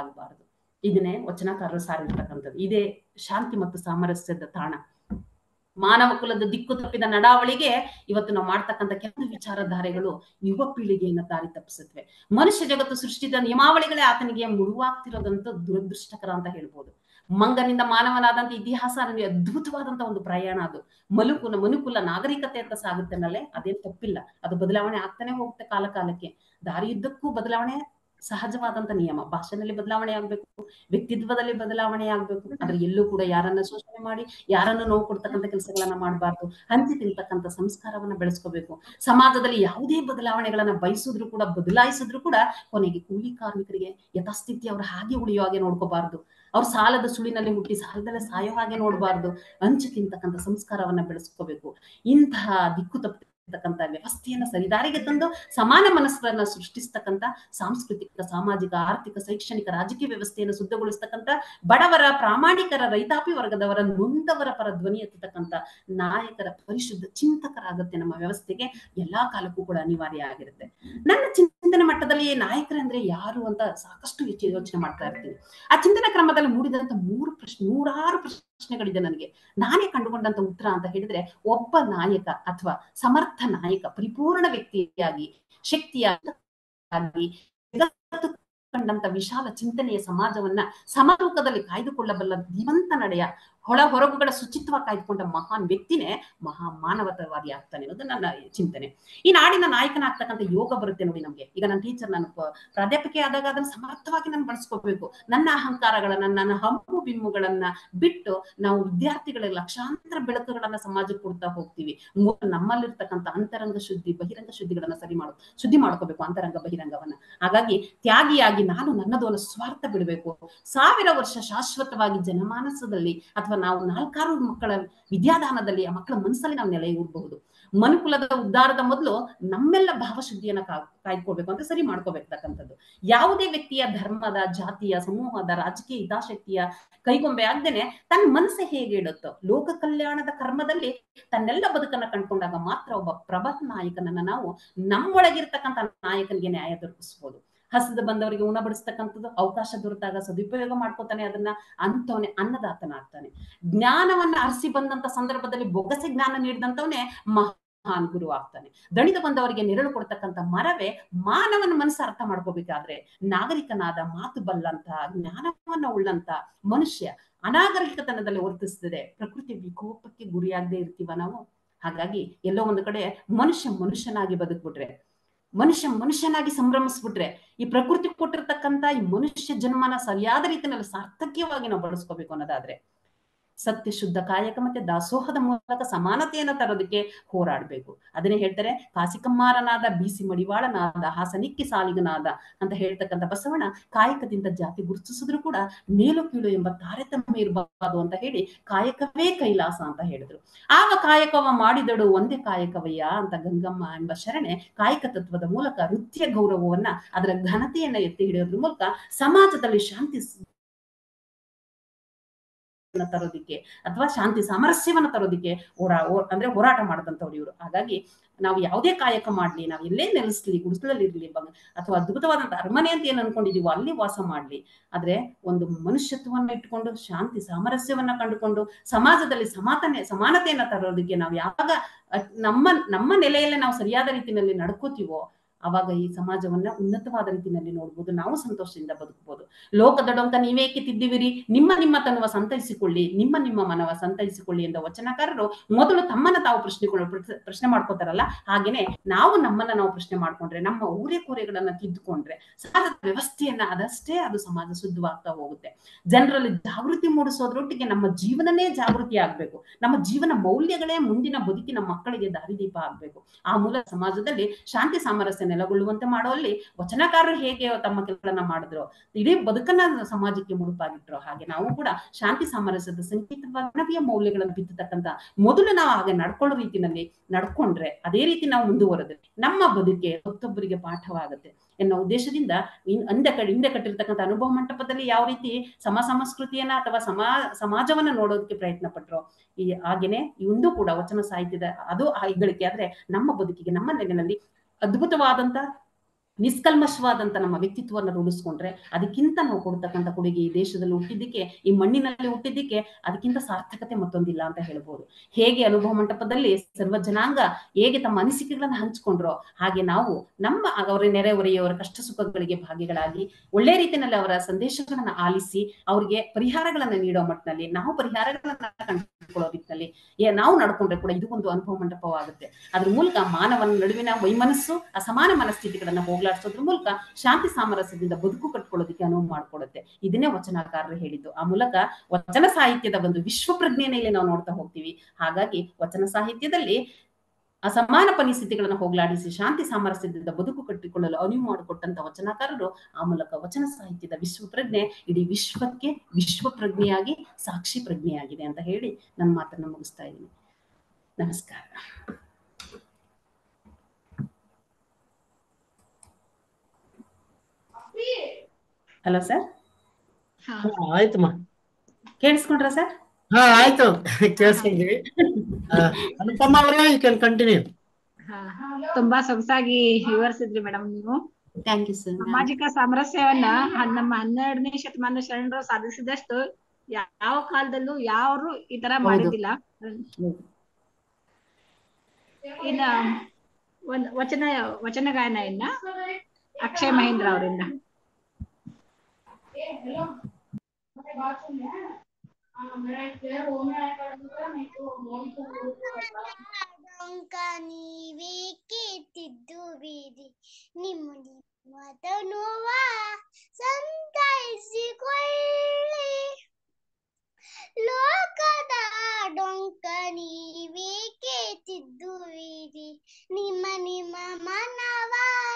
ಕಗ್ಗತ್ತಲಾಗಬಾರದು ಇದನ್ನೇ ವಚನಕಾರರು ಸಾರಿರ್ತಕ್ಕಂಥದ್ದು ಇದೇ ಶಾಂತಿ ಮತ್ತು ಸಾಮರಸ್ಯದ ತಾಣ ಮಾನವ ಕುಲದ ದಿಕ್ಕು ತಪ್ಪಿದ ನಡಾವಳಿಗೆ ಇವತ್ತು ನಾವು ಮಾಡ್ತಕ್ಕಂಥ ಕೆಲವು ವಿಚಾರಧಾರೆಗಳು ಯುವ ಪೀಳಿಗೆಯನ್ನ ದಾರಿ ತಪ್ಪಿಸುತ್ತವೆ ಮನುಷ್ಯ ಜಗತ್ತು ಸೃಷ್ಟಿಸಿದ ನಿಯಮಾವಳಿಗಳೇ ಆತನಿಗೆ ಮುಳುವಾಗ್ತಿರೋದಂತ ದುರದೃಷ್ಟಕರ ಅಂತ ಹೇಳ್ಬೋದು ಮಂಗನಿಂದ ಮಾನವನಾದಂತ ಇತಿಹಾಸ ನನಗೆ ಅದ್ಭುತವಾದಂತ ಒಂದು ಪ್ರಯಾಣ ಅದು ಮನುಕುಲ ಮನುಕುಲ ನಾಗರಿಕತೆ ಅಂತ ಸಾಗುತ್ತೇನಲ್ಲೇ ಅದೇನ್ ತಪ್ಪಿಲ್ಲ ಅದು ಬದಲಾವಣೆ ಆಗ್ತಾನೆ ಹೋಗುತ್ತೆ ಕಾಲ ಕಾಲಕ್ಕೆ ದಾರಿಯುದ್ದಕ್ಕೂ ಬದಲಾವಣೆ ಸಹಜವಾದಂತ ನಿಯಮ ಭಾಷೆನಲ್ಲಿ ಬದಲಾವಣೆ ಆಗ್ಬೇಕು ವ್ಯಕ್ತಿತ್ವದಲ್ಲಿ ಬದಲಾವಣೆ ಆಗ್ಬೇಕು ಆದ್ರೆ ಎಲ್ಲೂ ಕೂಡ ಯಾರನ್ನ ಶೋಷಣೆ ಮಾಡಿ ಯಾರನ್ನು ನೋವು ಕೊಡ್ತಕ್ಕಂಥ ಕೆಲಸಗಳನ್ನ ಮಾಡಬಾರ್ದು ಹಂಚಿ ತಿಂತಕ್ಕಂಥ ಸಂಸ್ಕಾರವನ್ನ ಬೆಳೆಸ್ಕೋಬೇಕು ಸಮಾಜದಲ್ಲಿ ಯಾವುದೇ ಬದಲಾವಣೆಗಳನ್ನ ಬಯಸಿದ್ರು ಕೂಡ ಬದಲಾಯಿಸಿದ್ರು ಕೂಡ ಕೊನೆಗೆ ಕೂಲಿ ಕಾರ್ಮಿಕರಿಗೆ ಯಥಾಸ್ಥಿತಿ ಅವ್ರ ಹಾಗೆ ಉಳಿಯೋ ಹಾಗೆ ನೋಡ್ಕೋಬಾರ್ದು ಅವ್ರ ಸಾಲದ ಸುಳಿನಲ್ಲಿ ಹುಟ್ಟಿ ಸಾಲದಲ್ಲೇ ಸಾಯೋ ಹಾಗೆ ನೋಡಬಾರ್ದು ಹಂಚಿ ತಿಂತಕ್ಕಂಥ ಸಂಸ್ಕಾರವನ್ನ ಬೆಳೆಸ್ಕೋಬೇಕು ಇಂತಹ ದಿಕ್ಕು ತಪ್ಪಿರ್ತಕ್ಕಂಥ ವ್ಯವಸ್ಥೆಯನ್ನ ಸರಿದಾರಿಗೆ ತಂದು ಸಮಾನ ಮನಸ್ಸುಗಳನ್ನ ಸೃಷ್ಟಿಸ್ತಕ್ಕಂಥ ಸಾಂಸ್ಕೃತಿಕ ಸಾಮಾಜಿಕ ಆರ್ಥಿಕ ಶೈಕ್ಷಣಿಕ ರಾಜಕೀಯ ವ್ಯವಸ್ಥೆಯನ್ನು ಶುದ್ಧಗೊಳಿಸ್ತಕ್ಕಂಥ ಬಡವರ ಪ್ರಾಮಾಣಿಕರ ರೈತಾಪಿ ವರ್ಗದವರ ನೊಂದವರ ಪರ ಧ್ವನಿ ಎತ್ತತಕ್ಕಂಥ ನಾಯಕರ ಪರಿಶುದ್ಧ ಚಿಂತಕರಾಗುತ್ತೆ ನಮ್ಮ ವ್ಯವಸ್ಥೆಗೆ ಎಲ್ಲಾ ಕಾಲಕ್ಕೂ ಕೂಡ ಅನಿವಾರ್ಯ ಆಗಿರುತ್ತೆ ನನ್ನ ಚಿಂತನೆ ಮಟ್ಟದಲ್ಲಿ ನಾಯಕರಂದ್ರೆ ಯಾರು ಅಂತ ಸಾಕಷ್ಟು ಯೋಚ- ಯೋಚನೆ ಮಾಡ್ತಾ ಇರ್ತೀನಿ ಆ ಚಿಂತನ ಕ್ರಮದಲ್ಲಿ ಮೂಡಿದಂತ ಮೂರು ಪ್ರಶ್ನೆ ನೂರಾರು ಪ್ರಶ್ನೆಗಳಿದೆ ನನಗೆ ನಾನೇ ಕಂಡುಕೊಂಡಂತ ಉತ್ತರ ಅಂತ ಹೇಳಿದ್ರೆ ಒಬ್ಬ ನಾಯಕ ಅಥವಾ ಸಮರ್ಥ ನಾಯಕ ಪರಿಪೂರ್ಣ ವ್ಯಕ್ತಿಯಾಗಿ ಶಕ್ತಿಯಾಗಿ ಜಗತ್ತು ಕಂಡಂತ ವಿಶಾಲ ಚಿಂತನೆಯ ಸಮಾಜವನ್ನ ಸಮರೂಪದಲ್ಲಿ ಕಾಯ್ದುಕೊಳ್ಳಬಲ್ಲ ಧೀಮಂತ ನಡೆಯ ಹೊಳ ಹೊರಗುಗಳ ಶುಚಿತ್ವ ಕಾಯ್ದುಕೊಂಡ ಮಹಾನ್ ವ್ಯಕ್ತಿನೇ ಮಹಾ ಮಾನವತಾವಾದಿ ಆಗ್ತಾನೆ ಅನ್ನೋದು ನನ್ನ ಚಿಂತನೆ ಈ ನಾಡಿನ ನಾಯಕನಾಗ್ತಕ್ಕಂಥ ಯೋಗ ಬರುತ್ತೆ ನೋಡಿ ನಮ್ಗೆ ಈಗ ನನ್ನ ಟೀಚರ್ ನಾನು ಪ- ಪ್ರಾಧ್ಯಾಪಕಿ ಆದಾಗ ಅದನ್ನ ಸಮರ್ಥವಾಗಿ ನಾನು ಬಳಸ್ಕೋಬೇಕು ನನ್ನ ಅಹಂಕಾರಗಳನ್ನ ನನ್ನ ಹಂಪು ಬಿಮ್ಮುಗಳನ್ನ ಬಿಟ್ಟು ನಾವು ವಿದ್ಯಾರ್ಥಿಗಳಿಗೆ ಲಕ್ಷಾಂತರ ಬೆಳಕುಗಳನ್ನ ಸಮಾಜಕ್ಕೆ ಕೊಡ್ತಾ ಹೋಗ್ತೀವಿ ಮೂ- ನಮ್ಮಲ್ಲಿರ್ತಕ್ಕಂಥ ಅಂತರಂಗ ಶುದ್ಧಿ ಬಹಿರಂಗ ಶುದ್ಧಿಗಳನ್ನ ಸರಿ ಮಾಡು ಶುದ್ಧಿ ಮಾಡ್ಕೋಬೇಕು ಅಂತರಂಗ ಬಹಿರಂಗವನ್ನ ಹಾಗಾಗಿ ತ್ಯಾಗಿಯಾಗಿ ನಾನು ನನ್ನದು ಅನ್ನೋ ಸ್ವಾರ್ಥ ಬಿಡಬೇಕು ಸಾವಿರ ವರ್ಷ ಶಾಶ್ವತವಾಗಿ ಜನಮಾನಸದಲ್ಲಿ ಅಥವಾ ನಾವು ನಾಲ್ಕಾರು ಮಕ್ಕಳ ವಿದ್ಯಾದಾನದಲ್ಲಿ ಆ ಮಕ್ಕಳ ಮನಸ್ಸಲ್ಲಿ ನಾವು ನೆಲೆಯೂರಬಹುದು ಮನುಕುಲದ ಉದ್ಧಾರದ ಮೊದಲು ನಮ್ಮೆಲ್ಲ ಭಾವಶುದ್ಧಿಯನ್ನ ಕಾ ಕಾಯ್ಕೋಬೇಕು ಅಂತ ಸರಿ ಮಾಡ್ಕೋಬೇಕಂತಕ್ಕಂಥದ್ದು ಯಾವುದೇ ವ್ಯಕ್ತಿಯ ಧರ್ಮದ ಜಾತಿಯ ಸಮೂಹದ ರಾಜಕೀಯ ಹಿತಾಸಕ್ತಿಯ ಕೈಗೊಂಬೆ ಆಗ್ದೇನೆ ತನ್ನ ಮನಸ್ಸೇ ಹೇಗೆ ಇಡುತ್ತೋ ಲೋಕ ಕಲ್ಯಾಣದ ಕರ್ಮದಲ್ಲಿ ತನ್ನೆಲ್ಲ ಬದುಕನ್ನ ಕಂಡ್ಕೊಂಡಾಗ ಮಾತ್ರ ಒಬ್ಬ ಪ್ರಬಲ ನಾಯಕನನ್ನ ನಾವು ನಮ್ಮೊಳಗಿರ್ತಕ್ಕಂಥ ನಾಯಕನಿಗೆ ನ್ಯಾಯ ದೊರಕಿಸ್ಬೋದು ಹಸಿದು ಬಂದವರಿಗೆ ಉಣಬಡಿಸ್ತಕ್ಕಂಥದ್ದು ಅವಕಾಶ ದೊರೆತಾಗ ಸದುಪಯೋಗ ಮಾಡ್ಕೋತಾನೆ ಅದನ್ನ ಅಂತವನೇ ಅನ್ನದಾತನಾಗ್ತಾನೆ ಜ್ಞಾನವನ್ನ ಅರಸಿ ಬಂದಂತ ಸಂದರ್ಭದಲ್ಲಿ ಬೊಗಸೆ ಜ್ಞಾನ ನೀಡಿದಂತವನೇ ಮಹಾನ್ ಗುರು ಆಗ್ತಾನೆ ದಣಿದು ಬಂದವರಿಗೆ ನೆರಳು ಕೊಡ್ತಕ್ಕಂಥ ಮರವೇ ಮಾನವನ ಮನಸ್ಸು ಅರ್ಥ ಮಾಡ್ಕೋಬೇಕಾದ್ರೆ ನಾಗರಿಕನಾದ ಮಾತು ಬಲ್ಲಂತ ಜ್ಞಾನವನ್ನ ಉಳ್ಳಂತ ಮನುಷ್ಯ ಅನಾಗರಿಕತನದಲ್ಲಿ ವರ್ತಿಸ್ತದೆ ಪ್ರಕೃತಿ ವಿಕೋಪಕ್ಕೆ ಗುರಿಯಾಗದೆ ಇರ್ತೀವ ನಾವು ಹಾಗಾಗಿ ಎಲ್ಲೋ ಒಂದು ಕಡೆ ಮನುಷ್ಯ ಮನುಷ್ಯನಾಗಿ ಬದುಕ್ಬಿಟ್ರೆ ಮನುಷ್ಯ ಮನುಷ್ಯನಾಗಿ ಸಂಭ್ರಮಿಸ್ಬಿಟ್ರೆ ಈ ಪ್ರಕೃತಿ ಕೊಟ್ಟಿರ್ತಕ್ಕಂತ ಈ ಮನುಷ್ಯ ಜನ್ಮನ ಸರಿಯಾದ ರೀತಿಯಲ್ಲಿ ಸಾರ್ಥಕ್ಯವಾಗಿ ನಾವು ಬಳಸ್ಕೋಬೇಕು ಅನ್ನೋದಾದ್ರೆ ಸತ್ಯ ಶುದ್ಧ ಕಾಯಕ ಮತ್ತೆ ದಾಸೋಹದ ಮೂಲಕ ಸಮಾನತೆಯನ್ನ ತರೋದಕ್ಕೆ ಹೋರಾಡ್ಬೇಕು ಅದನ್ನೇ ಹೇಳ್ತಾರೆ ಕಾಸಿಕಮ್ಮಾರನಾದ ಬೀಸಿ ಮಡಿವಾಳನಾದ ಹಾಸನಿಕ್ಕಿ ಸಾಲಿಗನಾದ ಅಂತ ಹೇಳ್ತಕ್ಕಂಥ ಬಸವಣ್ಣ ಕಾಯಕದಿಂದ ಜಾತಿ ಗುರುತಿಸಿದ್ರು ಕೂಡ ಮೇಲು ಕೀಳು ಎಂಬ ತಾರತಮ್ಯ ಇರಬಾರದು ಅಂತ ಹೇಳಿ ಕಾಯಕವೇ ಕೈಲಾಸ ಅಂತ ಹೇಳಿದ್ರು ಆವ ಕಾಯಕವ ಮಾಡಿದಳು ಒಂದೇ ಕಾಯಕವಯ್ಯ ಅಂತ ಗಂಗಮ್ಮ ಎಂಬ ಶರಣೆ ಕಾಯಕ ತತ್ವದ ಮೂಲಕ ವೃತ್ತಿಯ ಗೌರವವನ್ನ ಅದರ ಘನತೆಯನ್ನ ಎತ್ತಿ ಹಿಡಿಯೋದ್ರ ಮೂಲಕ ಸಮಾಜದಲ್ಲಿ ಶಾಂತಿ ತರೋದಿಕ್ಕೆ ಅಥವಾ ಶಾಂತಿ ಸಾಮರಸ್ಯವನ್ನ ತರೋದಿಕ್ಕೆ ಹೋರಾ ಹೋ- ಅಂದ್ರೆ ಹೋರಾಟ ಮಾಡಿದಂಥವ್ರು ಇವರು ಹಾಗಾಗಿ ನಾವು ಯಾವುದೇ ಕಾಯಕ ಮಾಡ್ಲಿ ನಾವು ಎಲ್ಲೇ ನೆಲೆಸ್ಲಿ ಗುಡಿಸಲಲ್ಲಿ ಇರ್ಲಿ ಬ- ಅಥವಾ ಅದ್ಭುತವಾದಂತ ಅರಮನೆ ಅಂತ ಏನ್ ಅನ್ಕೊಂಡಿದೀವೋ ಅಲ್ಲಿ ವಾಸ ಮಾಡ್ಲಿ ಆದ್ರೆ ಒಂದು ಮನುಷ್ಯತ್ವವನ್ನ ಇಟ್ಕೊಂಡು ಶಾಂತಿ ಸಾಮರಸ್ಯವನ್ನ ಕಂಡುಕೊಂಡು ಸಮಾಜದಲ್ಲಿ ಸಮಾತನೆ ಸಮಾನತೆಯನ್ನ ತರೋದಕ್ಕೆ ನಾವು ಯಾವಾಗ ಅಹ್, ನಮ್ಮ ನಮ್ಮ ನೆಲೆಯಲ್ಲೇ ನಾವು ಸರಿಯಾದ ರೀತಿಯಲ್ಲಿ ನಡ್ಕೋತೀವೋ ಅವಾಗ ಈ ಸಮಾಜವನ್ನ ಉನ್ನತವಾದ ರೀತಿಯಲ್ಲಿ ನೋಡ್ಬೋದು ನಾವು ಸಂತೋಷದಿಂದ ಬದುಕಬಹುದು ಲೋಕದೊಡಂತ ನೀವೇಕೆ ತಿದ್ದಿವಿರಿ ನಿಮ್ಮ ನಿಮ್ಮ ತನ್ನುವ ಸಂತೈಸಿಕೊಳ್ಳಿ ನಿಮ್ಮ ನಿಮ್ಮ ಮನವ ಸಂತೈಸಿಕೊಳ್ಳಿ ಎಂದ ವಚನಕಾರರು ಮೊದಲು ತಮ್ಮನ್ನ ತಾವು ಪ್ರಶ್ನೆ ಪ್ರಶ್ನೆ ಮಾಡ್ಕೋತಾರಲ್ಲ ಹಾಗೇನೆ ನಾವು ನಮ್ಮನ್ನ ನಾವು ಪ್ರಶ್ನೆ ಮಾಡ್ಕೊಂಡ್ರೆ ನಮ್ಮ ಊರೇ ಕೋರೆಗಳನ್ನ ತಿದ್ದುಕೊಂಡ್ರೆ ಸಮಾಜದ ವ್ಯವಸ್ಥೆಯನ್ನ ಅದಷ್ಟೇ ಅದು ಸಮಾಜ ಶುದ್ಧವಾಗ್ತಾ ಹೋಗುತ್ತೆ ಜನರಲ್ಲಿ ಜಾಗೃತಿ ಮೂಡಿಸೋದ್ರೊಟ್ಟಿಗೆ ನಮ್ಮ ಜೀವನನೇ ಜಾಗೃತಿ ಆಗ್ಬೇಕು ನಮ್ಮ ಜೀವನ ಮೌಲ್ಯಗಳೇ ಮುಂದಿನ ಬದುಕಿನ ಮಕ್ಕಳಿಗೆ ದಾರಿದೀಪ ಆಗ್ಬೇಕು ಆ ಮೂಲಕ ಸಮಾಜದಲ್ಲಿ ಶಾಂತಿ ಸಾಮರಸ್ಯ ನೆಲೆಗೊಳ್ಳುವಂತೆ ಮಾಡುವಲ್ಲಿ ವಚನಕಾರರು ಹೇಗೆ ತಮ್ಮ ಕೆಲಸಗಳನ್ನ ಮಾಡಿದ್ರು ಇಡೀ ಬದುಕನ್ನ ಸಮಾಜಕ್ಕೆ ಮುಡುಪಾಗಿಟ್ರು ಹಾಗೆ ನಾವು ಕೂಡ ಶಾಂತಿ ಸಾಮರಸ್ಯದ ಸಂಕೇತ ಮಾನವೀಯ ಮೌಲ್ಯಗಳನ್ನು ಬಿತ್ತತಕ್ಕಂತ ಮೊದಲು ನಾವು ಹಾಗೆ ನಡ್ಕೊಳ್ಳೋ ರೀತಿನಲ್ಲಿ ನಡ್ಕೊಂಡ್ರೆ ಅದೇ ರೀತಿ ನಾವು ಮುಂದುವರೆದ್ರೆ ನಮ್ಮ ಬದುಕೆ ಮತ್ತೊಬ್ಬರಿಗೆ ಪಾಠವಾಗುತ್ತೆ ಎನ್ನೋ ಉದ್ದೇಶದಿಂದ ಇನ್- ಅಂದೆ ಕಡೆ ಹಿಂದೆ ಕಟ್ಟಿರ್ತಕ್ಕಂಥ ಅನುಭವ ಮಂಟಪದಲ್ಲಿ ಯಾವ ರೀತಿ ಸಮ ಸಂಸ್ಕೃತಿಯನ್ನ ಅಥವಾ ಸಮಾ ಸಮಾಜವನ್ನ ನೋಡೋದಕ್ಕೆ ಪ್ರಯತ್ನ ಪಟ್ರು ಈ ಹಾಗೇನೆ ಇಂದು ಕೂಡ ವಚನ ಸಾಹಿತ್ಯದ ಅದು ಹೆಗ್ಗಳಿಕೆ ಆದ್ರೆ ನಮ್ಮ ಬದುಕಿಗೆ ನಮ್ಮ ನೆಲೆಯಲ್ಲಿ ಅದ್ಭುತವಾದಂತ ನಿಷ್ಕಲ್ಮಶವಾದಂತ ನಮ್ಮ ವ್ಯಕ್ತಿತ್ವವನ್ನು ರೂಢಿಸ್ಕೊಂಡ್ರೆ ಅದಕ್ಕಿಂತ ನಾವು ಕೊಡ್ತಕ್ಕಂಥ ಕೊಡುಗೆ ಈ ದೇಶದಲ್ಲಿ ಹುಟ್ಟಿದ್ದಕ್ಕೆ ಈ ಮಣ್ಣಿನಲ್ಲಿ ಹುಟ್ಟಿದ್ದಕ್ಕೆ ಅದಕ್ಕಿಂತ ಸಾರ್ಥಕತೆ ಮತ್ತೊಂದಿಲ್ಲ ಅಂತ ಹೇಳ್ಬೋದು ಹೇಗೆ ಅನುಭವ ಮಂಟಪದಲ್ಲಿ ಸರ್ವ ಜನಾಂಗ ಹೇಗೆ ತಮ್ಮ ಅನಿಸಿಕೆಗಳನ್ನ ಹಂಚ್ಕೊಂಡ್ರೋ ಹಾಗೆ ನಾವು ನಮ್ಮ ಅವರ ನೆರೆಹೊರೆಯವರ ಕಷ್ಟ ಸುಖಗಳಿಗೆ ಭಾಗಿಗಳಾಗಿ ಒಳ್ಳೆ ರೀತಿಯಲ್ಲಿ ಅವರ ಸಂದೇಶಗಳನ್ನ ಆಲಿಸಿ ಅವರಿಗೆ ಪರಿಹಾರಗಳನ್ನ ನೀಡೋ ಮಟ್ಟಿನಲ್ಲಿ ನಾವು ಪರಿಹಾರಗಳನ್ನ ಕಂಡುಕೊಳ್ಳೋ ನಿಟ್ಟಿನಲ್ಲಿ ಏ- ನಾವು ನಡ್ಕೊಂಡ್ರೆ ಕೂಡ ಇದು ಒಂದು ಅನುಭವ ಮಂಟಪವಾಗುತ್ತೆ ಅದ್ರ ಮೂಲಕ ಮಾನವನ ನಡುವಿನ ವೈಮನಸ್ಸು ಅಸಮಾನ ಮನಸ್ಥಿತಿಗಳನ್ನ ಹೋಗ್ಲಾಡಿಸೋದ್ರ ಮೂಲಕ ಶಾಂತಿ ಸಾಮರಸ್ಯದಿಂದ ಬದುಕು ಕಟ್ಕೊಳ್ಳೋದಕ್ಕೆ ಅನುವು ಮಾಡ್ಕೊಡುತ್ತೆ ಇದನ್ನೇ ವಚನಕಾರರು ಹೇಳಿದ್ದು ಆ ಮೂಲಕ ವಚನ ಸಾಹಿತ್ಯದ ಒಂದು ವಿಶ್ವ ಪ್ರಜ್ಞೆನ ಇಲ್ಲಿ ನಾವು ನೋಡ್ತಾ ಹೋಗ್ತೀವಿ ಹಾಗಾಗಿ ವಚನ ಸಾಹಿತ್ಯದಲ್ಲಿ ಅಸಮಾನ ಪರಿಸ್ಥಿತಿಗಳನ್ನು ಹೋಗ್ಲಾಡಿಸಿ ಶಾಂತಿ ಸಾಮರಸ್ಯದಿಂದ ಬದುಕು ಕಟ್ಟಿಕೊಳ್ಳಲು ಅನುವು ಮಾಡಿಕೊಟ್ಟಂತ ವಚನಕಾರರು ಆ ಮೂಲಕ ವಚನ ಸಾಹಿತ್ಯದ ವಿಶ್ವ ಪ್ರಜ್ಞೆ ಇಡೀ ವಿಶ್ವಕ್ಕೆ ವಿಶ್ವ ಪ್ರಜ್ಞೆಯಾಗಿ ಸಾಕ್ಷಿ ಪ್ರಜ್ಞೆಯಾಗಿದೆ ಅಂತ ಹೇಳಿ ನನ್ನ ಮಾತನ್ನ ಮುಗಿಸ್ತಾ ಇದ್ದೀನಿ ನಮಸ್ಕಾರ ಹಲೋ ಸರ್ ಹಾ ಹಾ, ಆಯ್ತಮ್ಮ ಕೇಳಿಸ್ಕೊಂಡ್ರ ಸರ್ ಹಾ ಆಯ್ತು ಕೇಳಿಸ್ಕೊಂಡ್ವಿ ಆ, ಅನುಪಮ ಅವರೇ ಯು ಕ್ಯಾನ್ ಕಂಟಿನ್ಯೂ ಹಾ ತುಂಬಾ ಸೊಗಸಾಗಿ ವಿವರಿಸಿದ್ರಿ ಮೇಡಮ್ ನೀವು ಥ್ಯಾಂಕ್ ಯು ಸರ್ ಸಾಮಾಜಿಕ ಸಾಮರಸ್ಯವನ್ನ ಹ- ನಮ್ಮ ಹನ್ನೆರಡನೇ ಶತಮಾನ ಶರಣರು ಸಾಧಿಸಿದಷ್ಟು ಯಾವ ಕಾಲದಲ್ಲೂ ಯಾರು ಈ ತರ ಹೌದು. ಮಾಡಿದ್ದಿಲ್ಲ ಇನ್ನ ಒಂದ್ ವಚನ ವಚನ ಗಾಯನ ಇನ್ನ ಅಕ್ಷಯ್ ಮಹೇಂದ್ರ ಅವರಿಂದ ಡೊಂಕ ನೀವೇಕೆ ತಿದ್ದುವಿರಿ ನಿಮ್ಮ ನಿಮ್ಮದ ನೋವ ಸಂತೈಸಿಕೊಳ್ಳಿ ಲೋಕದ ಡೊಂಕ ನೀವೇಕೆ ತಿದ್ದುವಿರಿ ನಿಮ್ಮ ನಿಮ್ಮ ಮನವ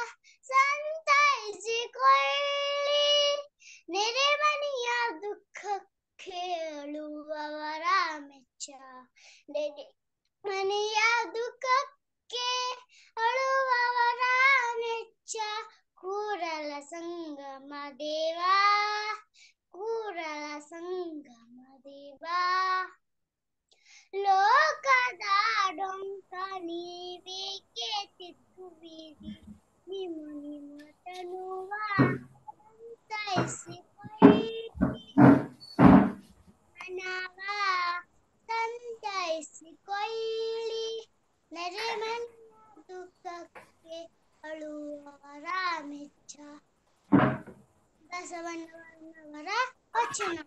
ಸಂತೈಸಿಕೊಳ್ಳಿ ನೆರೆಮನೆಯ ದುಃಖ ಕೇಳುವವರ ಮೆಚ್ಚ ನೆರೆ ಮನೆಯ ದುಃಖಕ್ಕೆ ಅಳುವವರ ಮೆಚ್ಚ ಕೂರಲ ಸಂಗಮ ದೇವ ಕೂರಲ ಸಂಗಮ ದೇವ ಲೋಕದ ಡೊಂಕ ನೀವೇಕೆ ತಿದ್ದುವಿರಿ ನಿಮ್ಮ ನಿಮ್ಮ ತನುವ ಸಂತೈಸಿಕೊಳ್ಳಿ ಮನವ ಸಂತೈಸಿಕೊಳ್ಳಿ ನೆರೆಮನೆಯ ದುಃಖಕ್ಕೆ ಅಳುವವರ ಮೆಚ್ಚ ಬಸವಣ್ಣವರ ವಚನ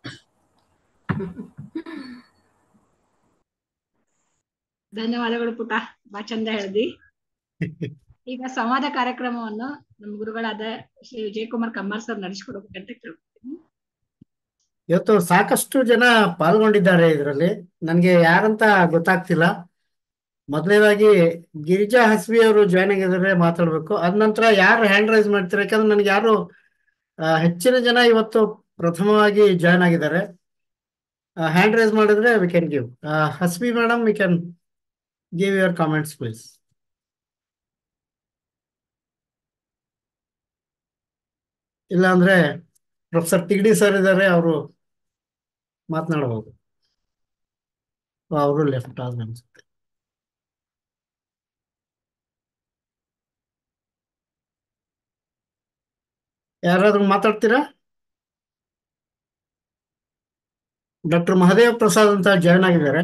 ಧನ್ಯವಾದಗಳು ಪುಟ ಬಾ ಚಂದ ಹೇಳ್ದಿ ಈಗ ಸಂವಾದ ಕಾರ್ಯಕ್ರಮವನ್ನು ನಮ್ಮ ಗುರುಗಳಾದ ಶ್ರೀ ವಿಜಯಕುಮಾರ್ ಕಮ್ಮಾರ್ ಸರ್ ನಡೆಸಿಕೊಡ್ಬೇಕಂತ ಕೇಳ್ಕೊತೀನಿ ಇವತ್ತು ಸಾಕಷ್ಟು ಜನ ಪಾಲ್ಗೊಂಡಿದ್ದಾರೆ ಇದರಲ್ಲಿ ನನಗೆ ಯಾರಂತ ಗೊತ್ತಾಗ್ತಿಲ್ಲ ಮೊದಲನೇದಾಗಿ ಗಿರಿಜಾ ಹಸ್ಬಿ ಅವರು ಜಾಯ್ನ್ ಆಗಿದ್ದಾರೆ ಮಾತಾಡ್ಬೇಕು ಅದ ನಂತರ ಯಾರು ಹ್ಯಾಂಡ್ ರೈಸ್ ಮಾಡ್ತಾರೆ ಯಾಕಂದ್ರೆ ನನಗೆ ಯಾರು ಆ, ಹೆಚ್ಚಿನ ಜನ ಇವತ್ತು ಪ್ರಥಮವಾಗಿ ಜಾಯ್ನ್ ಆಗಿದ್ದಾರೆ ಹ್ಯಾಂಡ್ ರೈಸ್ ಮಾಡಿದ್ರೆ ವಿ ಕ್ಯಾನ್ ಗಿವ್ ಹಸ್ಬಿ madam we can give your comments please ಇಲ್ಲ ಅಂದ್ರೆ ಪ್ರೊಫೆಸರ್ ತಿಗಡಿ ಸರ್ ಇದ್ದಾರೆ ಅವರು ಮಾತನಾಡಬಹುದು ಅವರು ಲೆಫ್ಟ್ ಆದ ಅನ್ಸುತ್ತೆ ಯಾರಾದ್ರೂ ಮಾತಾಡ್ತೀರಾ ಡಾಕ್ಟರ್ ಮಹದೇವ್ ಪ್ರಸಾದ್ ಅಂತ ಜಾಯ್ನ್ ಆಗಿದ್ದಾರೆ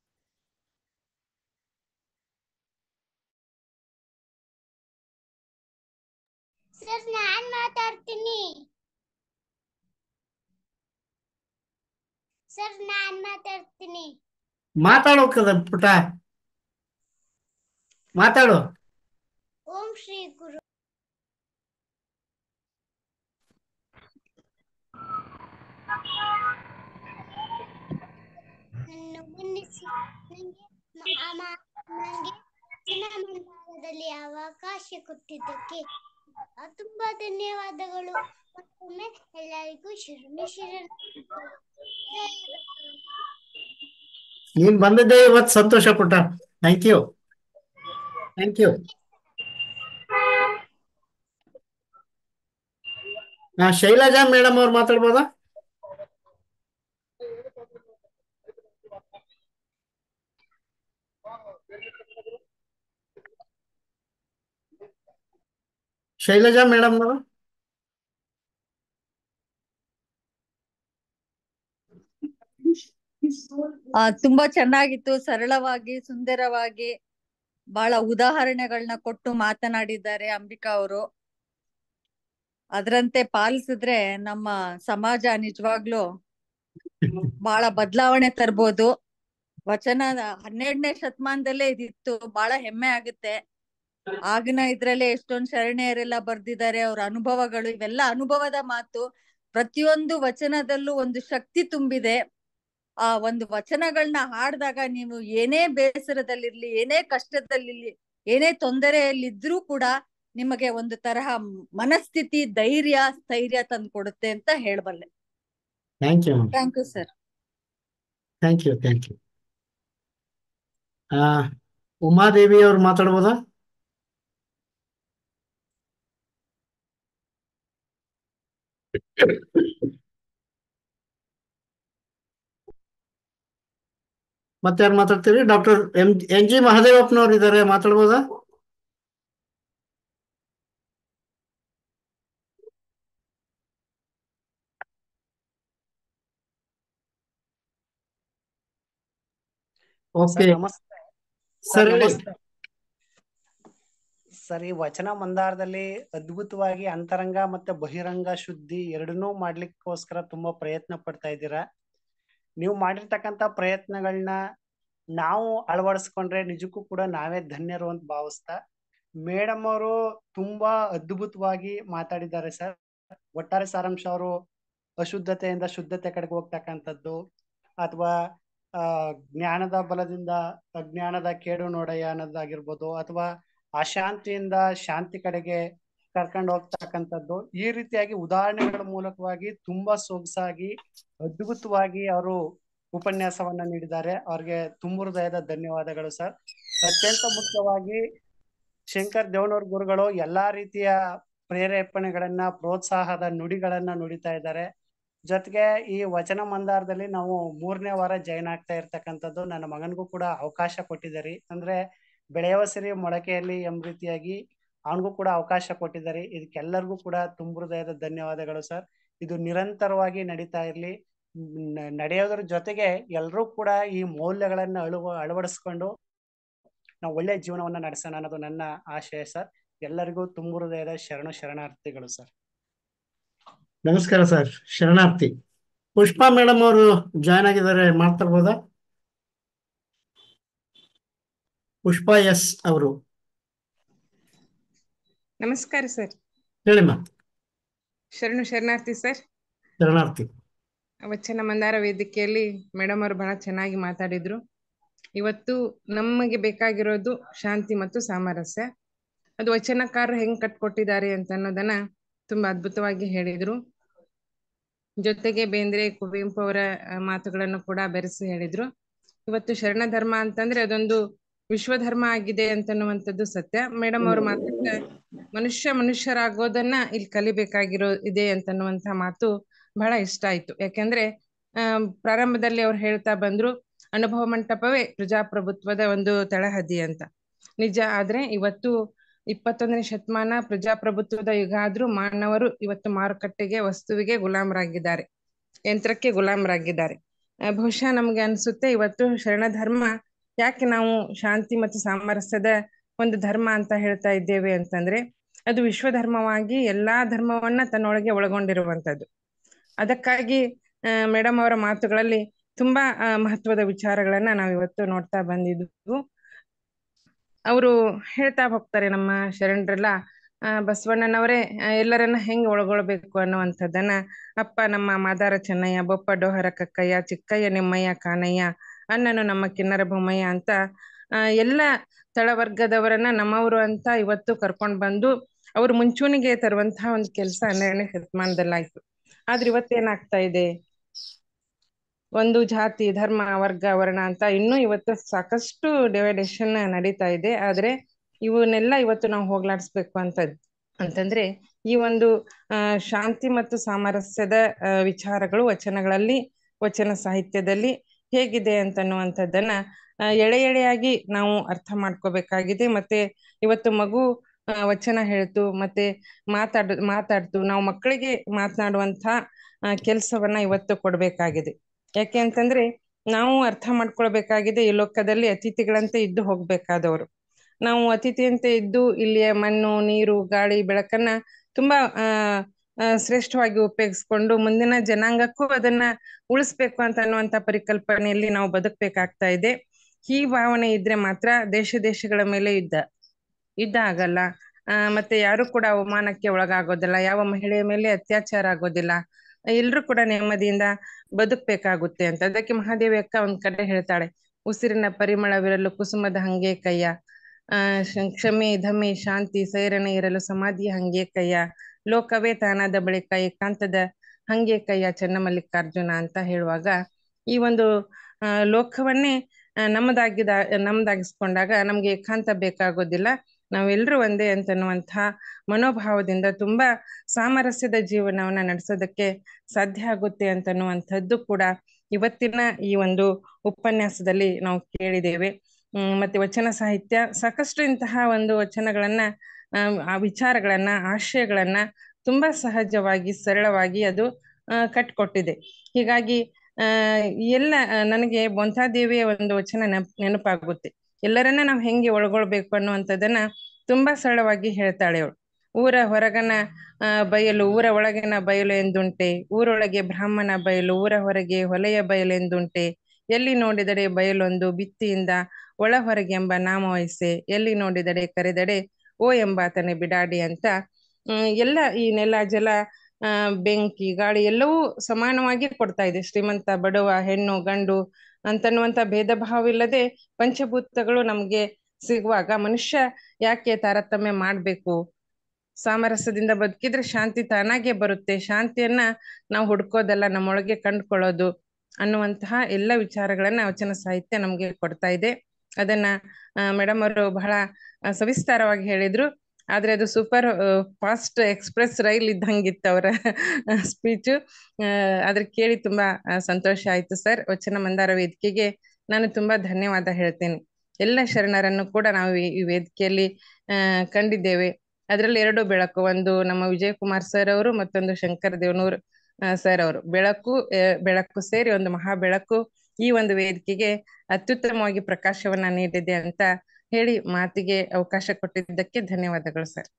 ಸರ್ ನಾನ್ ಮಾತಾಡ್ತೀನಿ ಸರ್ ನಾನ್ ಮಾತಾಡ್ತೀನಿ ಮಾತಾಡೋಕದ ಪುಟ ಮಾತಾಡು ಓಂ ಶ್ರೀ ಗುರು ನನ್ನ ಮನ್ನಿಸಿ ನಂಗೆ ಮ- ಆ ಮಾ- ನಂಗೆ ವಚನ ಮಂಡಲದಲ್ಲಿ ಅವಕಾಶ ಕೊಟ್ಟಿದ್ದಕ್ಕೆ ಆ, ತುಂಬಾ ಧನ್ಯವಾದಗಳು ಮತ್ತೊಮ್ಮೆ ಎಲ್ಲರಿಗೂ ಶರಣು ಶರಣ ಜೈ ಬಸವಣ್ಣ. ನೀನ್ ಬಂದಿದ್ದೆ ಇವತ್ತು ಸಂತೋಷ ಪುಟ thank you thank you Shailaja madam ಅವ್ರು ಮಾತಾಡ್ಬೋದಾ ಶೈಲಜಾ ಮೇಡಮ್ ಅವರು ಆ ತುಂಬಾ ಚೆನ್ನಾಗಿತ್ತು ಸರಳವಾಗಿ ಸುಂದರವಾಗಿ ಬಹಳ ಉದಾಹರಣೆಗಳನ್ನ ಕೊಟ್ಟು ಮಾತನಾಡಿದ್ದಾರೆ ಅಂಬಿಕಾ ಅವರು ಅದರಂತೆ ಪಾಲಿಸಿದ್ರೆ ನಮ್ಮ ಸಮಾಜ ನಿಜವಾಗ್ಲೂ ಬಹಳ ಬದಲಾವಣೆ ತರ್ಬೋದು ವಚನ ಹನ್ನೆರಡನೇ ಶತಮಾನದಲ್ಲೇ ಇದಿತ್ತು ಬಹಳ ಹೆಮ್ಮೆ ಆಗುತ್ತೆ ಆಗಿನ ಇದ್ರಲ್ಲೇ ಎಷ್ಟೊಂದ್ ಶರಣೆಯರೆಲ್ಲ ಬರ್ದಿದ್ದಾರೆ ಅವ್ರ ಅನುಭವಗಳು ಇವೆಲ್ಲ ಅನುಭವದ ಮಾತು ಪ್ರತಿಯೊಂದು ವಚನದಲ್ಲೂ ಒಂದು ಶಕ್ತಿ ತುಂಬಿದೆ ಆ ಒಂದು ವಚನಗಳನ್ನ ಹಾಡ್ದಾಗ ನೀವು ಏನೇ ಬೇಸರದಲ್ಲಿರ್ಲಿ ಏನೇ ಕಷ್ಟದಲ್ಲಿರ್ಲಿ ಏನೇ ತೊಂದರೆಯಲ್ಲಿದ್ರೂ ಕೂಡ ನಿಮಗೆ ಒಂದು ತರಹ ಮನಸ್ಥಿತಿ ಧೈರ್ಯ ಸ್ಥೈರ್ಯ ತಂದು ಕೊಡುತ್ತೆ ಅಂತ ಹೇಳಬಲ್ಲೆ thank you thank you sir thank you thank you Umadevi ಅವ್ರು ಮಾತಾಡ್ಬೋದಾ ಮತ್ತೆ ಯಾರು ಮಾತಾಡ್ತೀರಿ ಡಾಕ್ಟರ್ ಎಂ ಎನ್ ಜಿ ಮಹದೇವಪ್ಪನವ್ರು ಇದ್ದಾರೆ ಮಾತಾಡ್ಬೋದಾ ಓಕೆ ಸರ್ ನಮಸ್ತೆ ಸರ್ ಸರ್ ಹೇಳಿ ನಮಸ್ತೆ ಸರ್ ಈ ವಚನ ಮಂದಾರದಲ್ಲಿ ಅದ್ಭುತವಾಗಿ ಅಂತರಂಗ ಮತ್ತೆ ಬಹಿರಂಗ ಶುದ್ಧಿ ಎರಡನ್ನೂ ಮಾಡ್ಲಿಕ್ಕೋಸ್ಕರ ತುಂಬಾ ಪ್ರಯತ್ನ ಪಡ್ತಾ ಇದ್ದೀರಾ ನೀವು ಮಾಡಿರ್ತಕ್ಕಂತ ಪ್ರಯತ್ನಗಳನ್ನ ನಾವು ಅಳವಡಿಸ್ಕೊಂಡ್ರೆ ನಿಜಕ್ಕೂ ಕೂಡ ನಾವೇ ಧನ್ಯರು ಅಂತ ಭಾವಿಸ್ತಾ ಮೇಡಮ್ ಅವರು ತುಂಬಾ ಅದ್ಭುತವಾಗಿ ಮಾತಾಡಿದ್ದಾರೆ ಸರ್ ಒಟ್ಟಾರೆ ಸಾರಾಂಶ ಅವರು ಅಶುದ್ಧತೆಯಿಂದ ಶುದ್ಧತೆ ಕಡೆಗೆ ಹೋಗ್ತಕ್ಕಂಥದ್ದು ಅಥವಾ ಆ ಜ್ಞಾನದ ಬಲದಿಂದ ಅಜ್ಞಾನದ ಕೇಡು ನೋಡಯ್ಯ ಅನ್ನೋದಾಗಿರ್ಬೋದು ಅಥವಾ ಅಶಾಂತಿಯಿಂದ ಶಾಂತಿ ಕಡೆಗೆ ಕರ್ಕೊಂಡು ಹೋಗ್ತಕ್ಕಂಥದ್ದು ಈ ರೀತಿಯಾಗಿ ಉದಾಹರಣೆಗಳ ಮೂಲಕವಾಗಿ ತುಂಬಾ ಸೊಗಸಾಗಿ ಅದ್ಭುತವಾಗಿ ಅವರು ಉಪನ್ಯಾಸವನ್ನ ನೀಡಿದ್ದಾರೆ ಅವ್ರಿಗೆ ತುಂಬ ಹೃದಯದ ಧನ್ಯವಾದಗಳು ಸರ್ ಅತ್ಯಂತ ಮುಖ್ಯವಾಗಿ ಶಂಕರ್ ದೇವನೂರ್ ಗುರುಗಳು ಎಲ್ಲಾ ರೀತಿಯ ಪ್ರೇರೇಪಣೆಗಳನ್ನ ಪ್ರೋತ್ಸಾಹದ ನುಡಿಗಳನ್ನ ನುಡಿತಾ ಇದ್ದಾರೆ ಜೊತೆಗೆ ಈ ವಚನ ಮಂದಾರದಲ್ಲಿ ನಾವು ಮೂರನೇ ವಾರ ಜಾಯ್ನ್ ಆಗ್ತಾ ಇರ್ತಕ್ಕಂಥದ್ದು ನನ್ನ ಮಗನಿಗೂ ಕೂಡ ಅವಕಾಶ ಕೊಟ್ಟಿದ್ದಾರೆ ಅಂದ್ರೆ ಬೆಳೆಯುವ ಸಿರಿ ಮೊಳಕೆಯಲ್ಲಿ ಎಂಬ ರೀತಿಯಾಗಿ ಅವನಿಗೂ ಕೂಡ ಅವಕಾಶ ಕೊಟ್ಟಿದ್ದಾರೆ ಇದಕ್ಕೆಲ್ಲರಿಗೂ ಕೂಡ ತುಂಬ ಹೃದಯದ ಧನ್ಯವಾದಗಳು ಸರ್ ಇದು ನಿರಂತರವಾಗಿ ನಡೀತಾ ಇರ್ಲಿ ನ- ನಡೆಯೋದ್ರ ಜೊತೆಗೆ ಎಲ್ಲರೂ ಕೂಡ ಈ ಮೌಲ್ಯಗಳನ್ನ ಅಳುವ ಅಳವಡಿಸ್ಕೊಂಡು ನಾವು ಒಳ್ಳೆ ಜೀವನವನ್ನ ನಡೆಸೋಣ ಅನ್ನೋದು ನನ್ನ ಆಶಯ ಸರ್ ಎಲ್ಲರಿಗೂ ತುಂಬ ಹೃದಯದ ಶರಣು ಶರಣಾರ್ಥಿಗಳು ಸರ್ ನಮಸ್ಕಾರ ಸರ್ ಶರಣಾರ್ಥಿ ಪುಷ್ಪಾ ಮೇಡಮ್ ಅವರು ಜಾಯ್ನ್ ಆಗಿದ್ದಾರೆ ಮಾತಾಡ್ಬೋದಾ ಪುಷ್ಪಾ ಎಸ್ ಅವರು ನಮಸ್ಕಾರ ಸರ್ ಹೇಳಿ ಮಾ ಶರಣು ಶರಣಾರ್ಥಿ ಸರ್ ಶರಣಾರ್ಥಿ ವಚನ ಮಂದಾರ ವೇದಿಕೆಯಲ್ಲಿ ಮೇಡಮ್ ಅವರು ಬಹಳ ಚೆನ್ನಾಗಿ ಮಾತಾಡಿದ್ರು ಇವತ್ತು ನಮಗೆ ಬೇಕಾಗಿರೋದು ಶಾಂತಿ ಮತ್ತು ಸಾಮರಸ್ಯ ಅದು ವಚನಕಾರರು ಹೆಂಗ್ ಕಟ್ಕೊಟ್ಟಿದ್ದಾರೆ ಅಂತ ಅನ್ನೋದನ್ನ ತುಂಬಾ ಅದ್ಭುತವಾಗಿ ಹೇಳಿದ್ರು ಜೊತೆಗೆ ಬೇಂದ್ರೆ ಕುವೆಂಪು ಅವರ ಆ, ಮಾತುಗಳನ್ನು ಕೂಡ ಬೆರೆಸಿ ಹೇಳಿದ್ರು ಇವತ್ತು ಶರಣ ಧರ್ಮ ಅಂತಂದ್ರೆ ಅದೊಂದು ವಿಶ್ವ ಧರ್ಮ ಆಗಿದೆ ಅಂತನ್ನುವಂಥದ್ದು ಸತ್ಯ ಮೇಡಮ್ ಅವ್ರ ಮಾತಕ್ಕೆ ಮನುಷ್ಯ ಮನುಷ್ಯರಾಗೋದನ್ನ ಇಲ್ಲಿ ಕಲಿಬೇಕಾಗಿರೋ ಇದೆ ಅಂತನ್ನುವಂತ ಮಾತು ಬಹಳ ಇಷ್ಟ ಆಯ್ತು ಯಾಕೆಂದ್ರೆ ಆ ಪ್ರಾರಂಭದಲ್ಲಿ ಅವ್ರು ಹೇಳ್ತಾ ಬಂದ್ರು ಅನುಭವ ಮಂಟಪವೇ ಪ್ರಜಾಪ್ರಭುತ್ವದ ಒಂದು ತಳಹದಿ ಅಂತ ನಿಜ ಆದ್ರೆ ಇವತ್ತು ಇಪ್ಪತ್ತೊಂದನೇ ಶತಮಾನ ಪ್ರಜಾಪ್ರಭುತ್ವದ ಯುಗ ಆದ್ರೂ ಮಾನವರು ಇವತ್ತು ಮಾರುಕಟ್ಟೆಗೆ ವಸ್ತುವಿಗೆ ಗುಲಾಮರಾಗಿದ್ದಾರೆ ಯಂತ್ರಕ್ಕೆ ಗುಲಾಮರಾಗಿದ್ದಾರೆ ಆ, ಬಹುಶಃ ನಮ್ಗೆ ಅನ್ಸುತ್ತೆ ಇವತ್ತು ಶರಣ ಧರ್ಮ ಯಾಕೆ ನಾವು ಶಾಂತಿ ಮತ್ತು ಸಾಮರಸ್ಯದ ಒಂದು ಧರ್ಮ ಅಂತ ಹೇಳ್ತಾ ಇದ್ದೇವೆ ಅಂತಂದ್ರೆ ಅದು ವಿಶ್ವ ಧರ್ಮವಾಗಿ ಎಲ್ಲಾ ಧರ್ಮವನ್ನ ತನ್ನೊಳಗೆ ಒಳಗೊಂಡಿರುವಂತದ್ದು ಅದಕ್ಕಾಗಿ ಮೇಡಮ್ ಅವರ ಮಾತುಗಳಲ್ಲಿ ತುಂಬಾ ಆ, ಮಹತ್ವದ ವಿಚಾರಗಳನ್ನ ನಾವು ಇವತ್ತು ನೋಡ್ತಾ ಬಂದಿದ್ವು ಅವರು ಹೇಳ್ತಾ ಹೋಗ್ತಾರೆ ನಮ್ಮ ಶರಣರೆಲ್ಲ ಆ, ಬಸವಣ್ಣನವರೇ ಆ, ಎಲ್ಲರನ್ನ ಹೆಂಗ್ ಒಳಗೊಳ್ಬೇಕು ಅನ್ನುವಂಥದ್ದನ್ನ ಅಪ್ಪ ನಮ್ಮ ಮಾದಾರ ಚೆನ್ನಯ್ಯ ಬೊಪ್ಪ ಡೋಹರ ಕಕ್ಕಯ್ಯ ಚಿಕ್ಕಯ್ಯ ನಿಮ್ಮಯ್ಯ ಕಾನಯ್ಯ ಅಣ್ಣನು ನಮ್ಮ ಕಿನ್ನರ ಬೊಮ್ಮಯ್ಯ ಅಂತ ಆ, ಎಲ್ಲ ತಳವರ್ಗದವರನ್ನ ನಮ್ಮವರು ಅಂತ ಇವತ್ತು ಕರ್ಕೊಂಡ್ ಬಂದು ಅವ್ರು ಮುಂಚೂಣಿಗೆ ತರುವಂತಹ ಒಂದು ಕೆಲಸ ಹನ್ನೆರಡನೇ ಶತಮಾನದಲ್ಲಾಯ್ತು ಆದ್ರೆ ಇವತ್ತೇನಾಗ್ತಾ ಇದೆ ಒಂದು ಜಾತಿ ಧರ್ಮ ವರ್ಗ ವರ್ಣ ಅಂತ ಇನ್ನೂ ಇವತ್ತು ಸಾಕಷ್ಟು ಡಿವೈಡೇಷನ್ ನಡೀತಾ ಇದೆ ಆದ್ರೆ ಇವನ್ನೆಲ್ಲ ಇವತ್ತು ನಾವು ಹೋಗ್ಲಾಡಿಸ್ಬೇಕು ಅಂತ ಅಂತಂದ್ರೆ ಈ ಒಂದು ಆ ಶಾಂತಿ ಮತ್ತು ಸಾಮರಸ್ಯದ ಆ, ವಿಚಾರಗಳು ವಚನಗಳಲ್ಲಿ ವಚನ ಸಾಹಿತ್ಯದಲ್ಲಿ ಹೇಗಿದೆ ಅಂತನ್ನುವಂಥದ್ದನ್ನ ಆ, ಎಳೆ ಎಳೆಯಾಗಿ ನಾವು ಅರ್ಥ ಮಾಡ್ಕೋಬೇಕಾಗಿದೆ ಮತ್ತೆ ಇವತ್ತು ಮಗು ಆ, ವಚನ ಹೇಳ್ತು ಮತ್ತೆ ಮಾತಾಡ್ ಮಾತಾಡ್ತು ನಾವು ಮಕ್ಕಳಿಗೆ ಮಾತನಾಡುವಂತ ಕೆಲಸವನ್ನ ಇವತ್ತು ಕೊಡ್ಬೇಕಾಗಿದೆ ಯಾಕೆ ಅಂತಂದ್ರೆ ನಾವು ಅರ್ಥ ಮಾಡ್ಕೊಳ್ಬೇಕಾಗಿದೆ ಈ ಲೋಕದಲ್ಲಿ ಅತಿಥಿಗಳಂತೆ ಇದ್ದು ಹೋಗ್ಬೇಕಾದವರು ನಾವು ಅತಿಥಿಯಂತೆ ಇದ್ದು ಇಲ್ಲಿಯ ಮಣ್ಣು ನೀರು ಗಾಳಿ ಬೆಳಕನ್ನ ತುಂಬಾ ಆ ಆ, ಶ್ರೇಷ್ಠವಾಗಿ ಉಪಯೋಗಿಸ್ಕೊಂಡು ಮುಂದಿನ ಜನಾಂಗಕ್ಕೂ ಅದನ್ನ ಉಳಿಸ್ಬೇಕು ಅಂತ ಅನ್ನುವಂತ ಪರಿಕಲ್ಪನೆಯಲ್ಲಿ ನಾವು ಬದುಕ್ಬೇಕಾಗ್ತಾ ಇದೆ ಈ ಭಾವನೆ ಇದ್ರೆ ಮಾತ್ರ ದೇಶ ದೇಶಗಳ ಮೇಲೆ ಯುದ್ಧ ಯುದ್ಧ ಆಗಲ್ಲ ಆ ಮತ್ತೆ ಯಾರು ಕೂಡ ಅವಮಾನಕ್ಕೆ ಒಳಗಾಗೋದಿಲ್ಲ ಯಾವ ಮಹಿಳೆಯ ಮೇಲೆ ಅತ್ಯಾಚಾರ ಆಗೋದಿಲ್ಲ ಎಲ್ರು ಕೂಡ ನೆಮ್ಮದಿಯಿಂದ ಬದುಕ್ಬೇಕಾಗುತ್ತೆ ಅಂತ ಅದಕ್ಕೆ ಮಹಾದೇವಿ ಅಕ್ಕ ಒಂದ್ ಕಡೆ ಹೇಳ್ತಾಳೆ ಉಸಿರಿನ ಪರಿಮಳವಿರಲು ಕುಸುಮದ ಹಂಗೆ ಕೈಯ ಆ ಶ- ಕ್ಷಮೆ ಧಮೆ ಶಾಂತಿ ಸೈರನೆ ಇರಲು ಸಮಾಧಿಯ ಹಂಗೆ ಕೈಯ ಲೋಕವೇ ತಾನಾದ ಬಳಿಕ ಏಕಾಂತದ ಹಂಗೆ ಕೈಯ ಚನ್ನಮಲ್ಲಿಕಾರ್ಜುನ ಅಂತ ಹೇಳುವಾಗ ಈ ಒಂದು ಆ ಲೋಕವನ್ನೇ ಆ, ನಮ್ಮದಾಗಿದ ನಮ್ದಾಗಿಸ್ಕೊಂಡಾಗ ನಮ್ಗೆ ಏಕಾಂತ ಬೇಕಾಗೋದಿಲ್ಲ ನಾವೆಲ್ಲರೂ ಒಂದೇ ಅಂತನ್ನುವಂತಹ ಮನೋಭಾವದಿಂದ ತುಂಬಾ ಸಾಮರಸ್ಯದ ಜೀವನವನ್ನ ನಡೆಸೋದಕ್ಕೆ ಸಾಧ್ಯ ಆಗುತ್ತೆ ಅಂತನ್ನುವಂಥದ್ದು ಕೂಡ ಇವತ್ತಿನ ಈ ಒಂದು ಉಪನ್ಯಾಸದಲ್ಲಿ ನಾವು ಕೇಳಿದ್ದೇವೆ ಹ್ಮ್ ಮತ್ತೆ ವಚನ ಸಾಹಿತ್ಯ ಸಾಕಷ್ಟು ಇಂತಹ ಒಂದು ವಚನಗಳನ್ನ ಆ, ಆ ವಿಚಾರಗಳನ್ನ ಆಶಯಗಳನ್ನ ತುಂಬಾ ಸಹಜವಾಗಿ ಸರಳವಾಗಿ ಅದು ಆ, ಕಟ್ಕೊಟ್ಟಿದೆ ಹೀಗಾಗಿ ಆ ಎಲ್ಲ ಆ, ನನಗೆ ಬೊಂತಾದೇವಿಯ ಒಂದು ವಚನ ನೆನಪ್ ನೆನಪಾಗುತ್ತೆ ಎಲ್ಲರನ್ನ ನಾವು ಹೆಂಗೆ ಒಳಗೊಳ್ಬೇಕು ಅನ್ನುವಂಥದ್ದನ್ನ ತುಂಬಾ ಸರಳವಾಗಿ ಹೇಳ್ತಾಳೆ ಅವಳು ಊರ ಹೊರಗನ ಆ ಬಯಲು ಊರ ಒಳಗಿನ ಬಯಲು ಎಂದುಂಟೆ ಊರೊಳಗೆ ಬ್ರಾಹ್ಮಣ ಬಯಲು ಊರ ಹೊರಗೆ ಹೊಲೆಯ ಬಯಲು ಎಂದುಂಟೆ ಎಲ್ಲಿ ನೋಡಿದರೆ ಬಯಲೊಂದು ಬಿತ್ತಿಯಿಂದ ಒಳ ಹೊರಗೆಂಬ ನಾಮವಹಿಸೆ ಎಲ್ಲಿ ನೋಡಿದರೆ ಕರೆದಡೆ ಓ ಎಂಬಾತನೆ ಬಿಡಾಡಿ ಅಂತ ಹ್ಮ್ ಎಲ್ಲ ಈ ನೆಲ ಜಲ ಆ ಬೆಂಕಿ ಗಾಳಿ ಎಲ್ಲವೂ ಸಮಾನವಾಗಿ ಕೊಡ್ತಾ ಇದೆ ಶ್ರೀಮಂತ ಬಡವ ಹೆಣ್ಣು ಗಂಡು ಅಂತನ್ನುವಂತ ಭೇದ ಭಾವವಿಲ್ಲದೆ ಪಂಚಭೂತಗಳು ನಮ್ಗೆ ಸಿಗುವಾಗ ಮನುಷ್ಯ ಯಾಕೆ ತಾರತಮ್ಯ ಮಾಡ್ಬೇಕು ಸಾಮರಸ್ಯದಿಂದ ಬದುಕಿದ್ರೆ ಶಾಂತಿ ತಾನಾಗೆ ಬರುತ್ತೆ ಶಾಂತಿಯನ್ನ ನಾವು ಹುಡ್ಕೋದಲ್ಲ ನಮ್ಮೊಳಗೆ ಕಂಡುಕೊಳ್ಳೋದು ಅನ್ನುವಂತಹ ಎಲ್ಲ ವಿಚಾರಗಳನ್ನ ವಚನ ಸಾಹಿತ್ಯ ನಮ್ಗೆ ಕೊಡ್ತಾ ಇದೆ ಅದನ್ನ ಮೇಡಮ್ ಅವರು ಬಹಳ ಆ, ಸವಿಸ್ತಾರವಾಗಿ ಹೇಳಿದ್ರು ಆದ್ರೆ ಅದು ಸೂಪರ್ ಫಾಸ್ಟ್ ಎಕ್ಸ್ಪ್ರೆಸ್ ರೈಲ್ ಇದ್ದಂಗಿತ್ತು ಅವರ ಸ್ಪೀಚ್ ಅದ್ರ ಕೇಳಿ ತುಂಬಾ ಆ, ಸಂತೋಷ ಆಯ್ತು ಸರ್ ವಚನ ಮಂದಾರ ವೇದಿಕೆಗೆ ನಾನು ತುಂಬಾ ಧನ್ಯವಾದ ಹೇಳ್ತೇನೆ ಎಲ್ಲ ಶರಣರನ್ನು ಕೂಡ ನಾವು ಈ ಈ ವೇದಿಕೆಯಲ್ಲಿ ಆ ಕಂಡಿದ್ದೇವೆ ಅದರಲ್ಲಿ ಎರಡು ಬೆಳಕು ಒಂದು ನಮ್ಮ ವಿಜಯ್ ಕುಮಾರ್ ಸರ್ ಅವರು ಮತ್ತೊಂದು ಶಂಕರ್ ದೇವನೂರ್ ಸರ್ ಅವರು ಬೆಳಕು ಆ, ಬೆಳಕು ಸೇರಿ ಒಂದು ಮಹಾ ಬೆಳಕು ಈ ಒಂದು ವೇದಿಕೆಗೆ ಅತ್ಯುತ್ತಮವಾಗಿ ಪ್ರಕಾಶವನ್ನ ನೀಡಿದೆ ಅಂತ ಹೇಳಿ ಮಾತಿಗೆ ಅವಕಾಶ ಕೊಟ್ಟಿದ್ದಕ್ಕೆ ಧನ್ಯವಾದಗಳು ಸರ್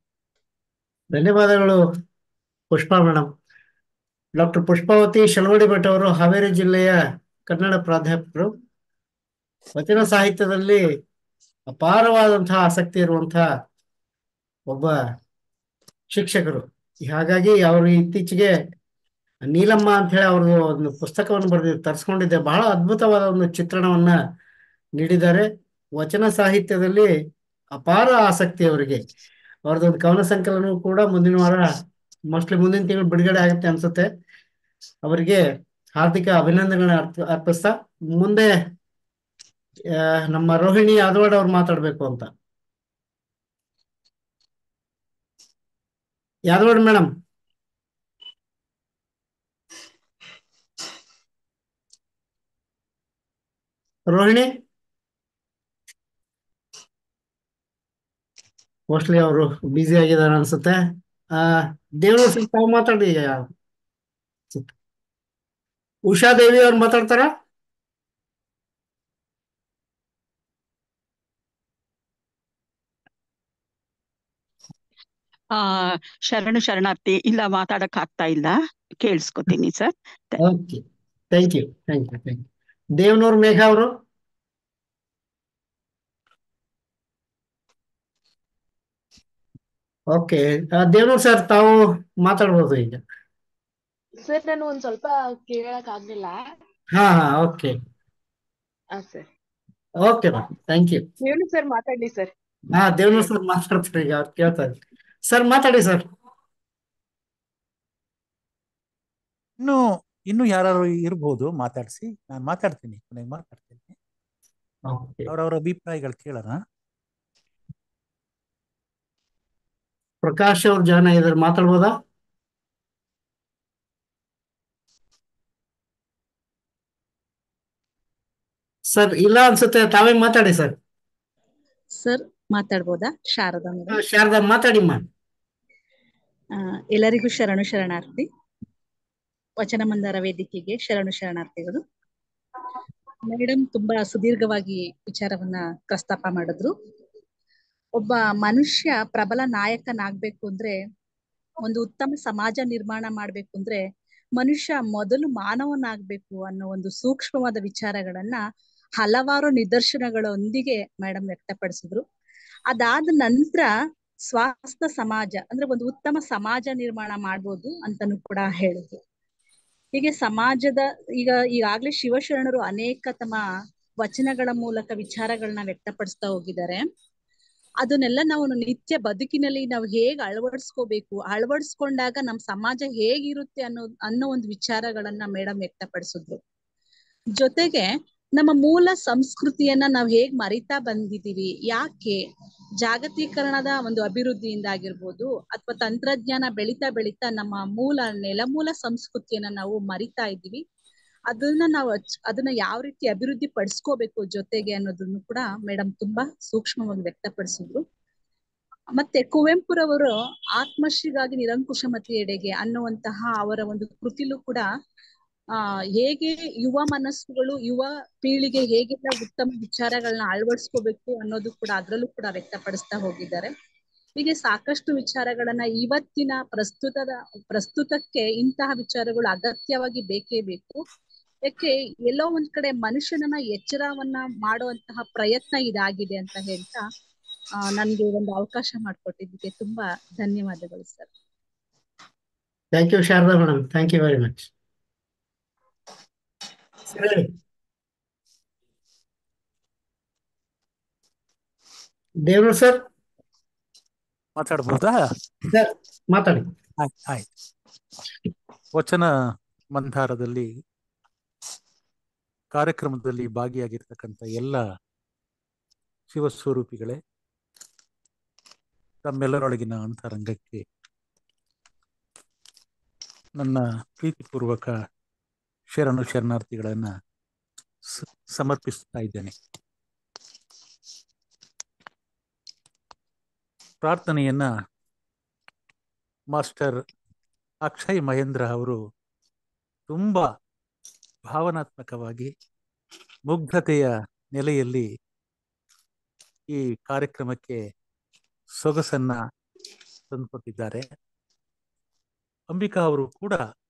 ಧನ್ಯವಾದಗಳು ಪುಷ್ಪಾ ಮೇಡಮ್ ಡಾಕ್ಟರ್ ಪುಷ್ಪಾವತಿ ಶೆಲವಡಿ ಭಟ್ ಅವರು ಹಾವೇರಿ ಜಿಲ್ಲೆಯ ಕನ್ನಡ ಪ್ರಾಧ್ಯಾಪಕರು ವಚನ ಸಾಹಿತ್ಯದಲ್ಲಿ ಅಪಾರವಾದಂತಹ ಆಸಕ್ತಿ ಇರುವಂತಹ ಒಬ್ಬ ಶಿಕ್ಷಕರು ಹಾಗಾಗಿ ಅವರು ಇತ್ತೀಚೆಗೆ ನೀಲಮ್ಮ ಅಂತ ಹೇಳಿ ಅವ್ರದ್ದು ಒಂದು ಪುಸ್ತಕವನ್ನು ಬರೆದು ತರಿಸ್ಕೊಂಡಿದ್ದೆ ಬಹಳ ಅದ್ಭುತವಾದ ಒಂದು ಚಿತ್ರಣವನ್ನ ನೀಡಿದ್ದಾರೆ ವಚನ ಸಾಹಿತ್ಯದಲ್ಲಿ ಅಪಾರ ಆಸಕ್ತಿ ಅವರಿಗೆ ಅವ್ರದ್ದೊಂದು ಕವನ ಸಂಕಲನವೂ ಕೂಡ ಮುಂದಿನ ವಾರ ಮೋಸ್ಟ್ಲಿ ಮುಂದಿನ ತಿಂಗಳು ಬಿಡುಗಡೆ ಆಗುತ್ತೆ ಅನ್ಸುತ್ತೆ ಅವರಿಗೆ ಹಾರ್ದಿಕ ಅಭಿನಂದನೆಗಳನ್ನ ಅರ್ಪ ಅರ್ಪಿಸ್ತಾ ಮುಂದೆ ಆ, ನಮ್ಮ ರೋಹಿಣಿ ಯಾದವಾಡ್ ಅವ್ರು ಮಾತಾಡ್ಬೇಕು ಅಂತ ಯಾದವಾಡ್ ಮೇಡಮ್ ರೋಹಿಣಿ ಮೋಸ್ಟ್ಲಿ ಅವರು ಬ್ಯುಸಿ ಆಗಿದ್ದಾರೆ ಅನ್ಸುತ್ತೆ ಆ ದೇವರು ಸ್ವಲ್ಪ ತಾವು ಮಾತಾಡಿ ಉಷಾ ದೇವಿ ಅವ್ರು ಮಾತಾಡ್ತಾರ ಆ ಶರಣು ಶರಣಾರ್ಥಿ ಇಲ್ಲ ಮಾತಾಡಕ್ ಆಗ್ತಾ ಇಲ್ಲ ಕೇಳಿಸ್ಕೊತೀನಿ sir okay thank you thank you thank you Devanur Megha ಅವರು ಓಕೆ ದೇವನೂರ್ ಸರ್ ತಾವು ಮಾತಾಡ್ಬೋದು ಈಗ ಸರ್ ನಾನು ಒಂದ್ ಸ್ವಲ್ಪ ಕೇಳಕ್ ಆಗ್ಲಿಲ್ಲ ಹಾ ಹಾ ಓಕೆ ಹಾ sir okay ma'am thank you ಹೇಳಿ ಸರ್ ಮಾತಾಡ್ಲಿ ಸರ್ ಹಾ ದೇವನೂರ್ ಸರ್ ಮಾತಾಡ್ತಾರೆ ಈಗ ಅವ್ರು ಕೇಳ್ತಾ ಇದ್ದಾರೆ ಸರ್ ಮಾತಾಡಿ ಸರ್ ಇನ್ನು ಇನ್ನು ಯಾರು ಇರ್ಬೋದು ಮಾತಾಡ್ಸಿ ನಾನು ಮಾತಾಡ್ತೀನಿ ಕೊನೆಗೆ ಮಾತಾಡ್ತೀನಿ ಓಕೆ ಅವ್ರವ್ರ ಅಭಿಪ್ರಾಯಗಳು ಕೇಳೋಣ ಪ್ರಕಾಶ್ ಅವ್ರು ಜಾಯ್ನ್ ಆಗಿದ್ದಾರೆ ಮಾತಾಡ್ಬೋದಾ ಸರ್ ಇಲ್ಲ ಅನ್ಸುತ್ತೆ ತಾವೇ ಮಾತಾಡಿ ಸರ್ ಸರ್ ಮಾತಾಡ್ಬೋದಾ ಶಾರದಾ ಆ, ಮೇಡಮ್ ಶಾರದಾ ಮಾತಾಡಿಮ್ಮ ಆ, ಎಲ್ಲರಿಗೂ ಶರಣು ಶರಣಾರ್ಥಿ ವಚನ ಮಂದಾರ ವೇದಿಕೆಗೆ ಶರಣು ಶರಣಾರ್ಥಿಗಳು ಮೇಡಮ್ ತುಂಬಾ ಸುದೀರ್ಘವಾಗಿ ವಿಚಾರವನ್ನ ಪ್ರಸ್ತಾಪ ಮಾಡಿದ್ರು ಒಬ್ಬ ಮನುಷ್ಯ ಪ್ರಬಲ ನಾಯಕನಾಗ್ಬೇಕು ಅಂದ್ರೆ ಒಂದು ಉತ್ತಮ ಸಮಾಜ ನಿರ್ಮಾಣ ಮಾಡ್ಬೇಕು ಅಂದ್ರೆ ಮನುಷ್ಯ ಮೊದಲು ಮಾನವನಾಗ್ಬೇಕು ಅನ್ನೋ ಒಂದು ಸೂಕ್ಷ್ಮವಾದ ವಿಚಾರಗಳನ್ನ ಹಲವಾರು ನಿದರ್ಶನಗಳೊಂದಿಗೆ ಮೇಡಮ್ ವ್ಯಕ್ತಪಡಿಸಿದ್ರು ಅದಾದ ನಂತರ ಸ್ವಾಸ್ಥ ಸಮಾಜ ಅಂದ್ರೆ ಒಂದು ಉತ್ತಮ ಸಮಾಜ ನಿರ್ಮಾಣ ಮಾಡ್ಬೋದು ಅಂತಾನು ಕೂಡ ಹೇಳಿದ್ರು ಹೀಗೆ ಸಮಾಜದ ಈಗ ಈಗಾಗ್ಲೇ ಶಿವಶರಣರು ಅನೇಕ ತಮ್ಮ ವಚನಗಳ ಮೂಲಕ ವಿಚಾರಗಳನ್ನ ವ್ಯಕ್ತಪಡಿಸ್ತಾ ಹೋಗಿದ್ದಾರೆ ಅದನ್ನೆಲ್ಲ ನಾವು ನಿತ್ಯ ಬದುಕಿನಲ್ಲಿ ನಾವು ಹೇಗ್ ಅಳವಡಿಸ್ಕೋಬೇಕು ಅಳವಡಿಸ್ಕೊಂಡಾಗ ನಮ್ ಸಮಾಜ ಹೇಗಿರುತ್ತೆ ಅನ್ನೋ ಅನ್ನೋ ಒಂದು ವಿಚಾರಗಳನ್ನ ಮೇಡಮ್ ವ್ಯಕ್ತಪಡಿಸಿದ್ರು ಜೊತೆಗೆ ನಮ್ಮ ಮೂಲ ಸಂಸ್ಕೃತಿಯನ್ನ ನಾವ್ ಹೇಗ್ ಮರಿತಾ ಬಂದಿದೀವಿ ಯಾಕೆ ಜಾಗತೀಕರಣದ ಒಂದು ಅಭಿವೃದ್ಧಿಯಿಂದ ಆಗಿರ್ಬೋದು ಅಥವಾ ತಂತ್ರಜ್ಞಾನ ಬೆಳಿತಾ ಬೆಳಿತಾ ನಮ್ಮ ಮೂಲ ನೆಲಮೂಲ ಸಂಸ್ಕೃತಿಯನ್ನ ನಾವು ಮರಿತಾ ಇದ್ದೀವಿ ಅದನ್ನ ನಾವು ಅಚ್- ಅದನ್ನ ಯಾವ ರೀತಿ ಅಭಿವೃದ್ಧಿ ಪಡಿಸ್ಕೋಬೇಕು ಜೊತೆಗೆ ಅನ್ನೋದನ್ನು ಕೂಡ ಮೇಡಮ್ ತುಂಬಾ ಸೂಕ್ಷ್ಮವಾಗಿ ವ್ಯಕ್ತಪಡಿಸಿದ್ರು ಮತ್ತೆ ಕುವೆಂಪುರವರು ಆತ್ಮಶ್ರೀಗಾಗಿ ನಿರಂಕುಶಮತಿಯೆಡೆಗೆ ಅನ್ನುವಂತಹ ಅವರ ಒಂದು ಕೃತಿಲೂ ಕೂಡ ಆ ಹೇಗೆ ಯುವ ಮನಸ್ಸುಗಳು ಯುವ ಪೀಳಿಗೆ ಹೇಗೆಲ್ಲ ಉತ್ತಮ ವಿಚಾರಗಳನ್ನ ಅಳವಡಿಸ್ಕೋಬೇಕು ಅನ್ನೋದು ಕೂಡ ಅದ್ರಲ್ಲೂ ಕೂಡ ವ್ಯಕ್ತಪಡಿಸ್ತಾ ಹೋಗಿದ್ದಾರೆ ಹೀಗೆ ಸಾಕಷ್ಟು ವಿಚಾರಗಳನ್ನ ಇವತ್ತಿನ ಪ್ರಸ್ತುತದ ಪ್ರಸ್ತುತಕ್ಕೆ ಇಂತಹ ವಿಚಾರಗಳು ಅಗತ್ಯವಾಗಿ ಬೇಕೇ ಬೇಕು ಯಾಕೆ ಎಲ್ಲೋ ಒಂದ್ ಕಡೆ ಮನುಷ್ಯನನ್ನ ಎಚ್ಚರವನ್ನ ಮಾಡುವಂತಹ ಪ್ರಯತ್ನ ಇದಾಗಿದೆ ಅಂತ ಹೇಳ್ತಾ ಆ ನನ್ಗೆ ಒಂದು ಅವಕಾಶ ಮಾಡಿಕೊಟ್ಟಿದ್ದಕ್ಕೆ ತುಂಬಾ ಧನ್ಯವಾದಗಳು sir thank you Sharada madam thank you very much ಸರಿ ದೇವ್ರು ಸರ್ ಮಾತಾಡ್ಬೋದಾ ಸರ್ ಮಾತಾಡಿ ಆಯ್ತು ಆಯ್ತು ವಚನ ಮಂದಾರದಲ್ಲಿ ಕಾರ್ಯಕ್ರಮದಲ್ಲಿ ಭಾಗಿಯಾಗಿರ್ತಕ್ಕಂಥ ಎಲ್ಲ ಶಿವಸ್ವರೂಪಿಗಳೇ ತಮ್ಮೆಲ್ಲರೊಳಗಿನ ಅಂತರಂಗಕ್ಕೆ ನನ್ನ ಪ್ರೀತಿಪೂರ್ವಕ ಶರಣು ಶರಣಾರ್ಥಿಗಳನ್ನ ಸ- ಸಮರ್ಪಿಸ್ತಾ ಇದ್ದೇನೆ ಪ್ರಾರ್ಥನೆಯನ್ನ ಮಾಸ್ಟರ್ ಅಕ್ಷಯ್ ಮಹೇಂದ್ರ ಅವರು ತುಂಬ ಭಾವನಾತ್ಮಕವಾಗಿ ಮುಗ್ಧತೆಯ ನೆಲೆಯಲ್ಲಿ ಈ ಕಾರ್ಯಕ್ರಮಕ್ಕೆ ಸೊಗಸನ್ನ ತಂದುಕೊಟ್ಟಿದ್ದಾರೆ ಅಂಬಿಕಾ ಅವರು ಕೂಡ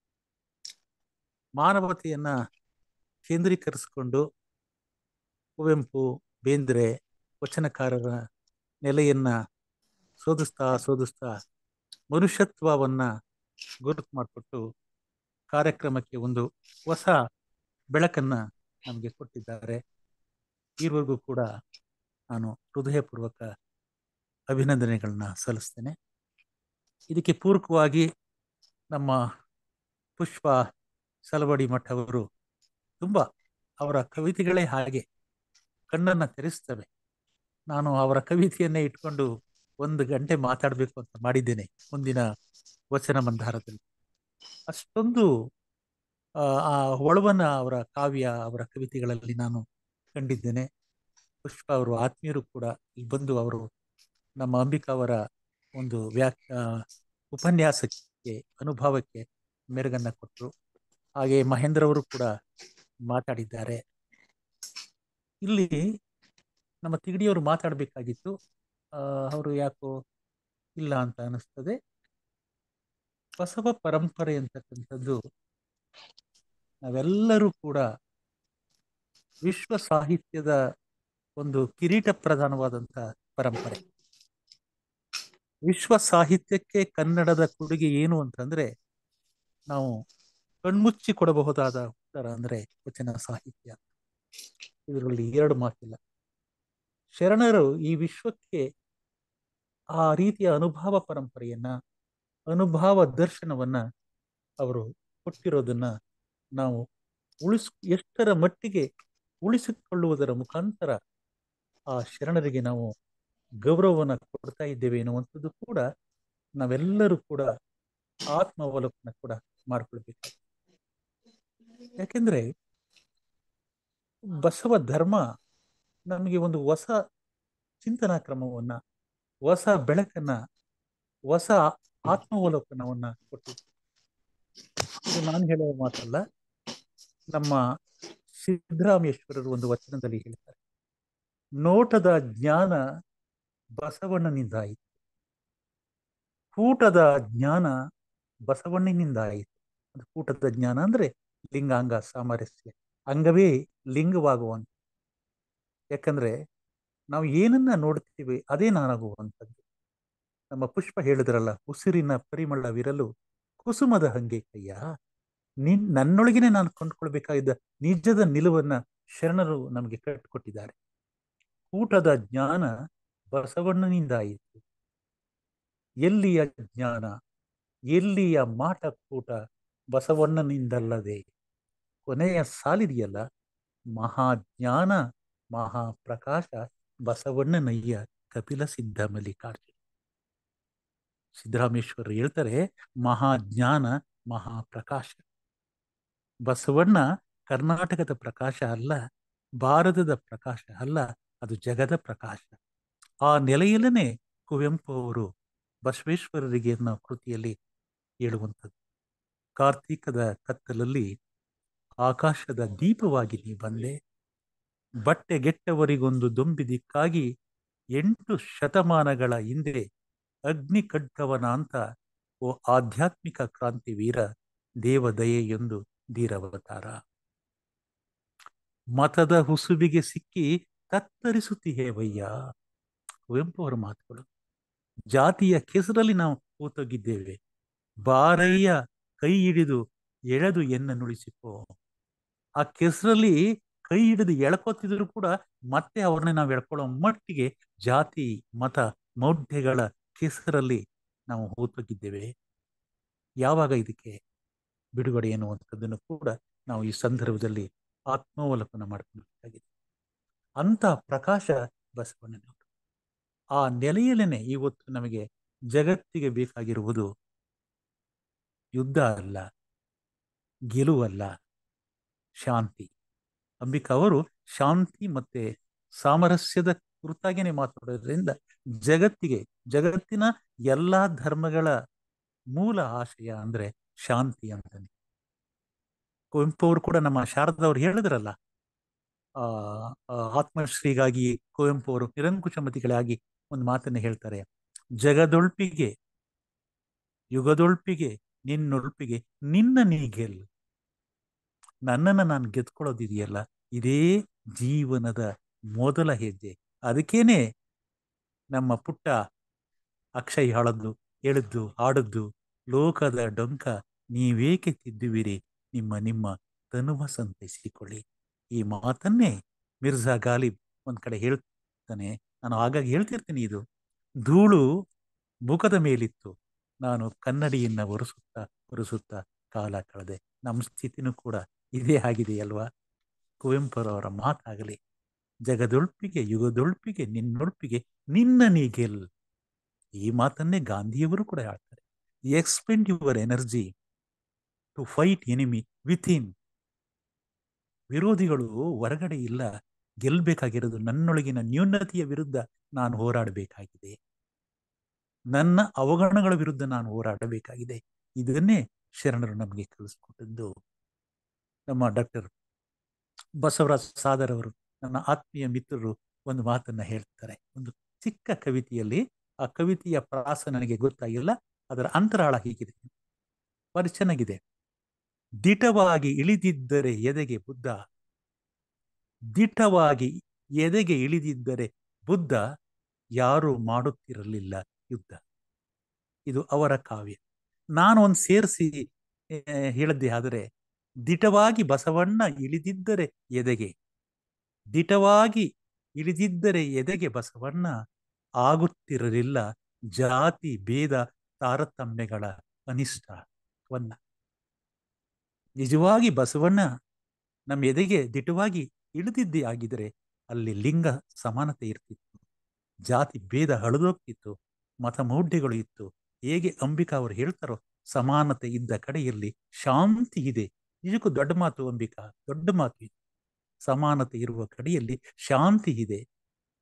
ಮಾನವತೆಯನ್ನ ಕೇಂದ್ರೀಕರಿಸಿಕೊಂಡು ಕುವೆಂಪು ಬೇಂದ್ರೆ ವಚನಕಾರರ ನೆಲೆಯನ್ನ ಶೋಧಿಸ್ತಾ ಶೋಧಿಸ್ತಾ ಮನುಷ್ಯತ್ವವನ್ನ ಗುರುತು ಮಾಡಿಕೊಟ್ಟು ಕಾರ್ಯಕ್ರಮಕ್ಕೆ ಒಂದು ಹೊಸ ಬೆಳಕನ್ನ ನಮಗೆ ಕೊಟ್ಟಿದ್ದಾರೆ ಈವರೆಗೂ ಕೂಡ ನಾನು ಹೃದಯಪೂರ್ವಕ ಅಭಿನಂದನೆಗಳನ್ನ ಸಲ್ಲಿಸ್ತೇನೆ ಇದಕ್ಕೆ ಪೂರಕವಾಗಿ ನಮ್ಮ ಪುಷ್ಪ ಸಲವಡಿ ಮಠ ಅವರು ತುಂಬ ಅವರ ಕವಿತೆಗಳೇ ಹಾಗೆ ಕಣ್ಣನ್ನ ತೆರೆಸ್ತವೆ ನಾನು ಅವರ ಕವಿತೆಯನ್ನೇ ಇಟ್ಕೊಂಡು ಒಂದು ಗಂಟೆ ಮಾತಾಡಬೇಕು ಅಂತ ಮಾಡಿದ್ದೇನೆ ಮುಂದಿನ ವಚನ ಮಂದಾರದಲ್ಲಿ ಅಷ್ಟೊಂದು ಆ, ಆ ಒಳವನ್ನ ಅವರ ಕಾವ್ಯ ಅವರ ಕವಿತೆಗಳಲ್ಲಿ ನಾನು ಕಂಡಿದ್ದೇನೆ ಪುಷ್ಪ ಅವರು ಆತ್ಮೀಯರು ಕೂಡ ಇಲ್ಲಿ ಬಂದು ಅವರು ನಮ್ಮ ಅಂಬಿಕಾ ಅವರ ಒಂದು ವ್ಯಾಕ್ ಆ, ಉಪನ್ಯಾಸಕ್ಕೆ ಅನುಭವಕ್ಕೆ ಮೆರುಗನ್ನ ಕೊಟ್ಟರು ಹಾಗೆ ಮಹೇಂದ್ರ ಅವರು ಕೂಡ ಮಾತಾಡಿದ್ದಾರೆ ಇಲ್ಲಿ ನಮ್ಮ ತಿಗಡಿಯವರು ಮಾತಾಡಬೇಕಾಗಿತ್ತು ಅವರು ಯಾಕೋ ಇಲ್ಲ ಅಂತ ಅನಿಸ್ತದೆ ಬಸವ ಪರಂಪರೆ ಅಂತಕ್ಕಂಥದ್ದು ನಾವೆಲ್ಲರೂ ಕೂಡ ವಿಶ್ವ ಸಾಹಿತ್ಯದ ಒಂದು ಕಿರೀಟ ಪ್ರಧಾನವಾದಂಥ ಪರಂಪರೆ ವಿಶ್ವ ಸಾಹಿತ್ಯಕ್ಕೆ ಕನ್ನಡದ ಕೊಡುಗೆ ಏನು ಅಂತಂದ್ರೆ ನಾವು ಕಣ್ಮುಚ್ಚಿ ಕೊಡಬಹುದಾದ ಉತ್ತರ ಅಂದ್ರೆ ವಚನ ಸಾಹಿತ್ಯ ಇದರಲ್ಲಿ ಎರಡು ಮಾತಿಲ್ಲ ಶರಣರು ಈ ವಿಶ್ವಕ್ಕೆ ಆ ರೀತಿಯ ಅನುಭವ ಪರಂಪರೆಯನ್ನ ಅನುಭವ ದರ್ಶನವನ್ನ ಅವರು ಕೊಟ್ಟಿರೋದನ್ನ ನಾವು ಉಳಿಸ್ ಎಷ್ಟರ ಮಟ್ಟಿಗೆ ಉಳಿಸಿಕೊಳ್ಳುವುದರ ಮುಖಾಂತರ ಆ ಶರಣರಿಗೆ ನಾವು ಗೌರವವನ್ನ ಕೊಡ್ತಾ ಇದ್ದೇವೆ ಎನ್ನುವಂಥದ್ದು ಕೂಡ ನಾವೆಲ್ಲರೂ ಕೂಡ ಆತ್ಮಾವಲೋಕನ ಕೂಡ ಮಾಡ್ಕೊಳ್ಬೇಕು ಯಾಕೆಂದ್ರೆ ಬಸವ ಧರ್ಮ ನಮಗೆ ಒಂದು ಹೊಸ ಚಿಂತನಾ ಕ್ರಮವನ್ನ ಹೊಸ ಬೆಳಕನ್ನ ಹೊಸ ಆತ್ಮಾವಲೋಕನವನ್ನ ಕೊಟ್ಟಿದೆ ಇದು ನಾನು ಹೇಳುವ ಮಾತಲ್ಲ ನಮ್ಮ ಸಿದ್ದರಾಮೇಶ್ವರರು ಒಂದು ವಚನದಲ್ಲಿ ಹೇಳ್ತಾರೆ ನೋಟದ ಜ್ಞಾನ ಬಸವಣ್ಣನಿಂದ ಆಯಿತು ಕೂಟದ ಜ್ಞಾನ ಬಸವಣ್ಣನಿಂದ ಆಯಿತು ಅದು ಕೂಟದ ಜ್ಞಾನ ಅಂದ್ರೆ ಲಿಂಗಾಂಗ ಸಾಮರಸ್ಯ ಅಂಗವೇ ಲಿಂಗವಾಗುವಂತ ಯಾಕಂದ್ರೆ ನಾವು ಏನನ್ನ ನೋಡ್ತೀವಿ ಅದೇ ನಾನಾಗುವಂಥದ್ದು ನಮ್ಮ ಪುಷ್ಪ ಹೇಳಿದ್ರಲ್ಲ ಉಸಿರಿನ ಪರಿಮಳವಿರಲು ಕುಸುಮದ ಹಂಗೆ ಕಯ್ಯ ನಿನ್ ನನ್ನೊಳಗಿನೇ ನಾನು ಕೊಂಡ್ಕೊಳ್ಬೇಕಾಗಿದ್ದ ನಿಜದ ನಿಲುವನ್ನ ಶರಣರು ನಮಗೆ ಕಟ್ಟಿಕೊಟ್ಟಿದ್ದಾರೆ ಕೂಟದ ಜ್ಞಾನ ಬಸವಣ್ಣನಿಂದ ಆಯಿತು ಎಲ್ಲಿಯ ಜ್ಞಾನ ಎಲ್ಲಿಯ ಮಾಟ ಕೂಟ ಬಸವಣ್ಣನಿಂದಲ್ಲದೆ ಕೊನೆಯ ಸಾಲಿದೆಯಲ್ಲ ಮಹಾಜ್ಞಾನ ಮಹಾಪ್ರಕಾಶ ಬಸವಣ್ಣನಯ್ಯ ಕಪಿಲ ಸಿದ್ಧ ಮಲ್ಲಿಕಾರ್ಜುನ ಸಿದ್ದರಾಮೇಶ್ವರರು ಹೇಳ್ತಾರೆ ಮಹಾಜ್ಞಾನ ಮಹಾಪ್ರಕಾಶ ಬಸವಣ್ಣ ಕರ್ನಾಟಕದ ಪ್ರಕಾಶ ಅಲ್ಲ ಭಾರತದ ಪ್ರಕಾಶ ಅಲ್ಲ ಅದು ಜಗದ ಪ್ರಕಾಶ ಆ ನೆಲೆಯಲ್ಲೇ ಕುವೆಂಪು ಅವರು ಬಸವೇಶ್ವರರಿಗೆ ಅನ್ನೋ ಕೃತಿಯಲ್ಲಿ ಹೇಳುವಂಥದ್ದು ಕಾರ್ತೀಕದ ಕತ್ತಲಲ್ಲಿ ಆಕಾಶದ ದೀಪವಾಗಿ ನೀ ಬಂದೆ ಬಟ್ಟೆಗೆಟ್ಟವರಿಗೊಂದು ದೊಂಬಿ ದಿಕ್ಕಾಗಿ ಎಂಟು ಶತಮಾನಗಳ ಹಿಂದೆ ಅಗ್ನಿ ಖಡ್ಗವನ ಅಂತ ಓ ಆಧ್ಯಾತ್ಮಿಕ ಕ್ರಾಂತಿ ವೀರ ದೇವದಯೆ ಎಂದು ಧೀರವತಾರ ಮತದ ಹುಸುಬಿಗೆ ಸಿಕ್ಕಿ ತತ್ತರಿಸುತ್ತೀಹೇವಯ್ಯ ಕುವೆಂಪು ಅವರ ಮಾತುಗಳು ಜಾತಿಯ ಕೆಸರಲ್ಲಿ ನಾವು ಕೂತೋಗಿದ್ದೇವೆ ಬಾರಯ್ಯ ಕೈ ಹಿಡಿದು ಎಳೆದು ಎನ್ನ ನುಡಿಸಿಕೋ ಆ ಕೆಸರಲ್ಲಿ ಕೈ ಹಿಡಿದು ಎಳ್ಕೋತಿದ್ರು ಕೂಡ ಮತ್ತೆ ಅವ್ರನ್ನೇ ನಾವು ಎಳ್ಕೊಳ್ಳೋ ಮಟ್ಟಿಗೆ ಜಾತಿ ಮತ ಮೌಢ್ಯಗಳ ಕೆಸರಲ್ಲಿ ನಾವು ಹೋತೋಗಿದ್ದೇವೆ ಯಾವಾಗ ಇದಕ್ಕೆ ಬಿಡುಗಡೆ ಎನ್ನುವಂಥದ್ದನ್ನು ಕೂಡ ನಾವು ಈ ಸಂದರ್ಭದಲ್ಲಿ ಆತ್ಮಾವಲೋಕನ ಮಾಡ್ಕೊಳ್ಬೇಕಾಗಿದೆ ಅಂತ ಪ್ರಕಾಶ ಬಸವಣ್ಣನವರು ಆ ನೆಲೆಯಲ್ಲೇನೆ ಇವತ್ತು ನಮಗೆ ಜಗತ್ತಿಗೆ ಬೇಕಾಗಿರುವುದು ಯುದ್ಧ ಅಲ್ಲ ಗೆಲುವಲ್ಲ ಶಾಂತಿ ಅಂಬಿಕಾ ಅವರು ಶಾಂತಿ ಮತ್ತೆ ಸಾಮರಸ್ಯದ ಕುರಿತಾಗೇನೆ ಮಾತಾಡೋದ್ರಿಂದ ಜಗತ್ತಿಗೆ ಜಗತ್ತಿನ ಎಲ್ಲಾ ಧರ್ಮಗಳ ಮೂಲ ಆಶಯ ಅಂದ್ರೆ ಶಾಂತಿ ಅಂತಾನೆ ಕುವೆಂಪು ಅವರು ಕೂಡ ನಮ್ಮ ಶಾರದವ್ರು ಹೇಳಿದ್ರಲ್ಲ ಆ ಆತ್ಮಶ್ರೀಗಾಗಿ ಕುವೆಂಪು ಅವರು ನಿರಂಕುಶಮತಿಗಳಾಗಿ ಒಂದು ಮಾತನ್ನ ಹೇಳ್ತಾರೆ ಜಗದೊಳ್ಪಿಗೆ ಯುಗದೊಳ್ಪಿಗೆ ನಿನ್ನೊಳ್ಪಿಗೆ ನಿನ್ನ ನೀ ಗೆಲ್ ನನ್ನನ್ನು ನಾನು ಗೆದ್ಕೊಳ್ಳೋದಿದೆಯಲ್ಲ ಇದೇ ಜೀವನದ ಮೊದಲ ಹೆಜ್ಜೆ ಅದಕ್ಕೇನೆ ನಮ್ಮ ಪುಟ್ಟ ಅಕ್ಷಯ್ ಹಾಳದ್ದು ಹೇಳಿದ್ದು ಹಾಡದ್ದು ಲೋಕದ ಡೊಂಕ ನೀವೇಕೆ ತಿದ್ದುವಿರಿ ನಿಮ್ಮ ನಿಮ್ಮ ತನುವ ಸಂತೈಸಿಕೊಳ್ಳಿ ಈ ಮಾತನ್ನೇ ಮಿರ್ಜಾ ಗಾಲಿಬ್ ಒಂದ್ ಕಡೆ ಹೇಳ್ತಾನೆ ನಾನು ಆಗಾಗ ಹೇಳ್ತಿರ್ತೀನಿ ಇದು ಧೂಳು ಮುಖದ ಮೇಲಿತ್ತು ನಾನು ಕನ್ನಡಿಯನ್ನ ಒರೆಸುತ್ತಾ ಒರೆಸುತ್ತಾ ಕಾಲ ಕಳೆದೆ ನಮ್ಮ ಸ್ಥಿತಿನೂ ಕೂಡ ಇದೇ ಆಗಿದೆ ಅಲ್ವಾ ಕುವೆಂಪುರವರ ಮಾತಾಗಲಿ ಜಗದೊಳ್ಪಿಗೆ ಯುಗದೊಳ್ಪಿಗೆ ನಿನ್ನೊಳ್ಪಿಗೆ ನಿನ್ನ ನೀಗೆಲ್ ಈ ಮಾತನ್ನೇ ಗಾಂಧಿಯವರು ಕೂಡ ಹೇಳ್ತಾರೆ expend your energy to fight enemy within ವಿರೋಧಿಗಳು ಹೊರಗಡೆ ಇಲ್ಲ ಗೆಲ್ಬೇಕಾಗಿರೋದು ನನ್ನೊಳಗಿನ ನ್ಯೂನತೆಯ ವಿರುದ್ಧ ನಾನು ಹೋರಾಡಬೇಕಾಗಿದೆ ನನ್ನ ಅವಗಣಗಳ ವಿರುದ್ಧ ನಾನು ಹೋರಾಡಬೇಕಾಗಿದೆ ಇದನ್ನೇ ಶರಣರು ನಮಗೆ ಕಲಿಸ್ಕೊಟ್ಟದ್ದು ನಮ್ಮ ಡಾಕ್ಟರ್ ಬಸವರಾಜ್ ಸಾದರ್ ಅವರು ನನ್ನ ಆತ್ಮೀಯ ಮಿತ್ರರು ಒಂದು ಮಾತನ್ನ ಹೇಳ್ತಾರೆ ಒಂದು ಚಿಕ್ಕ ಕವಿತೆಯಲ್ಲಿ ಆ ಕವಿತೆಯ ಪ್ರಾಸ ನನಗೆ ಗೊತ್ತಾಗಿಲ್ಲ ಅದರ ಅಂತರಾಳ ಹೀಗಿದೆ ಬಾರಿ ಚೆನ್ನಾಗಿದೆ ದಿಟವಾಗಿ ಇಳಿದಿದ್ದರೆ ಎದೆಗೆ ಬುದ್ಧ ದಿಟವಾಗಿ ಎದೆಗೆ ಇಳಿದಿದ್ದರೆ ಬುದ್ಧ ಯಾರು ಮಾಡುತ್ತಿರಲಿಲ್ಲ ಯುದ್ಧ ಇದು ಅವರ ಕಾವ್ಯ ನಾನು ಒಂದು ಸೇರಿಸಿ ಹೇಳದ್ದೆ ಆದರೆ ದಿಟವಾಗಿ ಬಸವಣ್ಣ ಇಳಿದಿದ್ದರೆ ಎದೆಗೆ ದಿಟವಾಗಿ ಇಳಿದಿದ್ದರೆ ಎದೆಗೆ ಬಸವಣ್ಣ ಆಗುತ್ತಿರಲಿಲ್ಲ ಜಾತಿ ಭೇದ ತಾರತಮ್ಯಗಳ ಅನಿಷ್ಟವನ್ನ ನಿಜವಾಗಿ ಬಸವಣ್ಣ ನಮ್ಮ ಎದೆಗೆ ದಿಟವಾಗಿ ಇಳಿದಿದ್ದೇ ಆಗಿದರೆ ಅಲ್ಲಿ ಲಿಂಗ ಸಮಾನತೆ ಇರ್ತಿತ್ತು ಜಾತಿ ಭೇದ ಹಳದೋಗ್ತಿತ್ತು ಮತ ಮೌಢ್ಯಗಳು ಇತ್ತು ಹೇಗೆ ಅಂಬಿಕಾ ಅವರು ಹೇಳ್ತಾರೋ ಸಮಾನತೆ ಇದ್ದ ಕಡೆಯಲ್ಲಿ ಶಾಂತಿ ಇದೆ ನಿಜಕ್ಕೂ ದೊಡ್ಡ ಮಾತು ಅಂಬಿಕಾ ದೊಡ್ಡ ಮಾತು ಇದೆ ಸಮಾನತೆ ಇರುವ ಕಡೆಯಲ್ಲಿ ಶಾಂತಿ ಇದೆ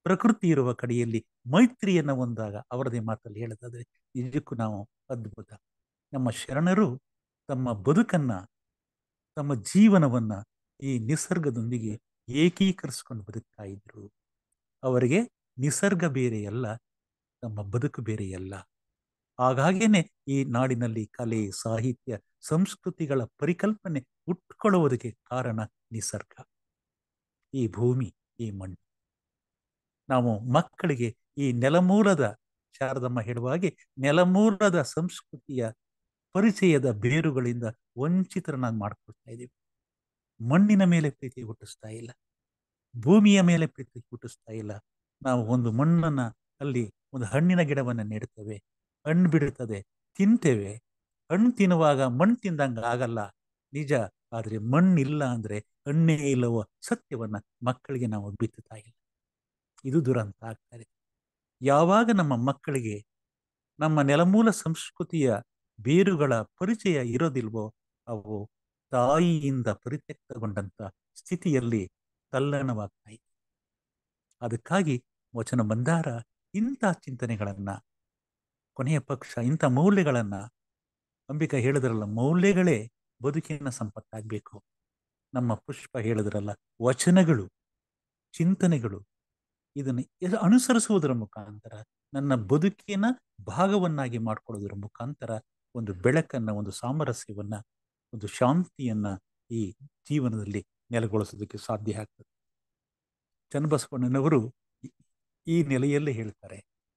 ಪ್ರಕೃತಿ ಇರುವ ಕಡೆಯಲ್ಲಿ ಮೈತ್ರಿಯನ್ನ ಹೊಂದಾಗ ಅವರದೇ ಮಾತಲ್ಲಿ ಹೇಳೋದಾದ್ರೆ ನಿಜಕ್ಕೂ ನಾವು ಅದ್ಭುತ ನಮ್ಮ ಶರಣರು ತಮ್ಮ ಬದುಕನ್ನ ತಮ್ಮ ಜೀವನವನ್ನ ಈ ನಿಸರ್ಗದೊಂದಿಗೆ ಏಕೀಕರಿಸ್ಕೊಂಡು ಬದುಕ್ತಾ ಇದ್ರು ಅವರಿಗೆ ನಿಸರ್ಗ ಬೇರೆಯಲ್ಲ ತಮ್ಮ ಬದುಕು ಬೇರೆಯಲ್ಲ ಹಾಗಾಗೇನೆ ಈ ನಾಡಿನಲ್ಲಿ ಕಲೆ ಸಾಹಿತ್ಯ ಸಂಸ್ಕೃತಿಗಳ ಪರಿಕಲ್ಪನೆ ಹುಟ್ಕೊಳ್ಳುವುದಕ್ಕೆ ಕಾರಣ ನಿಸರ್ಗ ಈ ಭೂಮಿ ಈ ಮಣ್ಣು ನಾವು ಮಕ್ಕಳಿಗೆ ಈ ನೆಲಮೂಲದ ಶಾರದಮ್ಮ ಹೇಳುವ ಹಾಗೆ ನೆಲಮೂಲದ ಸಂಸ್ಕೃತಿಯ ಪರಿಚಯದ ಬೇರುಗಳಿಂದ ವಂಚಿತರನ್ನಾಗಿ ಮಾಡ್ಕೊಳ್ತಾ ಇದ್ದೀವಿ ಮಣ್ಣಿನ ಮೇಲೆ ಪ್ರೀತಿ ಹುಟ್ಟಿಸ್ತಾ ಇಲ್ಲ ಭೂಮಿಯ ಮೇಲೆ ಪ್ರೀತಿ ಹುಟ್ಟಿಸ್ತಾ ಇಲ್ಲ ನಾವು ಒಂದು ಮಣ್ಣನ್ನ ಅಲ್ಲಿ ಒಂದು ಹಣ್ಣಿನ ಗಿಡವನ್ನ ನೆಡ್ತೇವೆ ಹಣ್ಣು ಬಿಡುತ್ತದೆ ತಿಂತೇವೆ ಹಣ್ಣು ತಿನ್ನುವಾಗ ಮಣ್ಣು ತಿಂದಂಗ ಆಗಲ್ಲ ನಿಜ ಆದ್ರೆ ಮಣ್ಣಿಲ್ಲ ಅಂದ್ರೆ ಹಣ್ಣೇ ಇಲ್ಲವ ಸತ್ಯವನ್ನ ಮಕ್ಕಳಿಗೆ ನಾವು ಬಿತ್ತುತ್ತಾ ಇಲ್ಲ ಇದು ದುರಂತ ಆಗ್ತಾರೆ ಯಾವಾಗ ನಮ್ಮ ಮಕ್ಕಳಿಗೆ ನಮ್ಮ ನೆಲಮೂಲ ಸಂಸ್ಕೃತಿಯ ಬೇರುಗಳ ಪರಿಚಯ ಇರೋದಿಲ್ವೋ ಅವು ತಾಯಿಯಿಂದ ಪರಿತ್ಯಕ್ತಗೊಂಡಂತ ಸ್ಥಿತಿಯಲ್ಲಿ ತಲ್ಲಣವಾಗ್ತಾ ಇದೆ ಅದಕ್ಕಾಗಿ ವಚನ ಬಂದಾರ ಇಂಥ ಚಿಂತನೆಗಳನ್ನ ಕೊನೆಯ ಪಕ್ಷ ಇಂಥ ಮೌಲ್ಯಗಳನ್ನ ಅಂಬಿಕಾ ಹೇಳಿದ್ರಲ್ಲ ಮೌಲ್ಯಗಳೇ ಬದುಕಿನ ಸಂಪತ್ತಾಗಬೇಕು ನಮ್ಮ ಪುಷ್ಪ ಹೇಳಿದ್ರಲ್ಲ ವಚನಗಳು ಚಿಂತನೆಗಳು ಇದನ್ನು ಅನುಸರಿಸುವುದರ ಮುಖಾಂತರ ನನ್ನ ಬದುಕಿನ ಭಾಗವನ್ನಾಗಿ ಮಾಡ್ಕೊಳ್ಳೋದ್ರ ಮುಖಾಂತರ ಒಂದು ಬೆಳಕನ್ನ ಒಂದು ಸಾಮರಸ್ಯವನ್ನ ಒಂದು ಶಾಂತಿಯನ್ನ ಈ ಜೀವನದಲ್ಲಿ ನೆಲೆಗೊಳಿಸೋದಕ್ಕೆ ಸಾಧ್ಯ ಆಗ್ತದೆ ಚನ್ನಬಸವಣ್ಣನವರು ಈ ನೆಲೆಯಲ್ಲೇ ಹೇಳ್ತಾರೆ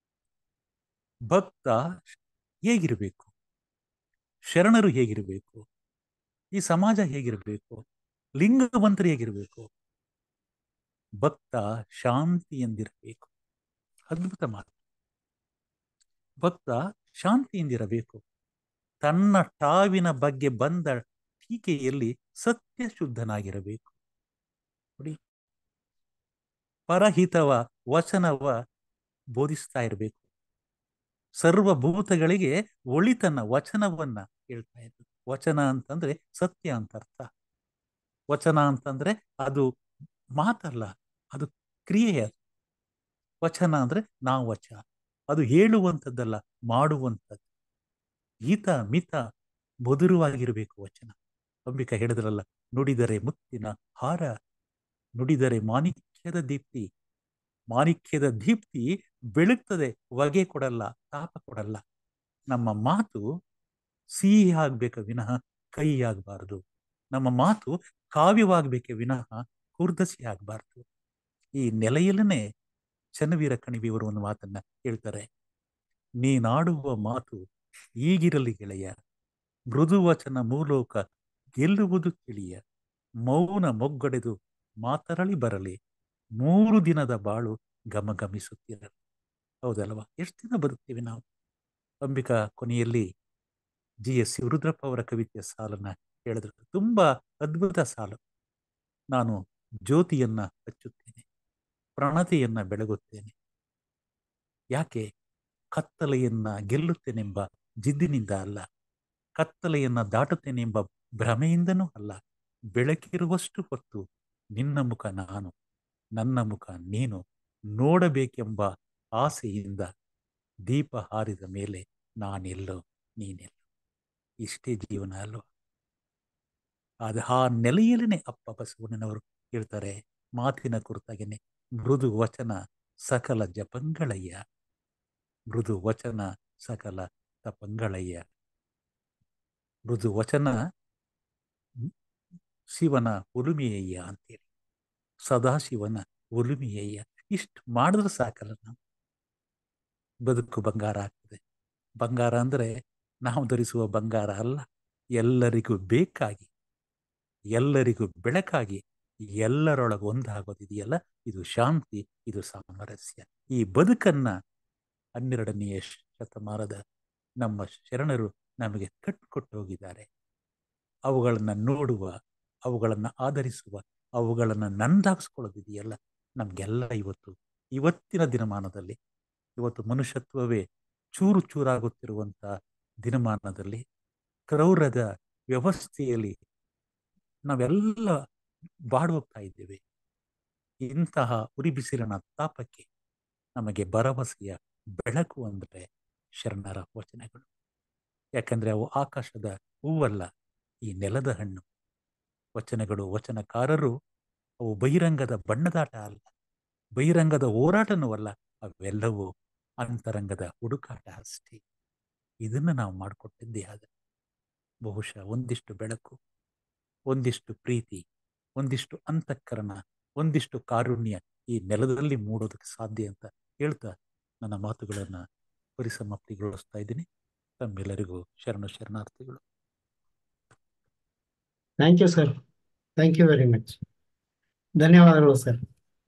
ಭಕ್ತ ಹೇಗಿರಬೇಕು ಶರಣರು ಹೇಗಿರಬೇಕು ಈ ಸಮಾಜ ಹೇಗಿರಬೇಕು ಲಿಂಗವಂತರು ಹೇಗಿರಬೇಕು ಭಕ್ತ ಶಾಂತಿಯಿಂದಿರಬೇಕು ಅದ್ಭುತ ಮಾತು ಭಕ್ತ ಶಾಂತಿಯಿಂದಿರಬೇಕು ತನ್ನ ಟಾವಿನ ಬಗ್ಗೆ ಬಂದ ಟೀಕೆಯಲ್ಲಿ ಸತ್ಯ ಶುದ್ಧನಾಗಿರಬೇಕು ನೋಡಿ ಪರಹಿತವ ವಚನವ ಬೋಧಿಸ್ತಾ ಇರಬೇಕು ಸರ್ವಭೂತಗಳಿಗೆ ಒಳಿತನ ವಚನವನ್ನ ಹೇಳ್ತಾ ಇದ್ರು ವಚನ ಅಂತಂದ್ರೆ ಸತ್ಯ ಅಂತ ಅರ್ಥ ವಚನ ಅಂತಂದ್ರೆ ಅದು ಮಾತಲ್ಲ ಅದು ಕ್ರಿಯೆ ವಚನ ಅಂದ್ರೆ ನಾವು ವಚ ಅದು ಹೇಳುವಂಥದ್ದಲ್ಲ ಮಾಡುವಂಥದ್ದು ಹಿತ ಮಿತ ಮಧುರವಾಗಿರಬೇಕು ವಚನ ಅಂಬಿಕಾ ಹೇಳಿದ್ರಲ್ಲ ನುಡಿದರೆ ಮುತ್ತಿನ ಹಾರ ನುಡಿದರೆ ಮಾಣಿಕ್ಯದ ದೀಪ್ತಿ ಮಾಣಿಕ್ಯದ ದೀಪ್ತಿ ಬೆಳಗ್ತದೆ ಹೊಗೆ ಕೊಡಲ್ಲ ತಾಪ ಕೊಡಲ್ಲ ನಮ್ಮ ಮಾತು ಸಿಹಿ ಆಗ್ಬೇಕ ವಿನಃ ಕೈ ಆಗಬಾರದು ನಮ್ಮ ಮಾತು ಕಾವ್ಯವಾಗಬೇಕೆ ವಿನಃ ಕುರ್ದಸಿ ಆಗಬಾರ್ದು ಈ ನೆಲೆಯಲ್ಲೇ ಚನ್ನವೀರ ಕಣಿವೆಯವರು ಒಂದು ಮಾತನ್ನ ಹೇಳ್ತಾರೆ ನೀನಾಡುವ ಮಾತು ಈಗಿರಲಿ ಗೆಳೆಯ ಮೃದು ವಚನ ಮೂಲೋಕ ಗೆಲ್ಲುವುದು ತಿಳಿಯ ಮೌನ ಮೊಗ್ಗಡೆದು ಮಾತರಳಿ ಬರಲಿ ಮೂರು ದಿನದ ಬಾಳು ಗಮಗಮಿಸುತ್ತಿರಲಿ ಹೌದಲ್ವಾ ಎಷ್ಟು ದಿನ ಬದುಕ್ತೀವಿ ನಾವು ಅಂಬಿಕಾ ಕೊನೆಯಲ್ಲಿ ಜಿ ಎಸ್ ಸಿ ರುದ್ರಪ್ಪ ಅವರ ಕವಿತೆಯ ಸಾಲನ್ನ ಹೇಳಿದ್ರು ತುಂಬಾ ಅದ್ಭುತ ಸಾಲು ನಾನು ಜ್ಯೋತಿಯನ್ನ ಹಚ್ಚುತ್ತೇನೆ ಪ್ರಣತೆಯನ್ನ ಬೆಳಗುತ್ತೇನೆ ಯಾಕೆ ಕತ್ತಲೆಯನ್ನ ಗೆಲ್ಲುತ್ತೇನೆಂಬ ಜಿದ್ದಿನಿಂದ ಅಲ್ಲ ಕತ್ತಲೆಯನ್ನ ದಾಟುತ್ತೇನೆಂಬ ಭ್ರಮೆಯಿಂದನೂ ಅಲ್ಲ ಬೆಳಕಿರುವಷ್ಟು ಹೊತ್ತು ನಿನ್ನ ಮುಖ ನಾನು ನನ್ನ ಮುಖ ನೀನು ನೋಡಬೇಕೆಂಬ ಆಸೆಯಿಂದ ದೀಪ ಹಾರಿದ ಮೇಲೆ ನಾನೆಲ್ಲೋ ನೀನೆಲ್ಲೋ ಇಷ್ಟೇ ಜೀವನ ಅಲ್ವಾ ಆದ ಆ ನೆಲೆಯಲ್ಲೇನೆ ಅಪ್ಪ ಬಸವಣ್ಣನವರು ಹೇಳ್ತಾರೆ ಮಾತಿನ ಕುರಿತಾಗೇನೆ ಮೃದು ವಚನ ಸಕಲ ಜಪಂಗಳಯ್ಯ ಮೃದು ವಚನ ಸಕಲ ತಪಂಗಳಯ್ಯ ಮೃದು ವಚನ ಶಿವನ ಒಲುಮೆಯಯ್ಯ ಅಂತೇಳಿ ಸದಾಶಿವನ ಒಲುಮೆಯಯ್ಯ ಇಷ್ಟು ಮಾಡಿದ್ರೆ ಸಾಕಲ್ಲ ನಾವು ಬದುಕು ಬಂಗಾರ ಆಗ್ತದೆ ಬಂಗಾರ ಅಂದ್ರೆ ನಾವು ಧರಿಸುವ ಬಂಗಾರ ಅಲ್ಲ ಎಲ್ಲರಿಗೂ ಬೇಕಾಗಿ ಎಲ್ಲರಿಗೂ ಬೆಳಕಾಗಿ ಎಲ್ಲರೊಳಗೆ ಒಂದಾಗೋದಿದೆಯಲ್ಲ ಇದು ಶಾಂತಿ ಇದು ಸಾಮರಸ್ಯ ಈ ಬದುಕನ್ನ ಹನ್ನೆರಡನೆಯ ಶತಮಾನದ ನಮ್ಮ ಶರಣರು ನಮಗೆ ಕಟ್ಕೊಟ್ಟು ಹೋಗಿದ್ದಾರೆ ಅವುಗಳನ್ನ ನೋಡುವ ಅವುಗಳನ್ನ ಆಧರಿಸುವ ಅವುಗಳನ್ನ ನಂದಾಗಿಸ್ಕೊಳ್ಳೋದಿದೆಯಲ್ಲ ನಮ್ಗೆಲ್ಲ ಇವತ್ತು ಇವತ್ತಿನ ದಿನಮಾನದಲ್ಲಿ ಇವತ್ತು ಮನುಷ್ಯತ್ವವೇ ಚೂರು ಚೂರಾಗುತ್ತಿರುವಂತ ದಿನಮಾನದಲ್ಲಿ ಕ್ರೌರ್ಯದ ವ್ಯವಸ್ಥೆಯಲ್ಲಿ ನಾವೆಲ್ಲ ಬಾಡೋಗ್ತಾ ಇದ್ದೇವೆ ಇಂತಹ ಉರಿ ಬಿಸಿಲಿನ ತಾಪಕ್ಕೆ ನಮಗೆ ಭರವಸೆಯ ಬೆಳಕು ಅಂದರೆ ಶರಣರ ವಚನಗಳು ಯಾಕಂದ್ರೆ ಅವು ಆಕಾಶದ ಹೂವಲ್ಲ ಈ ನೆಲದ ಹಣ್ಣು ವಚನಗಳು ವಚನಕಾರರು ಅವು ಬಹಿರಂಗದ ಬಣ್ಣದಾಟ ಅಲ್ಲ ಬಹಿರಂಗದ ಹೋರಾಟನೂ ಅಲ್ಲ ಅವೆಲ್ಲವೂ ಅಂತರಂಗದ ಹುಡುಕಾಟ ಅಷ್ಟೇ ಇದನ್ನು ನಾವು ಮಾಡಿಕೊಟ್ಟಿದ್ದೇ ಆದರೆ ಬಹುಶಃ ಒಂದಿಷ್ಟು ಬೆಳಕು ಒಂದಿಷ್ಟು ಪ್ರೀತಿ ಒಂದಿಷ್ಟು ಅಂತಃಕರಣ ಒಂದಿಷ್ಟು ಕಾರುಣ್ಯ ಈ ನೆಲದಲ್ಲಿ ಮೂಡೋದಕ್ಕೆ ಸಾಧ್ಯ ಅಂತ ಹೇಳ್ತಾ ನನ್ನ ಮಾತುಗಳನ್ನು ಪರಿಸಮಾಪ್ತಿಗೊಳಿಸ್ತಾ ಇದ್ದೀನಿ ತಮ್ಮೆಲ್ಲರಿಗೂ ಶರಣು ಶರಣಾರ್ಥಿಗಳು thank you sir thank you very much ಧನ್ಯವಾದಗಳು ಸರ್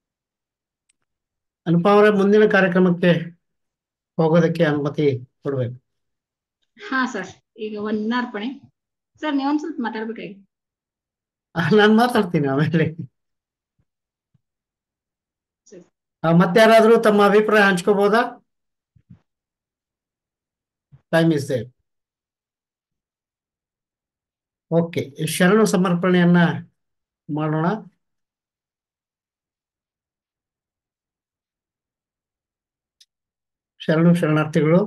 ಅನುಪಮ ಅವರ ಮುಂದಿನ ಕಾರ್ಯಕ್ರಮಕ್ಕೆ ಹೋಗೋದಕ್ಕೆ ಅನುಮತಿ ಕೊಡ್ಬೇಕು ಹಾ ಸರ್ ಈಗ ವಂದನಾರ್ಪಣೆ ಸರ್ ನೀವೊಂದ್ ಸ್ವಲ್ಪ ಮಾತಾಡ್ಬೇಕಾಗಿ ನಾನು ಮಾತಾಡ್ತೀನಿ ಆಮೇಲೆ ಸರಿ. ಆ, ಮತ್ತಾರಾದ್ರೂ ತಮ್ಮ ಅಭಿಪ್ರಾಯ ಹಂಚ್ಕೋಬಹುದಾ ಟೈಮ್ ಇಸ್ ದೇರ್ ಓಕೆ ಶರಣು ಸಮರ್ಪಣೆಯನ್ನ ಮಾಡೋಣ ಶರಣು ಶರಣಾರ್ಥಿಗಳು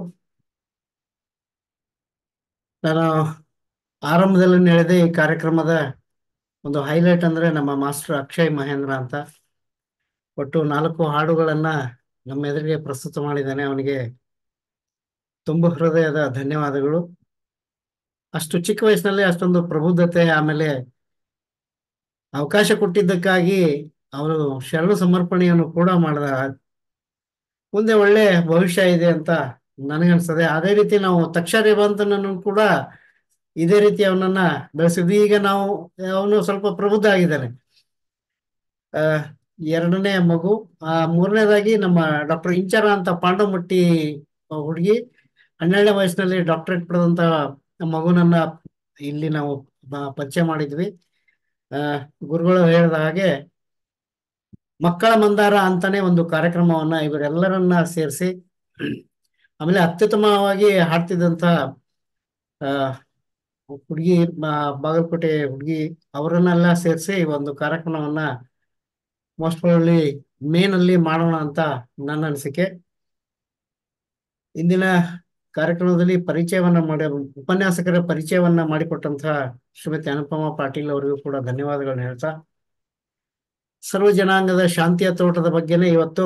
ನಾನು ಆರಂಭದಲ್ಲಿ ಹೇಳಿದೆ ಈ ಕಾರ್ಯಕ್ರಮದ ಒಂದು ಹೈಲೈಟ್ ಅಂದ್ರೆ ನಮ್ಮ ಮಾಸ್ಟರ್ ಅಕ್ಷಯ್ ಮಹೇಂದ್ರ ಅಂತ ಒಟ್ಟು ನಾಲ್ಕು ಹಾಡುಗಳನ್ನ ನಮ್ಮ ಎದುರಿಗೆ ಪ್ರಸ್ತುತ ಮಾಡಿದ್ದಾನೆ ಅವನಿಗೆ ತುಂಬ ಹೃದಯದ ಧನ್ಯವಾದಗಳು ಅಷ್ಟು ಚಿಕ್ಕ ವಯಸ್ಸಿನಲ್ಲಿ ಅಷ್ಟೊಂದು ಪ್ರಬುದ್ಧತೆ ಆಮೇಲೆ ಅವಕಾಶ ಕೊಟ್ಟಿದ್ದಕ್ಕಾಗಿ ಅವರು ಶರಣು ಸಮರ್ಪಣೆಯನ್ನು ಕೂಡ ಮಾಡಿದ ಮುಂದೆ ಒಳ್ಳೆ ಭವಿಷ್ಯ ಇದೆ ಅಂತ ನನಗನ್ಸ್ತದೆ ಅದೇ ರೀತಿ ನಾವು ತಕ್ಷ ರೇವಂತನನ್ನು ಕೂಡ ಇದೇ ರೀತಿ ಅವನನ್ನ ಬೆಳೆಸಿದ್ವಿ ಈಗ ನಾವು ಅವನು ಸ್ವಲ್ಪ ಪ್ರಬುದ್ಧ ಆಗಿದ್ದಾನೆ ಆ ಎರಡನೇ ಮಗು ಆ ಮೂರನೇದಾಗಿ ನಮ್ಮ ಡಾಕ್ಟರ್ ಇಂಚರ ಅಂತ ಪಾಂಡವಮಟ್ಟಿ ಹುಡುಗಿ ಹನ್ನೆರಡನೇ ವಯಸ್ಸಿನಲ್ಲಿ ಡಾಕ್ಟರೇಟ್ ಪಡೆದಂತ ಮಗುನನ್ನ ಇಲ್ಲಿ ನಾವು ಬ- ಪರಿಚಯ ಮಾಡಿದ್ವಿ ಆ ಗುರುಗಳು ಹೇಳಿದ ಹಾಗೆ ಮಕ್ಕಳ ಮಂದಾರ ಅಂತಾನೆ ಒಂದು ಕಾರ್ಯಕ್ರಮವನ್ನ ಇವರೆಲ್ಲರನ್ನ ಸೇರಿಸಿ ಆಮೇಲೆ ಅತ್ಯುತ್ತಮವಾಗಿ ಹಾಡ್ತಿದ್ದಂತ ಆ ಹುಡುಗಿ ಬಾಗಲಕೋಟೆ ಹುಡುಗಿ ಅವರನ್ನೆಲ್ಲ ಸೇರಿಸಿ ಒಂದು ಕಾರ್ಯಕ್ರಮವನ್ನ ಮೋಸ್ಟ್ ಪ್ರಾಬಬ್ಲಿ ಮೇನಲ್ಲಿ ಮಾಡೋಣ ಅಂತ ನನ್ನ ಅನಿಸಿಕೆ ಇಂದಿನ ಕಾರ್ಯಕ್ರಮದಲ್ಲಿ ಪರಿಚಯವನ್ನ ಮಾಡಿ ಉಪನ್ಯಾಸಕರ ಪರಿಚಯವನ್ನ ಮಾಡಿಕೊಟ್ಟಂತಹ ಶ್ರೀಮತಿ ಅನುಪಮಾ ಪಾಟೀಲ್ ಅವರಿಗೂ ಕೂಡ ಧನ್ಯವಾದಗಳನ್ನ ಹೇಳ್ತಾ ಸರ್ವ ಜನಾಂಗದ ಶಾಂತಿಯ ತೋಟದ ಬಗ್ಗೆನೇ ಇವತ್ತು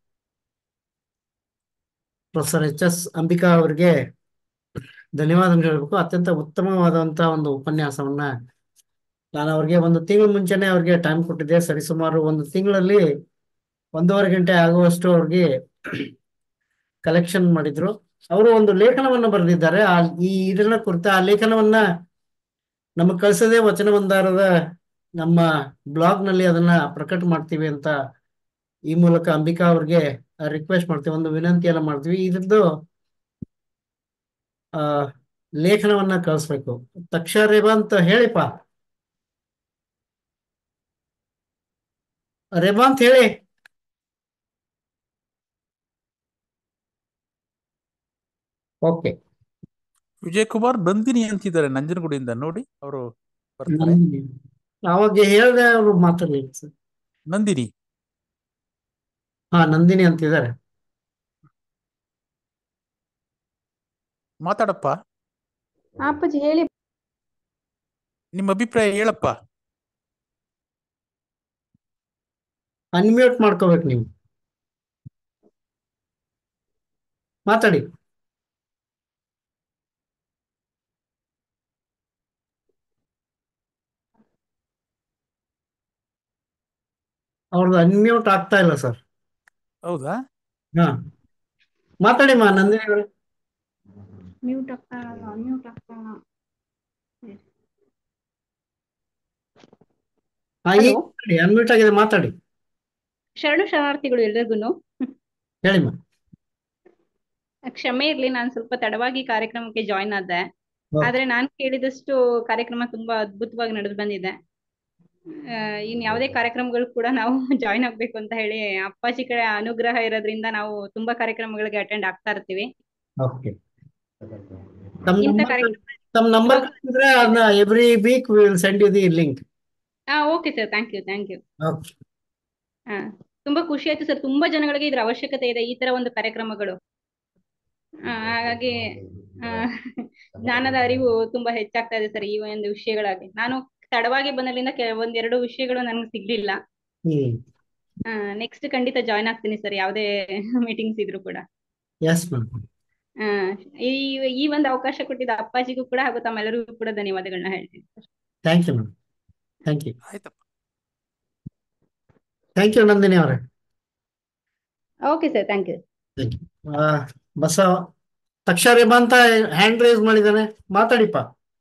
ಪ್ರೊಫೆಸರ್ ಎಚ್ ಎಸ್ ಅಂಬಿಕಾ ಅವರಿಗೆ ಧನ್ಯವಾದ ಹೇಳಬೇಕು ಅತ್ಯಂತ ಉತ್ತಮವಾದಂತಹ ಒಂದು ಉಪನ್ಯಾಸವನ್ನ ನಾನು ಅವ್ರಿಗೆ ಒಂದು ತಿಂಗಳ ಮುಂಚೆನೆ ಅವ್ರಿಗೆ ಟೈಮ್ ಕೊಟ್ಟಿದ್ದೆ ಸರಿಸುಮಾರು ಒಂದು ತಿಂಗಳಲ್ಲಿ ಒಂದೂವರೆ ಗಂಟೆ ಆಗುವಷ್ಟು ಅವ್ರಿಗೆ ಕಲೆಕ್ಷನ್ ಮಾಡಿದ್ರು ಅವರು ಒಂದು ಲೇಖನವನ್ನು ಬರೆದಿದ್ದಾರೆ ಆ ಈ ಇದನ್ನ ಕುರಿತ ಆ ಲೇಖನವನ್ನ ನಮಗೆ ಕಳಿಸದೆ ವಚನ ಬಂದಾರದ ನಮ್ಮ ಬ್ಲಾಗ್ ನಲ್ಲಿ ಅದನ್ನ ಪ್ರಕಟ ಮಾಡ್ತೀವಿ ಅಂತ ಈ ಮೂಲಕ ಅಂಬಿಕಾ ಅವ್ರಿಗೆ ರಿಕ್ವೆಸ್ಟ್ ಮಾಡ್ತೀವಿ ಒಂದು ವಿನಂತಿಯನ್ನ ಮಾಡ್ತೀವಿ ಇದ್ರದ್ದು ಆ ಲೇಖನವನ್ನ ಕಳಿಸ್ಬೇಕು ತಕ್ಷ ರೇಬಾಂತ್ ಹೇಳಿಪ್ಪ ರೇಬಾಂತ್ ಹೇಳಿ ಓಕೆ ವಿಜಯ್ ಕುಮಾರ್ ನಂದಿನಿ ಅಂತಿದ್ದಾರೆ ನಂಜನಗೂಡಿಂದ ನೋಡಿ ಅವರು ಬರ್ತಾರೆ ಅವಾಗ ಹೇಳ್ದೆ ಅವರು ಮಾತಾಡ್ಲಿಲ್ಲ ಸರ್ ನಂದಿನಿ ಹಾ ನಂದಿನಿ ಅಂತಿದ್ದಾರೆ ಮಾತಾಡಪ್ಪ ಅಪ್ಪಾಜಿ ಹೇಳಿ ನಿಮ್ಮ ಅಭಿಪ್ರಾಯ ಹೇಳಪ್ಪ ಅನ್ಮ್ಯೂಟ್ ಮಾಡ್ಕೋಬೇಕು ನೀವು ಮಾತಾಡಿ ಅವ್ರದ್ದು ಅನ್ಮ್ಯೂಟ್ ಆಗ್ತಾ ಇಲ್ಲ ಸರ್ ಹೌದಾ ಹಾ ಮಾತಾಡಿ ಮಾ ನಂದಿನಿ ಅವರೇ ಮ್ಯೂಟ್ ಆಗ್ತಾ ಮ್ಯೂಟ್ ಆಗ್ತಾ ಹಾ ಈಗ ಮಾತಾಡಿ ಅನ್ಮ್ಯೂಟ್ ಆಗಿದೆ ಮಾತಾಡಿ ಶರಣು ಶರಣಾರ್ಥಿಗಳು ಎಲ್ರಿಗೂ ಹೇಳಿ ಮಾ ಕ್ಷಮೆ ಇರ್ಲಿ ನಾನು ಸ್ವಲ್ಪ ತಡವಾಗಿ ಕಾರ್ಯಕ್ರಮಕ್ಕೆ ಜಾಯ್ನ್ ಆದೆ Okay. ಆದ್ರೆ ನಾನ್ ಕೇಳಿದಷ್ಟು ಕಾರ್ಯಕ್ರಮ ತುಂಬಾ ಅದ್ಭುತವಾಗಿ ನಡೆದು ಬಂದಿದೆ ಆ, ಇನ್ ಯಾವುದೇ ಕಾರ್ಯಕ್ರಮಗಳು ಕೂಡ ನಾವು ಜಾಯ್ನ್ ಆಗ್ಬೇಕು ಅಂತ ಹೇಳಿ ಅಪ್ಪಾಜಿ ಕಡೆ ಅನುಗ್ರಹ ಇರೋದ್ರಿಂದ ನಾವು ತುಂಬಾ ಕಾರ್ಯಕ್ರಮಗಳಿಗೆ ಅಟೆಂಡ್ ಆಗ್ತಾ ಇರ್ತೀವಿ ಓಕೆ ತಮ್ಮ ಇಂಥ ನಂಬರ್ ಕಾರ್ಯಕ್ರಮ ತಮ್ಮ ನಂಬರ್ ಕಳಿಸಿದ್ರೆ ಅದನ್ನ every week will send you the link ಹಾ okay sir thank you thank you okay ಹಾ ತುಂಬಾ ಖುಷಿ ಆಯ್ತು ಸರ್ ತುಂಬಾ ಜನಗಳಿಗೆ ಇದ್ರ ಅವಶ್ಯಕತೆ ಇದೆ ಈ ತರ ಒಂದು ಕಾರ್ಯಕ್ರಮಗಳು ಆ, ಹಾಗಾಗಿ ಆ, ಜ್ಞಾನದ ಅರಿವು ತುಂಬಾ ಹೆಚ್ಚಾಗ್ತಾ ಇದೆ ಸರ್ ಈ ಒಂದು ವಿಷಯಗಳಾಗಿ ನಾನು ತಡವಾಗಿ ಬಂದ್ರಿಂದ ಕೆಲ ಒಂದೆರಡು ವಿಷಯಗಳು ನನಗೆ ಸಿಗ್ಲಿಲ್ಲ ಹ್ಮ್ ನೆಕ್ಸ್ಟ್ ಖಂಡಿತ ಜಾಯ್ನ್ ಆಗ್ತೀನಿ ಸರ್ ಯಾವುದೇ ಮೀಟಿಂಗ್ಸ್ ಇದ್ರು ಕೂಡ ಎಸ್ ಮೇಡಮ್ ಆ, ಈ ಈ ಒಂದು ಅವಕಾಶ ಕೊಟ್ಟಿದ್ದ ಅಪ್ಪಾಜಿಗೂ ಕೂಡ ಹಾಗೂ ತಮ್ಮೆಲ್ಲರಿಗೂ ಕೂಡ ಧನ್ಯವಾದಗಳನ್ನ ಹೇಳ್ತೀನಿ sir thank you madam thank you ಆಯ್ತಪ್ಪ ಥ್ಯಾಂಕ್ ಯು ನಂದಿನಿ ಅವರೇ okay sir thank you thank you Basava ತಕ್ಷರೇಮ ಅಂತ ಹ್ಯಾಂಡ್ ರೈಸ್ ಮಾಡಿದ್ದಾನೆ ಮಾತಾಡಿಪ್ಪ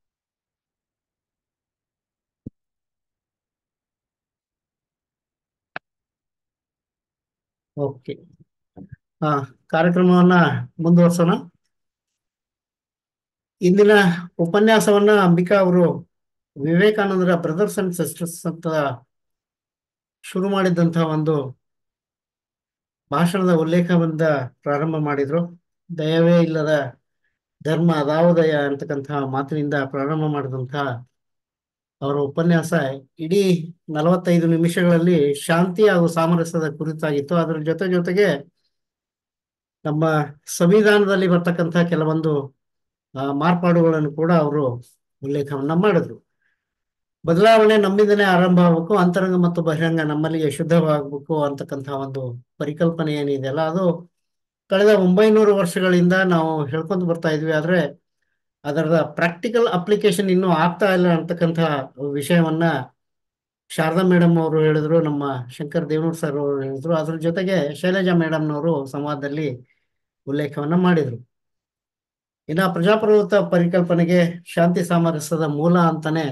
ಓಕೆ ಹಾ ಕಾರ್ಯಕ್ರಮವನ್ನ ಮುಂದುವರ್ಸೋಣ ಇಂದಿನ ಉಪನ್ಯಾಸವನ್ನ ಅಂಬಿಕಾ ಅವರು ವಿವೇಕಾನಂದರ ಬ್ರದರ್ಸ್ ಅಂಡ್ ಸಿಸ್ಟರ್ಸ್ ಅಂತ ಶುರು ಮಾಡಿದಂತಹ ಒಂದು ಭಾಷಣದ ಉಲ್ಲೇಖದಿಂದ ಪ್ರಾರಂಭ ಮಾಡಿದ್ರು ದಯವೇ ಇಲ್ಲದ ಧರ್ಮ ಅದಾವುದಯ ಅಂತಕ್ಕಂತಹ ಮಾತಿನಿಂದ ಪ್ರಾರಂಭ ಮಾಡಿದಂತಹ ಅವರ ಉಪನ್ಯಾಸ ಇಡೀ ನಲವತ್ತೈದು ನಿಮಿಷಗಳಲ್ಲಿ ಶಾಂತಿ ಹಾಗೂ ಸಾಮರಸ್ಯದ ಕುರಿತಾಗಿತ್ತು ಅದರ ಜೊತೆ ಜೊತೆಗೆ ನಮ್ಮ ಸಂವಿಧಾನದಲ್ಲಿ ಬರ್ತಕ್ಕಂಥ ಕೆಲವೊಂದು ಆ, ಮಾರ್ಪಾಡುಗಳನ್ನು ಕೂಡ ಅವರು ಉಲ್ಲೇಖವನ್ನ ಮಾಡಿದ್ರು ಬದಲಾವಣೆ ನಮ್ಮಿಂದನೇ ಆರಂಭ ಆಗ್ಬೇಕು ಅಂತರಂಗ ಮತ್ತು ಬಹಿರಂಗ ನಮ್ಮಲ್ಲಿಗೆ ಶುದ್ಧವಾಗಬೇಕು ಅಂತಕ್ಕಂಥ ಒಂದು ಪರಿಕಲ್ಪನೆ ಏನಿದೆಯಲ್ಲ ಅದು ಕಳೆದ ಒಂಬೈನೂರು ವರ್ಷಗಳಿಂದ ನಾವು ಹೇಳ್ಕೊಂಡು ಬರ್ತಾ ಇದ್ವಿ ಆದ್ರೆ ಅದರ ಪ್ರಾಕ್ಟಿಕಲ್ ಅಪ್ಲಿಕೇಶನ್ ಇನ್ನೂ ಆಗ್ತಾ ಇಲ್ಲ ಅಂತಕ್ಕಂಥ ವಿಷಯವನ್ನ ಶಾರದಾ ಮೇಡಮ್ ಅವರು ಹೇಳಿದ್ರು ನಮ್ಮ ಶಂಕರ್ ದೇವನೂರ್ ಸರ್ ಅವರು ಹೇಳಿದ್ರು ಅದ್ರ ಜೊತೆಗೆ ಶೈಲಜಾ ಮೇಡಮ್ನವರು ಸಂವಾದದಲ್ಲಿ ಉಲ್ಲೇಖವನ್ನ ಮಾಡಿದ್ರು ಇನ್ನ ಪ್ರಜಾಪ್ರಭುತ್ವ ಪರಿಕಲ್ಪನೆಗೆ ಶಾಂತಿ ಸಾಮರಸ್ಯದ ಮೂಲ ಅಂತಾನೆ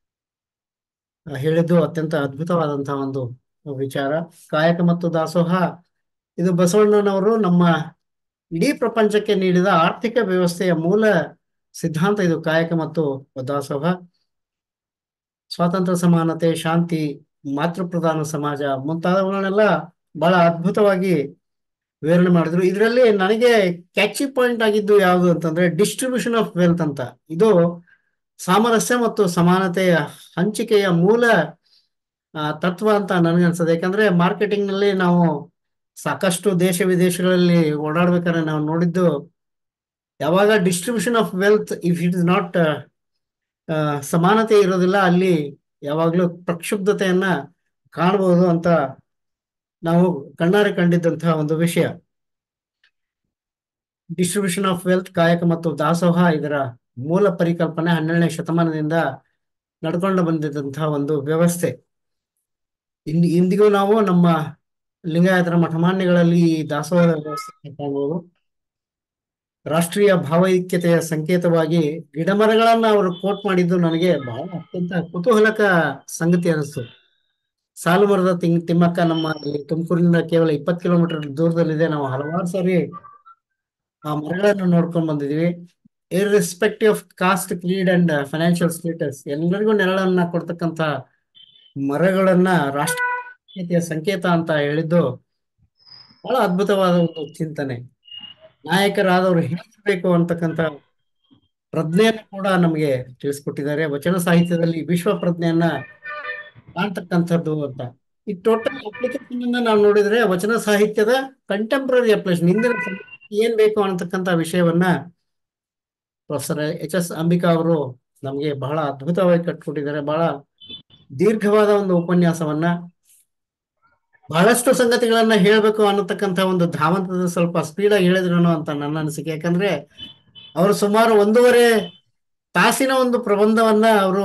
ಆ, ಹೇಳಿದ್ದು ಅತ್ಯಂತ ಅದ್ಭುತವಾದಂತಹ ಒಂದು ವಿಚಾರ ಕಾಯಕ ಮತ್ತು ದಾಸೋಹ ಇದು ಬಸವಣ್ಣನವರು ನಮ್ಮ ಇಡೀ ಪ್ರಪಂಚಕ್ಕೆ ನೀಡಿದ ಆರ್ಥಿಕ ವ್ಯವಸ್ಥೆಯ ಮೂಲ ಸಿದ್ಧಾಂತ ಇದು ಕಾಯಕ ಮತ್ತು ದಾಸೋಹ ಸ್ವಾತಂತ್ರ್ಯ ಸಮಾನತೆ ಶಾಂತಿ ಮಾತೃಪ್ರಧಾನ ಸಮಾಜ ಮುಂತಾದವುಗಳನ್ನೆಲ್ಲ ಬಹಳ ಅದ್ಭುತವಾಗಿ ವಿವರಣೆ ಮಾಡಿದ್ರು ಇದರಲ್ಲಿ ನನಗೆ ಕ್ಯಾಚಿ ಪಾಯಿಂಟ್ ಆಗಿದ್ದು ಯಾವುದು ಅಂತಂದ್ರೆ ಡಿಸ್ಟ್ರಿಬ್ಯೂಷನ್ ಆಫ್ ವೆಲ್ತ್ ಅಂತ ಇದು ಸಾಮರಸ್ಯ ಮತ್ತು ಸಮಾನತೆಯ ಹಂಚಿಕೆಯ ಮೂಲ ಆ, ತತ್ವ ಅಂತ ನನಗನ್ಸದೆ ಯಾಕಂದ್ರೆ ಮಾರ್ಕೆಟಿಂಗ್ ನಲ್ಲಿ ನಾವು ಸಾಕಷ್ಟು ದೇಶ ವಿದೇಶಗಳಲ್ಲಿ ಓಡಾಡ್ಬೇಕಾದ್ರೆ ನಾವು ನೋಡಿದ್ದು ಯಾವಾಗ distribution of wealth if it is not ಸಮಾನತೆ ಇರೋದಿಲ್ಲ ಅಲ್ಲಿ ಯಾವಾಗ್ಲೂ ಪ್ರಕ್ಷುಬ್ಧತೆಯನ್ನ ಕಾಣಬಹುದು ಅಂತ ನಾವು ಕಣ್ಣಾರೆ ಕಂಡಿದ್ದಂತಹ ಒಂದು ವಿಷಯ ಡಿಸ್ಟ್ರಿಬ್ಯೂಷನ್ ಆಫ್ ವೆಲ್ತ್ ಕಾಯಕ ಮತ್ತು ದಾಸೋಹ ಇದರ ಮೂಲ ಪರಿಕಲ್ಪನೆ ಹನ್ನೆರಡನೇ ಶತಮಾನದಿಂದ ನಡ್ಕೊಂಡು ಬಂದಿದ್ದಂತಹ ಒಂದು ವ್ಯವಸ್ಥೆ ಇನ್ ಇಂದಿಗೂ ನಾವು ನಮ್ಮ ಲಿಂಗಾಯತರ ಮಠಮಾನ್ಯಗಳಲ್ಲಿ ಈ ದಾಸೋಹದ ವ್ಯವಸ್ಥೆ ಕಾಣಬಹುದು ರಾಷ್ಟ್ರೀಯ ಭಾವೈಕ್ಯತೆಯ ಸಂಕೇತವಾಗಿ ಗಿಡಮರಗಳನ್ನ ಅವರು ಕೋಟ್ ಮಾಡಿದ್ದು ನನಗೆ ಬಹಳ ಅತ್ಯಂತ ಕುತೂಹಲಕ ಸಂಗತಿ ಅನಿಸ್ತು ಸಾಲು ಮರದ ತಿಂಗ್ ತಿಮ್ಮಕ್ಕ ನಮ್ಮ ಇಲ್ಲಿ ತುಮಕೂರಿನಿಂದ ಕೇವಲ ಇಪ್ಪತ್ತು ಕಿಲೋಮೀಟರ್ ದೂರದಲ್ಲಿದೆ ನಾವು ಹಲವಾರು ಸಾರಿ ಆ ಮರಗಳನ್ನು ನೋಡ್ಕೊಂಡ್ ಬಂದಿದೀವಿ irrespective of caste creed and financial status ಎಲ್ಲರಿಗೂ ನೆರಳನ್ನ ಕೊಡ್ತಕ್ಕಂತ ಮರಗಳನ್ನ ರಾಷ್ಟ್ರೀಯತೆಯ ಸಂಕೇತ ಅಂತ ಹೇಳಿದ್ದು ಬಹಳ ಅದ್ಭುತವಾದ ಒಂದು ಚಿಂತನೆ ನಾಯಕರಾದವರು ಹೇಗಿರ್ಬೇಕು ಅಂತಕ್ಕಂಥ ಪ್ರಜ್ಞೆಯನ್ನು ಕೂಡ ನಮಗೆ ತಿಳಿಸ್ಕೊಟ್ಟಿದ್ದಾರೆ ವಚನ ಸಾಹಿತ್ಯದಲ್ಲಿ ವಿಶ್ವ ಪ್ರಜ್ಞೆಯನ್ನ ಕಾಣ್ತಕ್ಕಂಥದ್ದು ಅಂತ ಈ ಟೋಟಲ್ ಅಪ್ಲಿಕೇಶನ್ ಅನ್ನ ನಾವು ನೋಡಿದ್ರೆ ವಚನ ಸಾಹಿತ್ಯದ ಕಂಟೆಂಪ್ರರಿ ಅಪ್ಲಿಕೇಶನ್ ಹಿಂದಿನ ಸಮಯಕ್ಕೆ ಏನ್ ಬೇಕು ಅನ್ನತಕ್ಕಂಥ ವಿಷಯವನ್ನ ಪ್ರೊಫೆಸರ್ ಎಚ್ ಎಸ್ ಅಂಬಿಕಾ ಅವರು ನಮಗೆ ಬಹಳ ಅದ್ಭುತವಾಗಿ ಕಟ್ಕೊಟ್ಟಿದ್ದಾರೆ ಬಹಳ ದೀರ್ಘವಾದ ಒಂದು ಉಪನ್ಯಾಸವನ್ನ ಬಹಳಷ್ಟು ಸಂಗತಿಗಳನ್ನ ಹೇಳ್ಬೇಕು ಅನ್ನತಕ್ಕಂಥ ಒಂದು ಧಾವಂತದ ಸ್ವಲ್ಪ ಸ್ಪೀಡಾಗಿ ಹೇಳಿದ್ರು ಅಂತ ನನ್ನ ಅನಿಸಿಕೆ ಯಾಕಂದ್ರೆ ಅವರು ಸುಮಾರು ಒಂದೂವರೆ ತಾಸಿನ ಒಂದು ಪ್ರಬಂಧವನ್ನ ಅವರು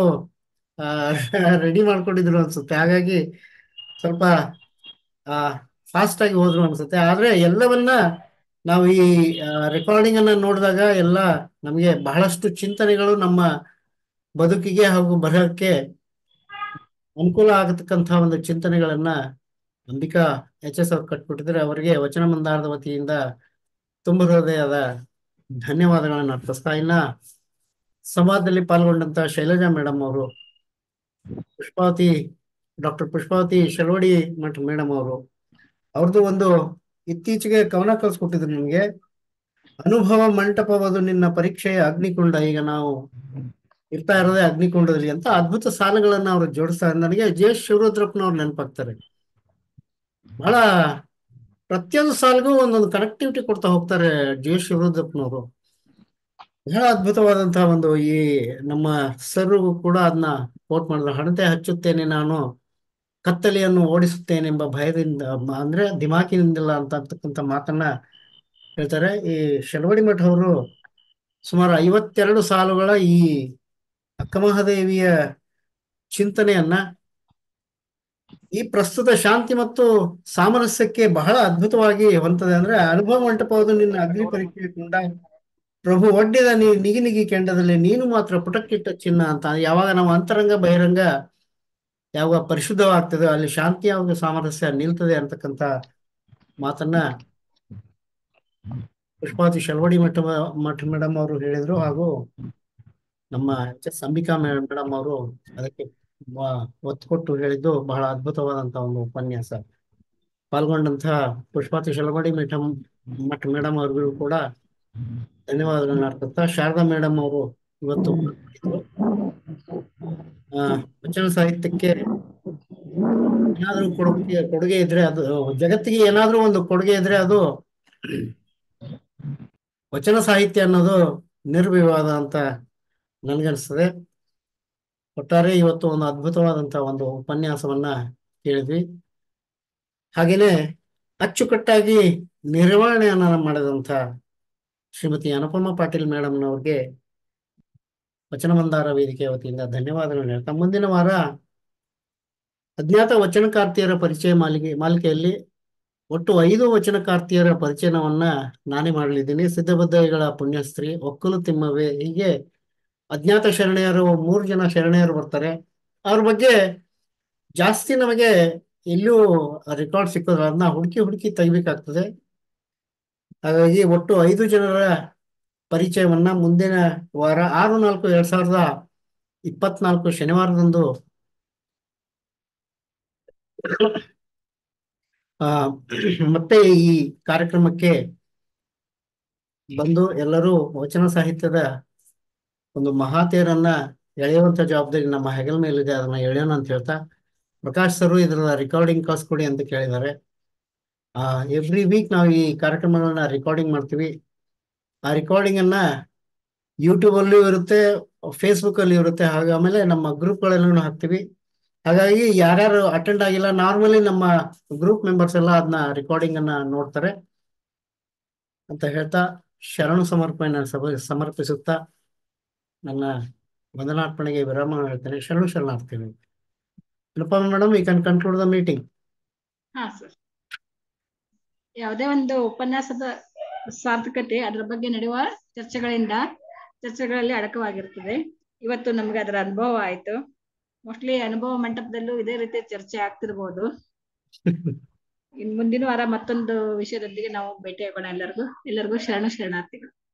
ರೆಡಿ ಮಾಡ್ಕೊಂಡಿದ್ರು ಅನ್ಸುತ್ತೆ ಹಾಗಾಗಿ ಸ್ವಲ್ಪ ಆ ಫಾಸ್ಟ್ ಆಗಿ ಹೋದ್ರು ಅನ್ಸುತ್ತೆ ಆದ್ರೆ ಎಲ್ಲವನ್ನ ನಾವು ಈ ರೆಕಾರ್ಡಿಂಗ್ ಅನ್ನ ನೋಡಿದಾಗ ಎಲ್ಲ ನಮಗೆ ಬಹಳಷ್ಟು ಚಿಂತನೆಗಳು ನಮ್ಮ ಬದುಕಿಗೆ ಹಾಗೂ ಬರಹಕ್ಕೆ ಅನುಕೂಲ ಆಗತಕ್ಕಂಥ ಒಂದು ಚಿಂತನೆಗಳನ್ನ ಅಂಬಿಕಾ ಎಚ್ ಎಸ್ ಅವ್ರು ಕಟ್ಬಿಟ್ಟಿದ್ರೆ ಅವರಿಗೆ ವಚನ ಮಂದಾರದ ವತಿಯಿಂದ ತುಂಬ ಹೃದಯದ ಧನ್ಯವಾದಗಳನ್ನು ಅರ್ಪಿಸ್ತಾ ಇನ್ನ ಸಂವಾದದಲ್ಲಿ ಪಾಲ್ಗೊಂಡಂತ ಶೈಲಜಾ ಮೇಡಮ್ ಅವರು ಪುಷ್ಪಾವತಿ ಡಾಕ್ಟರ್ ಪುಷ್ಪಾವತಿ ಶೆಲೋಡಿ ಮಠ ಮೇಡಮ್ ಅವರು ಅವ್ರದ್ದು ಒಂದು ಇತ್ತೀಚೆಗೆ ಕವನ ಕಳ್ಸಿಕೊಟ್ಟಿದ್ರು ನಿಮ್ಗೆ ಅನುಭವ ಮಂಟಪವದು ನಿನ್ನ ಪರೀಕ್ಷೆಯ ಅಗ್ನಿಕುಂಡ ಈಗ ನಾವು ಇರ್ತಾ ಇರೋದೇ ಅಗ್ನಿಕುಂಡದಲ್ಲಿ ಅಂತ ಅದ್ಭುತ ಸಾಲುಗಳನ್ನ ಅವರು ಜೋಡಿಸ್ತಾರೆ ನನಗೆ ಜೆ ಎಸ್ ಶಿವರುದ್ರಪ್ಪನವ್ರು ನೆನಪಾಗ್ತಾರೆ ಬಹಳ ಪ್ರತಿಯೊಂದು ಸಾಲಿಗೂ ಒಂದೊಂದು ಕನೆಕ್ಟಿವಿಟಿ ಕೊಡ್ತಾ ಹೋಗ್ತಾರೆ ಜಿ ಎಸ್ ಶಿವರುದ್ರಪ್ಪನವರು ಬಹಳ ಅದ್ಭುತವಾದಂತಹ ಒಂದು ಈ ನಮ್ಮ ಸರ್ ಕೂಡ ಅದನ್ನ ಕೋಟ್ ಮಾಡಿದ್ರು ಹಣತೆ ಹಚ್ಚುತ್ತೇನೆ ನಾನು ಕತ್ತಲೆಯನ್ನು ಓಡಿಸುತ್ತೇನೆಂಬ ಭಯದಿಂದ ಮ- ಅಂದ್ರೆ ದಿಮಾಕಿನಿಂದಿಲ್ಲ ಅಂತ ಅಂತಕ್ಕಂಥ ಮಾತನ್ನ ಹೇಳ್ತಾರೆ ಈ ಶೆಲವಡಿ ಮಠ ಅವರು ಸುಮಾರು ಐವತ್ತೆರಡು ಸಾಲುಗಳ ಈ ಅಕ್ಕಮಹಾದೇವಿಯ ಚಿಂತನೆಯನ್ನ ಈ ಪ್ರಸ್ತುತ ಶಾಂತಿ ಮತ್ತು ಸಾಮರಸ್ಯಕ್ಕೆ ಬಹಳ ಅದ್ಭುತವಾಗಿ ಹೊಂತದೆ ಅಂದ್ರೆ ಅನುಭವ ಮಂಟಪವುದು ನಿನ್ನ ಅಗ್ನಿ ಪರೀಕ್ಷೆ ಕೊಂಡ ಪ್ರಭು ಒಡ್ಡಿದ ನೀ ನಿಗಿ ನಿಗಿ ಕೆಂಡದಲ್ಲಿ ನೀನು ಮಾತ್ರ ಪುಟಕ್ಕಿಟ್ಟ ಚಿನ್ನ ಅಂತ ಯಾವಾಗ ನಾವು ಅಂತರಂಗ ಬಹಿರಂಗ ಯಾವಾಗ ಪರಿಶುದ್ಧವಾಗ್ತದೆ ಅಲ್ಲಿ ಶಾಂತಿ ಹಾಗೂ ಸಾಮರಸ್ಯ ನಿಲ್ತದೆ ಅಂತಕ್ಕಂಥ ಮಾತನ್ನ ಪುಷ್ಪಾವತಿ ಶಲ್ವಡಿ ಮಠ ಮಠ ಮೇಡಮ್ ಅವರು ಹೇಳಿದ್ರು ಹಾಗೂ ನಮ್ಮ ಎಚ್ ಎಸ್ ಅಂಬಿಕಾ ಮೇಡಮ್ ಅವರು ಅದಕ್ಕೆ ವ- ಒತ್ತು ಕೊಟ್ಟು ಹೇಳಿದ್ದು ಬಹಳ ಅದ್ಭುತವಾದಂತಹ ಒಂದು ಉಪನ್ಯಾಸ ಪಾಲ್ಗೊಂಡಂತಹ ಪುಷ್ಪಾವತಿ ಶಲವಾಡಿ ಮಠ ಮಠ ಮೇಡಮ್ ಅವ್ರಿಗೂ ಕೂಡ ಧನ್ಯವಾದಗಳನ್ನ ಅರ್ಪಿಸ್ತಾ ಶಾರದಾ ಮೇಡಮ್ ಅವರು ಇವತ್ತು ಮಾತನಾಡಿದ್ರು. ಆ ವಚನ ಸಾಹಿತ್ಯಕ್ಕೆ ಏನಾದ್ರೂ ಕೊಡುಗೆ ಕೊಡುಗೆ ಇದ್ರೆ ಅದು ಜಗತ್ತಿಗೆ ಏನಾದ್ರೂ ಒಂದು ಕೊಡುಗೆ ಇದ್ರೆ ಅದು ವಚನ ಸಾಹಿತ್ಯ ಅನ್ನೋದು ನಿರ್ವಿವಾದ ಅಂತ ನನ್ಗನ್ಸ್ತದೆ ಒಟ್ಟಾರೆ ಇವತ್ತು ಒಂದು ಅದ್ಭುತವಾದಂತಹ ಒಂದು ಉಪನ್ಯಾಸವನ್ನ ಕೇಳಿದ್ವಿ ಹಾಗೇನೆ ಅಚ್ಚುಕಟ್ಟಾಗಿ ನಿರ್ವಹಣೆಯನ್ನ ಮಾಡಿದಂಥ ಶ್ರೀಮತಿ ಅನುಪಮ ಪಾಟೀಲ್ ಮೇಡಮ್ನವ್ರಿಗೆ ವಚನ ಮಂದಾರ ವೇದಿಕೆಯ ವತಿಯಿಂದ ಧನ್ಯವಾದಗಳನ್ನು ಹೇಳ್ತಾ ಮುಂದಿನ ವಾರ ಅಜ್ಞಾತ ವಚನಕಾರ್ತಿಯರ ಪರಿಚಯ ಮಾಲಿಕೆ ಮಾಲಿಕೆಯಲ್ಲಿ ಒಟ್ಟು ಐದು ವಚನಕಾರ್ತಿಯರ ಪರಿಚಯನವನ್ನ ನಾನೇ ಮಾಡಲಿದ್ದೀನಿ ಸಿದ್ಧಬದ್ಧಗಳ ಪುಣ್ಯಸ್ತ್ರೀ ಒಕ್ಕಲು ತಿಮ್ಮವೆ ಹೀಗೆ ಅಜ್ಞಾತ ಶರಣೆಯರು ಮೂರು ಜನ ಶರಣೆಯರು ಬರ್ತಾರೆ ಅವ್ರ ಬಗ್ಗೆ ಜಾಸ್ತಿ ನಮಗೆ ಎಲ್ಲೂ ರೆಕಾರ್ಡ್ ಸಿಕ್ಕೋದಿಲ್ಲ ಅದನ್ನ ಹುಡುಕಿ ಹುಡುಕಿ ತೆಗಿಬೇಕಾಗ್ತದೆ ಹಾಗಾಗಿ ಒಟ್ಟು ಐದು ಜನರ ಪರಿಚಯವನ್ನ ಮುಂದಿನ ವಾರ ಆರು ನಾಲ್ಕು ಎರಡ್ ಸಾವಿರದ ಇಪ್ಪತ್ನಾಲ್ಕು ಶನಿವಾರದಂದು ಆ ಮತ್ತೆ ಈ ಕಾರ್ಯಕ್ರಮಕ್ಕೆ ಬಂದು ಎಲ್ಲರೂ ವಚನ ಸಾಹಿತ್ಯದ ಒಂದು ಮಹಾತೇರನ್ನ ಎಳೆಯುವಂತ ಜವಾಬ್ದಾರಿ ನಮ್ಮ ಹೆಗಲ ಮೇಲಿದೆ ಅದನ್ನ ಎಳೆಯೋಣ ಅಂತ ಹೇಳ್ತಾ ಪ್ರಕಾಶ್ ಸರ್ ಇದರ ರೆಕಾರ್ಡಿಂಗ್ ಕಳ್ಸ್ಕೊಡಿ ಅಂತ ಕೇಳಿದ್ದಾರೆ ಆ ಎವ್ರಿ ವೀಕ್ ನಾವು ಈ ಕಾರ್ಯಕ್ರಮಗಳನ್ನ ರೆಕಾರ್ಡಿಂಗ್ ಮಾಡ್ತೀವಿ ಆ ರೆಕಾರ್ಡಿಂಗ್ ಅನ್ನ ಯೂಟ್ಯೂಬ್ ಅಲ್ಲೂ ಇರುತ್ತೆ ಫೇಸ್ಬುಕ್ ಅಲ್ಲಿ ಇರುತ್ತೆ ಹಾಗೆ ಆಮೇಲೆ ನಮ್ಮ ಗ್ರೂಪ್ಗಳಲ್ಲೂ ಹಾಕ್ತಿವಿ ಹಾಗಾಗಿ ಯಾರ್ಯಾರು ಅಟೆಂಡ್ ಆಗಿಲ್ಲ ನಾರ್ಮಲಿ ನಮ್ಮ ಗ್ರೂಪ್ ಮೆಂಬರ್ಸ್ ಎಲ್ಲ ಅದನ್ನ ರೆಕಾರ್ಡಿಂಗ್ ಅನ್ನ ನೋಡ್ತಾರೆ ಅಂತ ಹೇಳ್ತಾ ಶರಣು ಸಮರ್ಪಣೆ ಸಭ ಸಮರ್ಪಿಸುತ್ತಾ ನನ್ನ ವಂದನಾರ್ಪಣೆಗೆ ವಿರಾಮ ಹೇಳ್ತೇನೆ ಶರಣು ಶರಣಾರ್ಥಿಗಳು Anupama madam we can conclude the meeting ಹಾ ಸರ್ ಯಾವುದೇ ಒಂದು ಉಪನ್ಯಾಸದ ಸಾರ್ಥಕತೆ ಅದರ ಬಗ್ಗೆ ನಡೆಯುವ ಚರ್ಚೆಗಳಿಂದ ಚರ್ಚೆಗಳಲ್ಲಿ ಅಡಕವಾಗಿರ್ತದೆ ಇವತ್ತು ನಮ್ಗೆ ಅದರ ಅನುಭವ ಆಯ್ತು ಮೋಸ್ಟ್ಲಿ ಅನುಭವ ಮಂಟಪದಲ್ಲೂ ಇದೇ ರೀತಿ ಚರ್ಚೆ ಆಗ್ತಿರ್ಬೋದು ಇನ್ ಮುಂದಿನ ವಾರ ಮತ್ತೊಂದು ವಿಷಯದೊಂದಿಗೆ ನಾವು ಭೇಟಿಯಾಗೋಣ ಎಲ್ಲರಿಗೂ ಎಲ್ಲರಿಗೂ ಶರಣ ಶರಣಾರ್ಥಿಗಳು